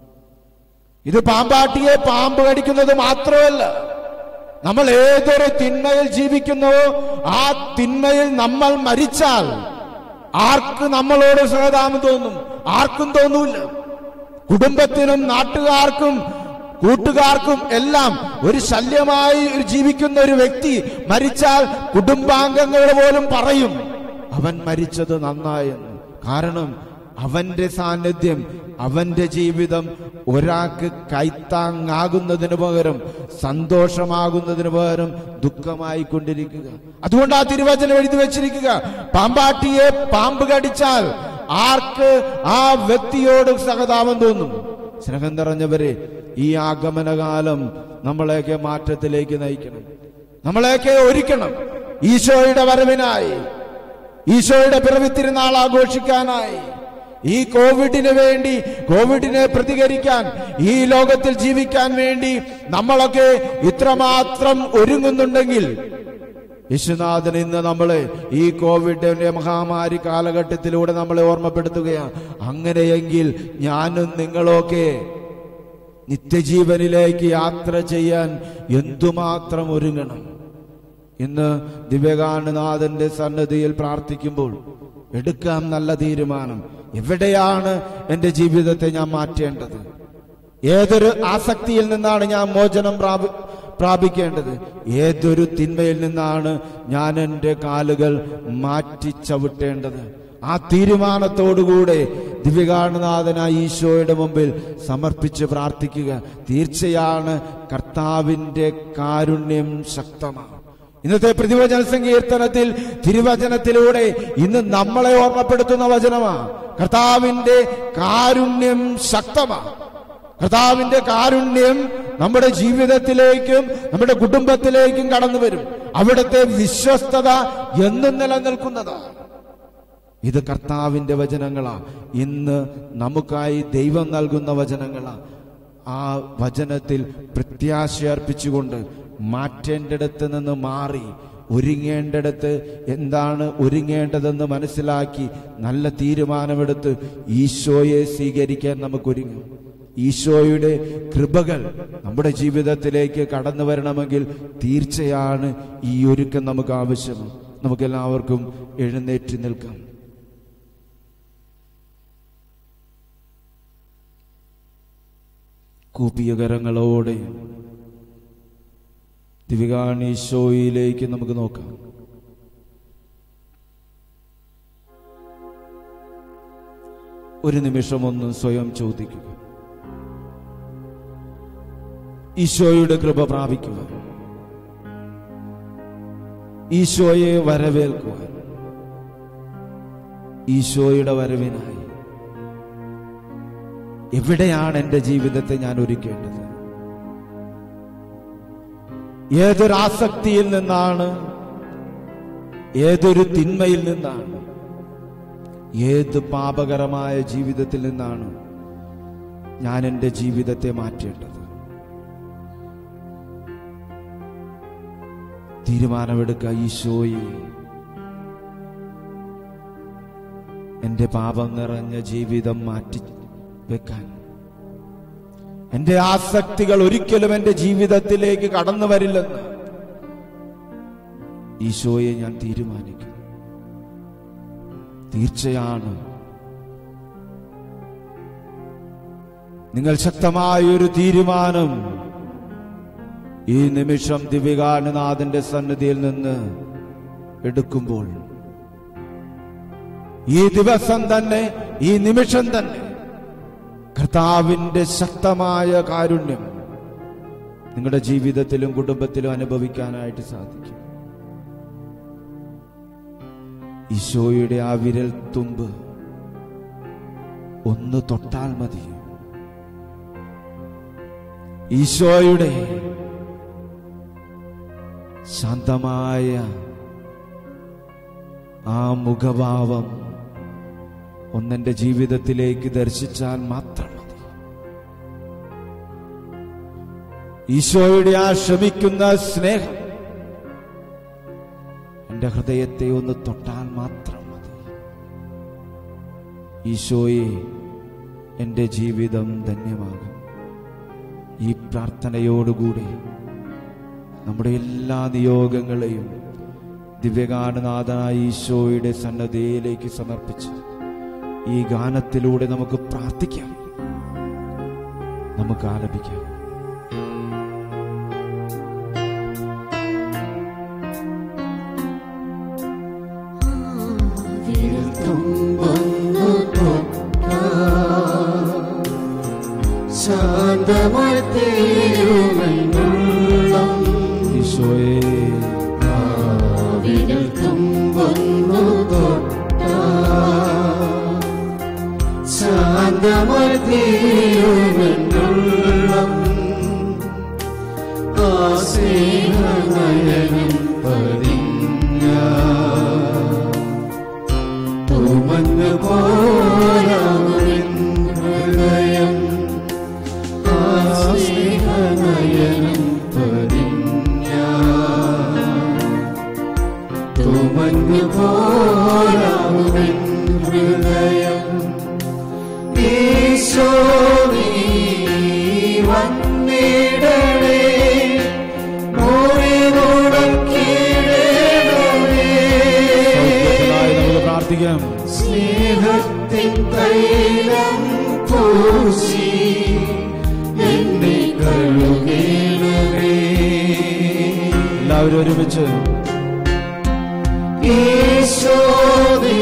ഇത് പാമ്പാട്ടിയെ പാമ്പ് കടിക്കുന്നത് മാത്രമല്ല നമ്മൾ ഏതൊരു തിന്മയിൽ ജീവിക്കുന്നുവോ ആ തിന്മയിൽ നമ്മൾ മരിച്ചാൽ ആർക്ക് നമ്മളോട് സഹതാപം തോന്നും ആർക്കും തോന്നൂല കുടുംബത്തിനും നാട്ടുകാർക്കും കൂട്ടുകാർക്കും എല്ലാം ഒരു ശല്യമായി ഒരു ജീവിക്കുന്ന ഒരു വ്യക്തി മരിച്ചാൽ കുടുംബാംഗങ്ങൾ പോലും പറയും അവൻ മരിച്ചത് നന്നായെന്ന് കാരണം അവന്റെ സാന്നിധ്യം അവന്റെ ജീവിതം ഒരാൾക്ക് കൈത്താങ്ങാകുന്നതിന് പകരം സന്തോഷമാകുന്നതിന് പകരം ദുഃഖമായി കൊണ്ടിരിക്കുക അതുകൊണ്ട് ആ തിരുവചനം എഴുതി വെച്ചിരിക്കുക പാമ്പാട്ടിയെ പാമ്പ് കടിച്ചാൽ ആർക്ക് ആ വ്യക്തിയോട് സഹതാപം തോന്നും സ്നേഹം നിറഞ്ഞവരെ ഈ ആഗമനകാലം നമ്മളെയൊക്കെ മാറ്റത്തിലേക്ക് നയിക്കണം നമ്മളെയൊക്കെ ഒരുക്കണം ഈശോയുടെ വരവിനായി ഈശോയുടെ പിറവി തിരുനാൾ ആഘോഷിക്കാനായി ഈ കോവിഡിന് വേണ്ടി കോവിഡിനെ പ്രതികരിക്കാൻ ഈ ലോകത്തിൽ ജീവിക്കാൻ വേണ്ടി നമ്മളൊക്കെ ഇത്രമാത്രം ഒരുങ്ങുന്നുണ്ടെങ്കിൽ യേശുനാഥൻ ഇന്ന് നമ്മളെ ഈ കോവിഡിന്റെ മഹാമാരി കാലഘട്ടത്തിലൂടെ നമ്മളെ ഓർമ്മപ്പെടുത്തുകയാണ് അങ്ങനെയെങ്കിൽ ഞാനും നിങ്ങളൊക്കെ നിത്യജീവനിലേക്ക് യാത്ര ചെയ്യാൻ എന്തുമാത്രം ഒരുങ്ങണം ഇന്ന് ദിവ്യകാനനാഥന്റെ സന്നദ്ധിയിൽ പ്രാർത്ഥിക്കുമ്പോൾ എടുക്കാം നല്ല തീരുമാനം എവിടെയാണ് എൻ്റെ ജീവിതത്തെ ഞാൻ മാറ്റേണ്ടത് ഏതൊരു ആസക്തിയിൽ നിന്നാണ് ഞാൻ മോചനം പ്രാപി പ്രാപിക്കേണ്ടത് ഏതൊരു തിന്മയിൽ നിന്നാണ് ഞാൻ എൻ്റെ കാലുകൾ മാറ്റി ചവിട്ടേണ്ടത് ആ തീരുമാനത്തോടുകൂടെ ദിവ്യകാരണനാഥനായ ഈശോയുടെ മുമ്പിൽ സമർപ്പിച്ച് പ്രാർത്ഥിക്കുക തീർച്ചയാണ് കർത്താവിൻ്റെ കാരുണ്യം ശക്തമാണ് ഇന്നത്തെ പ്രതിവചന സങ്കീർത്തനത്തിൽ തിരുവചനത്തിലൂടെ ഇന്ന് നമ്മളെ ഓർമ്മപ്പെടുത്തുന്ന വചനമാണ് കർത്താവിന്റെ കാരുണ്യം ശക്തമാണ് കർത്താവിന്റെ കാരുണ്യം നമ്മുടെ ജീവിതത്തിലേക്കും നമ്മുടെ കുടുംബത്തിലേക്കും കടന്നു വരും അവിടുത്തെ വിശ്വസ്തത എന്നും നിലനിൽക്കുന്നതാണ് ഇത് കർത്താവിന്റെ വചനങ്ങളാ ഇന്ന് നമുക്കായി ദൈവം നൽകുന്ന വചനങ്ങളാ ആ വചനത്തിൽ പ്രത്യാശ അർപ്പിച്ചുകൊണ്ട് മാറ്റേണ്ടിടത്ത് നിന്ന് മാറി ഒരുങ്ങേണ്ടിടത്ത് എന്താണ് ഒരുങ്ങേണ്ടതെന്ന് മനസ്സിലാക്കി നല്ല തീരുമാനമെടുത്ത് ഈശോയെ സ്വീകരിക്കാൻ നമുക്ക് ഒരുങ്ങാം ഈശോയുടെ കൃപകൾ നമ്മുടെ ജീവിതത്തിലേക്ക് കടന്നു വരണമെങ്കിൽ തീർച്ചയാണ് ഈ ഒരുക്കം നമുക്ക് ആവശ്യം നമുക്കെല്ലാവർക്കും എഴുന്നേറ്റ് നിൽക്കാം കൂപ്പിയ കരങ്ങളോടെ ദിവികാണീശോയിലേക്ക് നമുക്ക് നോക്കാം ഒരു നിമിഷം ഒന്ന് സ്വയം ചോദിക്കുക ഈശോയുടെ കൃപ പ്രാപിക്കുക ഈശോയെ വരവേൽക്കുക ഈശോയുടെ വരവിനായി എവിടെയാണ് എൻ്റെ ജീവിതത്തെ ഞാൻ ഒരുക്കേണ്ടത് ഏതൊരു ആസക്തിയിൽ നിന്നാണ് ഏതൊരു തിന്മയിൽ നിന്നാണ് ഏത് പാപകരമായ ജീവിതത്തിൽ നിന്നാണ് ഞാൻ എൻ്റെ ജീവിതത്തെ മാറ്റേണ്ടത് തീരുമാനമെടുക്കുക ഈശോയെ എൻ്റെ പാപം നിറഞ്ഞ ജീവിതം മാറ്റി വെക്കാൻ എന്റെ ആസക്തികൾ ഒരിക്കലും എന്റെ ജീവിതത്തിലേക്ക് കടന്നു വരില്ലെന്ന് ഈശോയെ ഞാൻ തീരുമാനിക്കുന്നു തീർച്ചയാണ് നിങ്ങൾ ശക്തമായ ഒരു തീരുമാനം ഈ നിമിഷം ദിവികാനനാഥന്റെ സന്നിധിയിൽ നിന്ന് എടുക്കുമ്പോൾ ഈ ദിവസം തന്നെ ഈ നിമിഷം തന്നെ കർത്താവിന്റെ ശക്തമായ കാരുണ്യം നിങ്ങളുടെ ജീവിതത്തിലും കുടുംബത്തിലും അനുഭവിക്കാനായിട്ട് സാധിക്കും ഈശോയുടെ ആ വിരൽ തുമ്പ് ഒന്ന് തൊട്ടാൽ മതി ഈശോയുടെ ശാന്തമായ ആ മുഖഭാവം ഒന്നെന്റെ ജീവിതത്തിലേക്ക് ദർശിച്ചാൽ മാത്രം മതി ഈശോയുടെ ആ ക്ഷമിക്കുന്ന സ്നേഹം എന്റെ ഹൃദയത്തെ ഒന്ന് തൊട്ടാൽ മാത്രം മതി ഈശോയെ എന്റെ ജീവിതം ധന്യമാകും ഈ പ്രാർത്ഥനയോടുകൂടി നമ്മുടെ എല്ലാ നിയോഗങ്ങളെയും ദിവ്യഗാനനാഥനായ ഈശോയുടെ സന്നദ്ധയിലേക്ക് സമർപ്പിച്ച് ഈ ഗാനത്തിലൂടെ നമുക്ക് പ്രാർത്ഥിക്കാം നമുക്ക് ആലപിക്കാം തുമ്പൊന്നു ശാന്തമായി തീരുമെന്നുള്ളം ഈശോയെ വിരൽ തുമ്പൊന്നു ശാന്തമായി തീരുമെന്നുള്ളം ആ സ്നേഹനയനം പതിഞ്ഞ തുമഞ്ഞു പോരാമുവിൻ ഹൃദയം ആ സ്നേഹനയനം പതിഞ്ഞ തുമഞ്ഞു പോരാമുവിൻ ഹൃദയം ഈശോ നീ വന്നിടണേ സൗഖ്യത്തിനായി നമുക്ക് പ്രാർത്ഥിക്കാം സ്നേഹത്തിൻ തൈലം പൂശി എന്നെ കഴുകേണമേ എല്ലാവരും ഒരുമിച്ച് ഈശോ നീ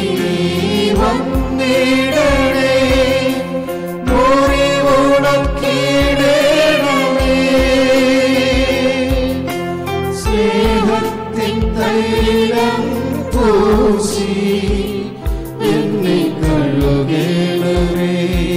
വന്നിടണേ മുറിവുണക്കിടണമേ സ്നേഹത്തിൻ തൈലം പൂശി എന്നെ കഴുകേണമേ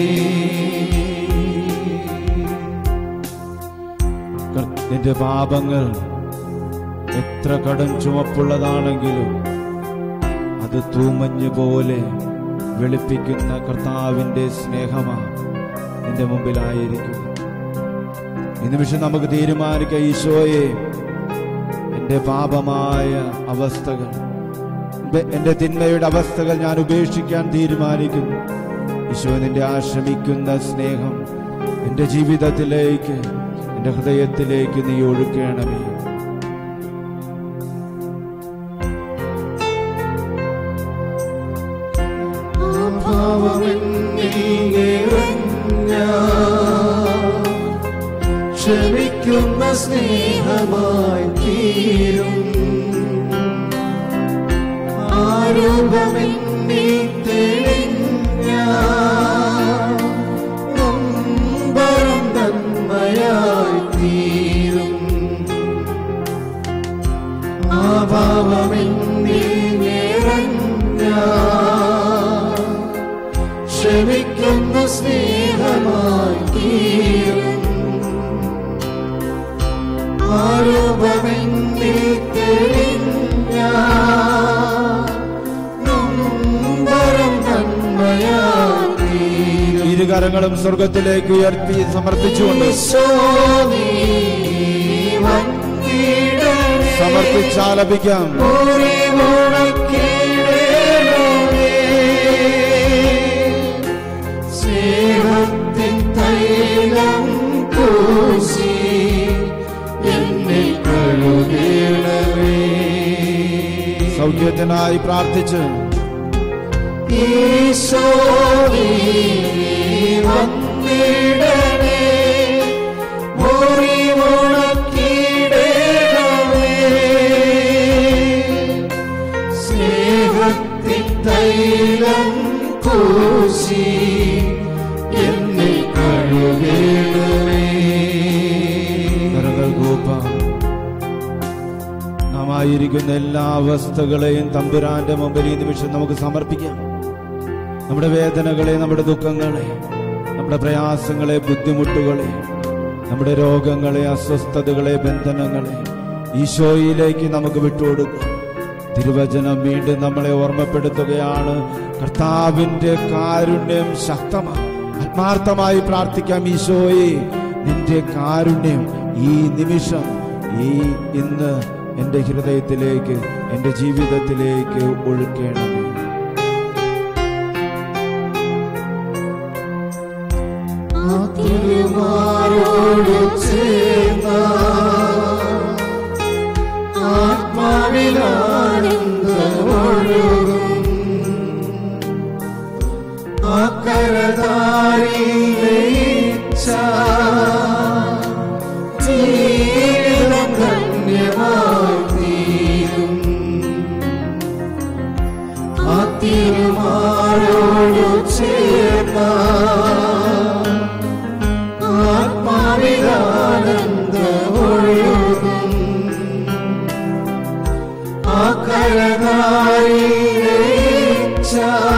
കർ- നിന്റെ പാപങ്ങൾ എത്ര കടം ചുമപ്പുള്ളതാണെങ്കിലും അത് തൂമഞ്ഞ് പോലെ വെളുപ്പിക്കുന്ന കർത്താവിന്റെ സ്നേഹമാ നിന്റെ മുമ്പിലായിരിക്കും ഈ നിമിഷം നമുക്ക് തീരുമാനിക്കാം ഈശോയെ എന്റെ എൻ്റെ പാപമായ അവസ്ഥകൾ ബെ- എൻ്റെ തിന്മയുടെ അവസ്ഥകൾ ഞാൻ ഉപേക്ഷിക്കാൻ തീരുമാനിക്കുന്നു ഈശോ നിന്റെ ആശ്രമിക്കുന്ന സ്നേഹം എൻ്റെ ജീവിതത്തിലേക്ക് എൻ്റെ ഹൃദയത്തിലേക്ക് നീ ഒഴുക്കണമേ ക്ഷമിക്കുന്ന സ്നേഹമായി തീരും ആരൂപമെന്നെ തെളിഞ്ഞ നൊമ്പരം നന്മയായി തീരും ആഭാവമെന്നിൽ നിറഞ്ഞ ക്ഷമിക്കുന്ന സ്നേഹമായി തീരും ആരൂപമെന്നിൽ തെളിഞ്ഞ നൊമ്പരം നന്മയായി തീരും ഇരുകരങ്ങളും സ്വർഗത്തിലേക്ക് ഉയർത്തി സമർപ്പിച്ചുകൊണ്ട് ഈശോനീ വന്നിടണേ. സമർപ്പിച്ചാലപിക്കാം മുറിവുണക്കിടണമേ. സ്നേഹത്തിൻ തൈലം പൂശി എന്നെ കഴുകണമേ സൗഖ്യത്തിനായി പ്രാർത്ഥിച്ച് ഈശോനീ വന്നിടണേ മുറിവുണക്കിടണമേ സ്നേഹത്തിൻ തൈലം പൂശി എന്നെ കഴുകണമേ കരങ്ങൾ കൂപ്പാം നാം ആയിരിക്കുന്ന എല്ലാ അവസ്ഥകളെയും തമ്പുരാന്റെ മുമ്പിൽ ഈ നിമിഷം നമുക്ക് സമർപ്പിക്കാം നമ്മുടെ വേദനകളെ നമ്മുടെ ദുഃഖങ്ങളെ നമ്മുടെ പ്രയാസങ്ങളെ ബുദ്ധിമുട്ടുകളെ നമ്മുടെ രോഗങ്ങളെ അസ്വസ്ഥതകളെ ബന്ധനങ്ങളെ ഈശോയിലേക്ക് നമുക്ക് വിട്ടുകൊടുക്കാം തിരുവചനം വീണ്ടും നമ്മളെ ഓർമ്മപ്പെടുത്തുകയാണ് കർത്താവിന്റെ കാരുണ്യം ശക്തമാണ് ആത്മാർത്ഥമായി പ്രാർത്ഥിക്കാം ഈശോയെ നിന്റെ കാരുണ്യം ഈ നിമിഷം ഈ ഇന്ന് എൻ്റെ ഹൃദയത്തിലേക്ക് എൻ്റെ ജീവിതത്തിലേക്ക് ഒഴുക്കേണമേ തിരുമാരോട് ചേർന്ന ആത്മാവിലാനന്ദമൊഴുകും അക്കരതാരി ലയിച്ച ജീവിതം ധന്യമായി തീരും ആ തിരുമാരോട് ചേർന്ന ആത്മാവിലാനന്ദമൊഴുകും ആ കരനായി ലയിച്ച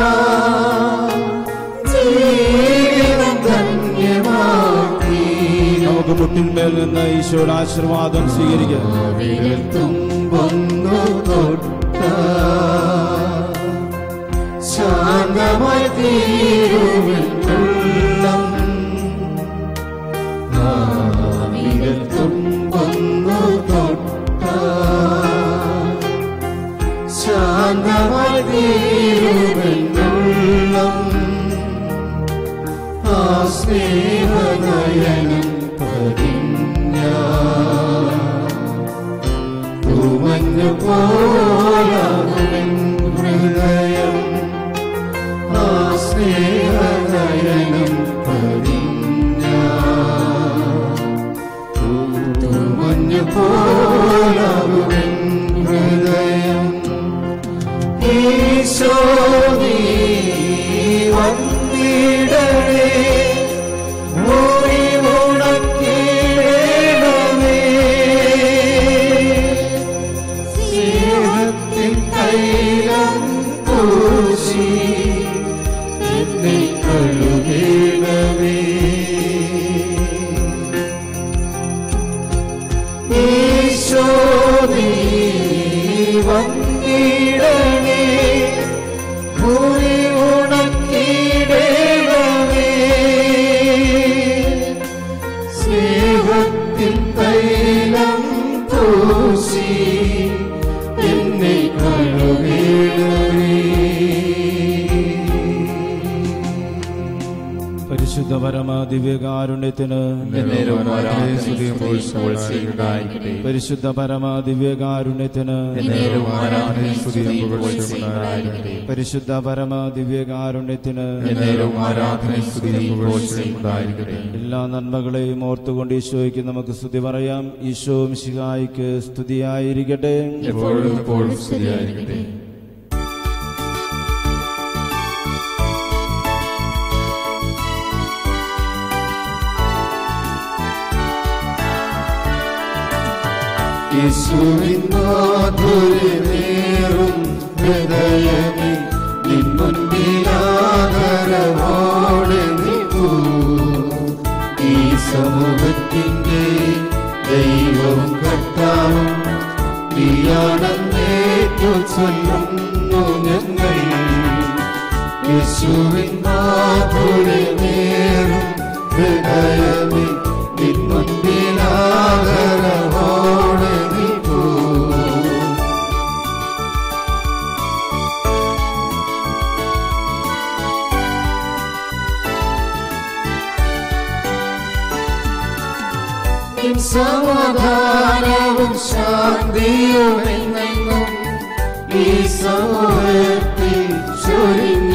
ജീവിതം ധന്യമാക്കി നമുക്ക് മുട്ടിന്മേൽ നിന്ന് ഈശോയുടെ ആശീർവാദം സ്വീകരിക്കാം തുമ്പൊന്നു തൊട്ട ശാന്തമായി തീരുമെന്നുള്ളം നാവിൽ തുമ്പൊന്നു തൊട്ട ശാന്തമായി തീരുമെന്നുള്ളം ആ സ്നേഹനയനം പതിഞ്ഞ തൂമഞ്ഞു പോലാകുമെൻ ഹൃദയം ആ സ്നേഹനയനം പതിഞ്ഞ തൂമഞ്ഞു പോലാകുമെൻ ഹൃദയം ഈശോ നീ വന്നിടണേ മുറിവുണക്കിടണമേ സ്നേഹത്തിൻ തൈലം പൂശി എന്നെ പരിശുദ്ധ പരമ ദിവ്യകാരുണ്യത്തിന് എന്നേരവും ആരാധനയും സ്തുതിയും പുകഴ്ചയും ഉണ്ടായിരിക്കട്ടെ. പരിശുദ്ധ പരമ ദിവ്യകാരുണ്യത്തിന് എന്നേരവും ആരാധനയും സ്തുതിയും പുകഴ്ചയും ഉണ്ടായിരിക്കട്ടെ. പരിശുദ്ധ പരമ ദിവ്യകാരുണ്യത്തിന് എന്നേരവും ആരാധനയും സ്തുതിയും പുകഴ്ചയും ഉണ്ടായിരിക്കട്ടെ. എല്ലാ നന്മകളെയും ഓർത്തുകൊണ്ട് ഈശോയ്ക്ക് നമുക്ക് സ്തുതി പറയാം ഈശോ മിശിഹായിക്ക് സ്തുതിയായിരിക്കട്ടെ എപ്പോഴും എപ്പോഴും സ്തുതിയായിരിക്കട്ടെ യേശുവിനോധുരമേറും ഹൃദയമേ നിൻ മുൻപിലാദരവോടെ നിൽക്കൂ ഈ സമൂഹത്തിൻ്റെ ദൈവവും കർത്താവും നീയാണെന്നേറ്റു ചൊല്ലുന്നു ഞങ്ങൾ യേശുവിൻ മാധുരമേറും ഹൃദയമേ നിൻ മുൻപിലാദരവോടെ നിൽക്കൂ നിൻ സമാധാനവും ശാന്തിയും എന്നെന്നും ഈ സമൂഹത്തിൽ ചൊരിഞ്ഞ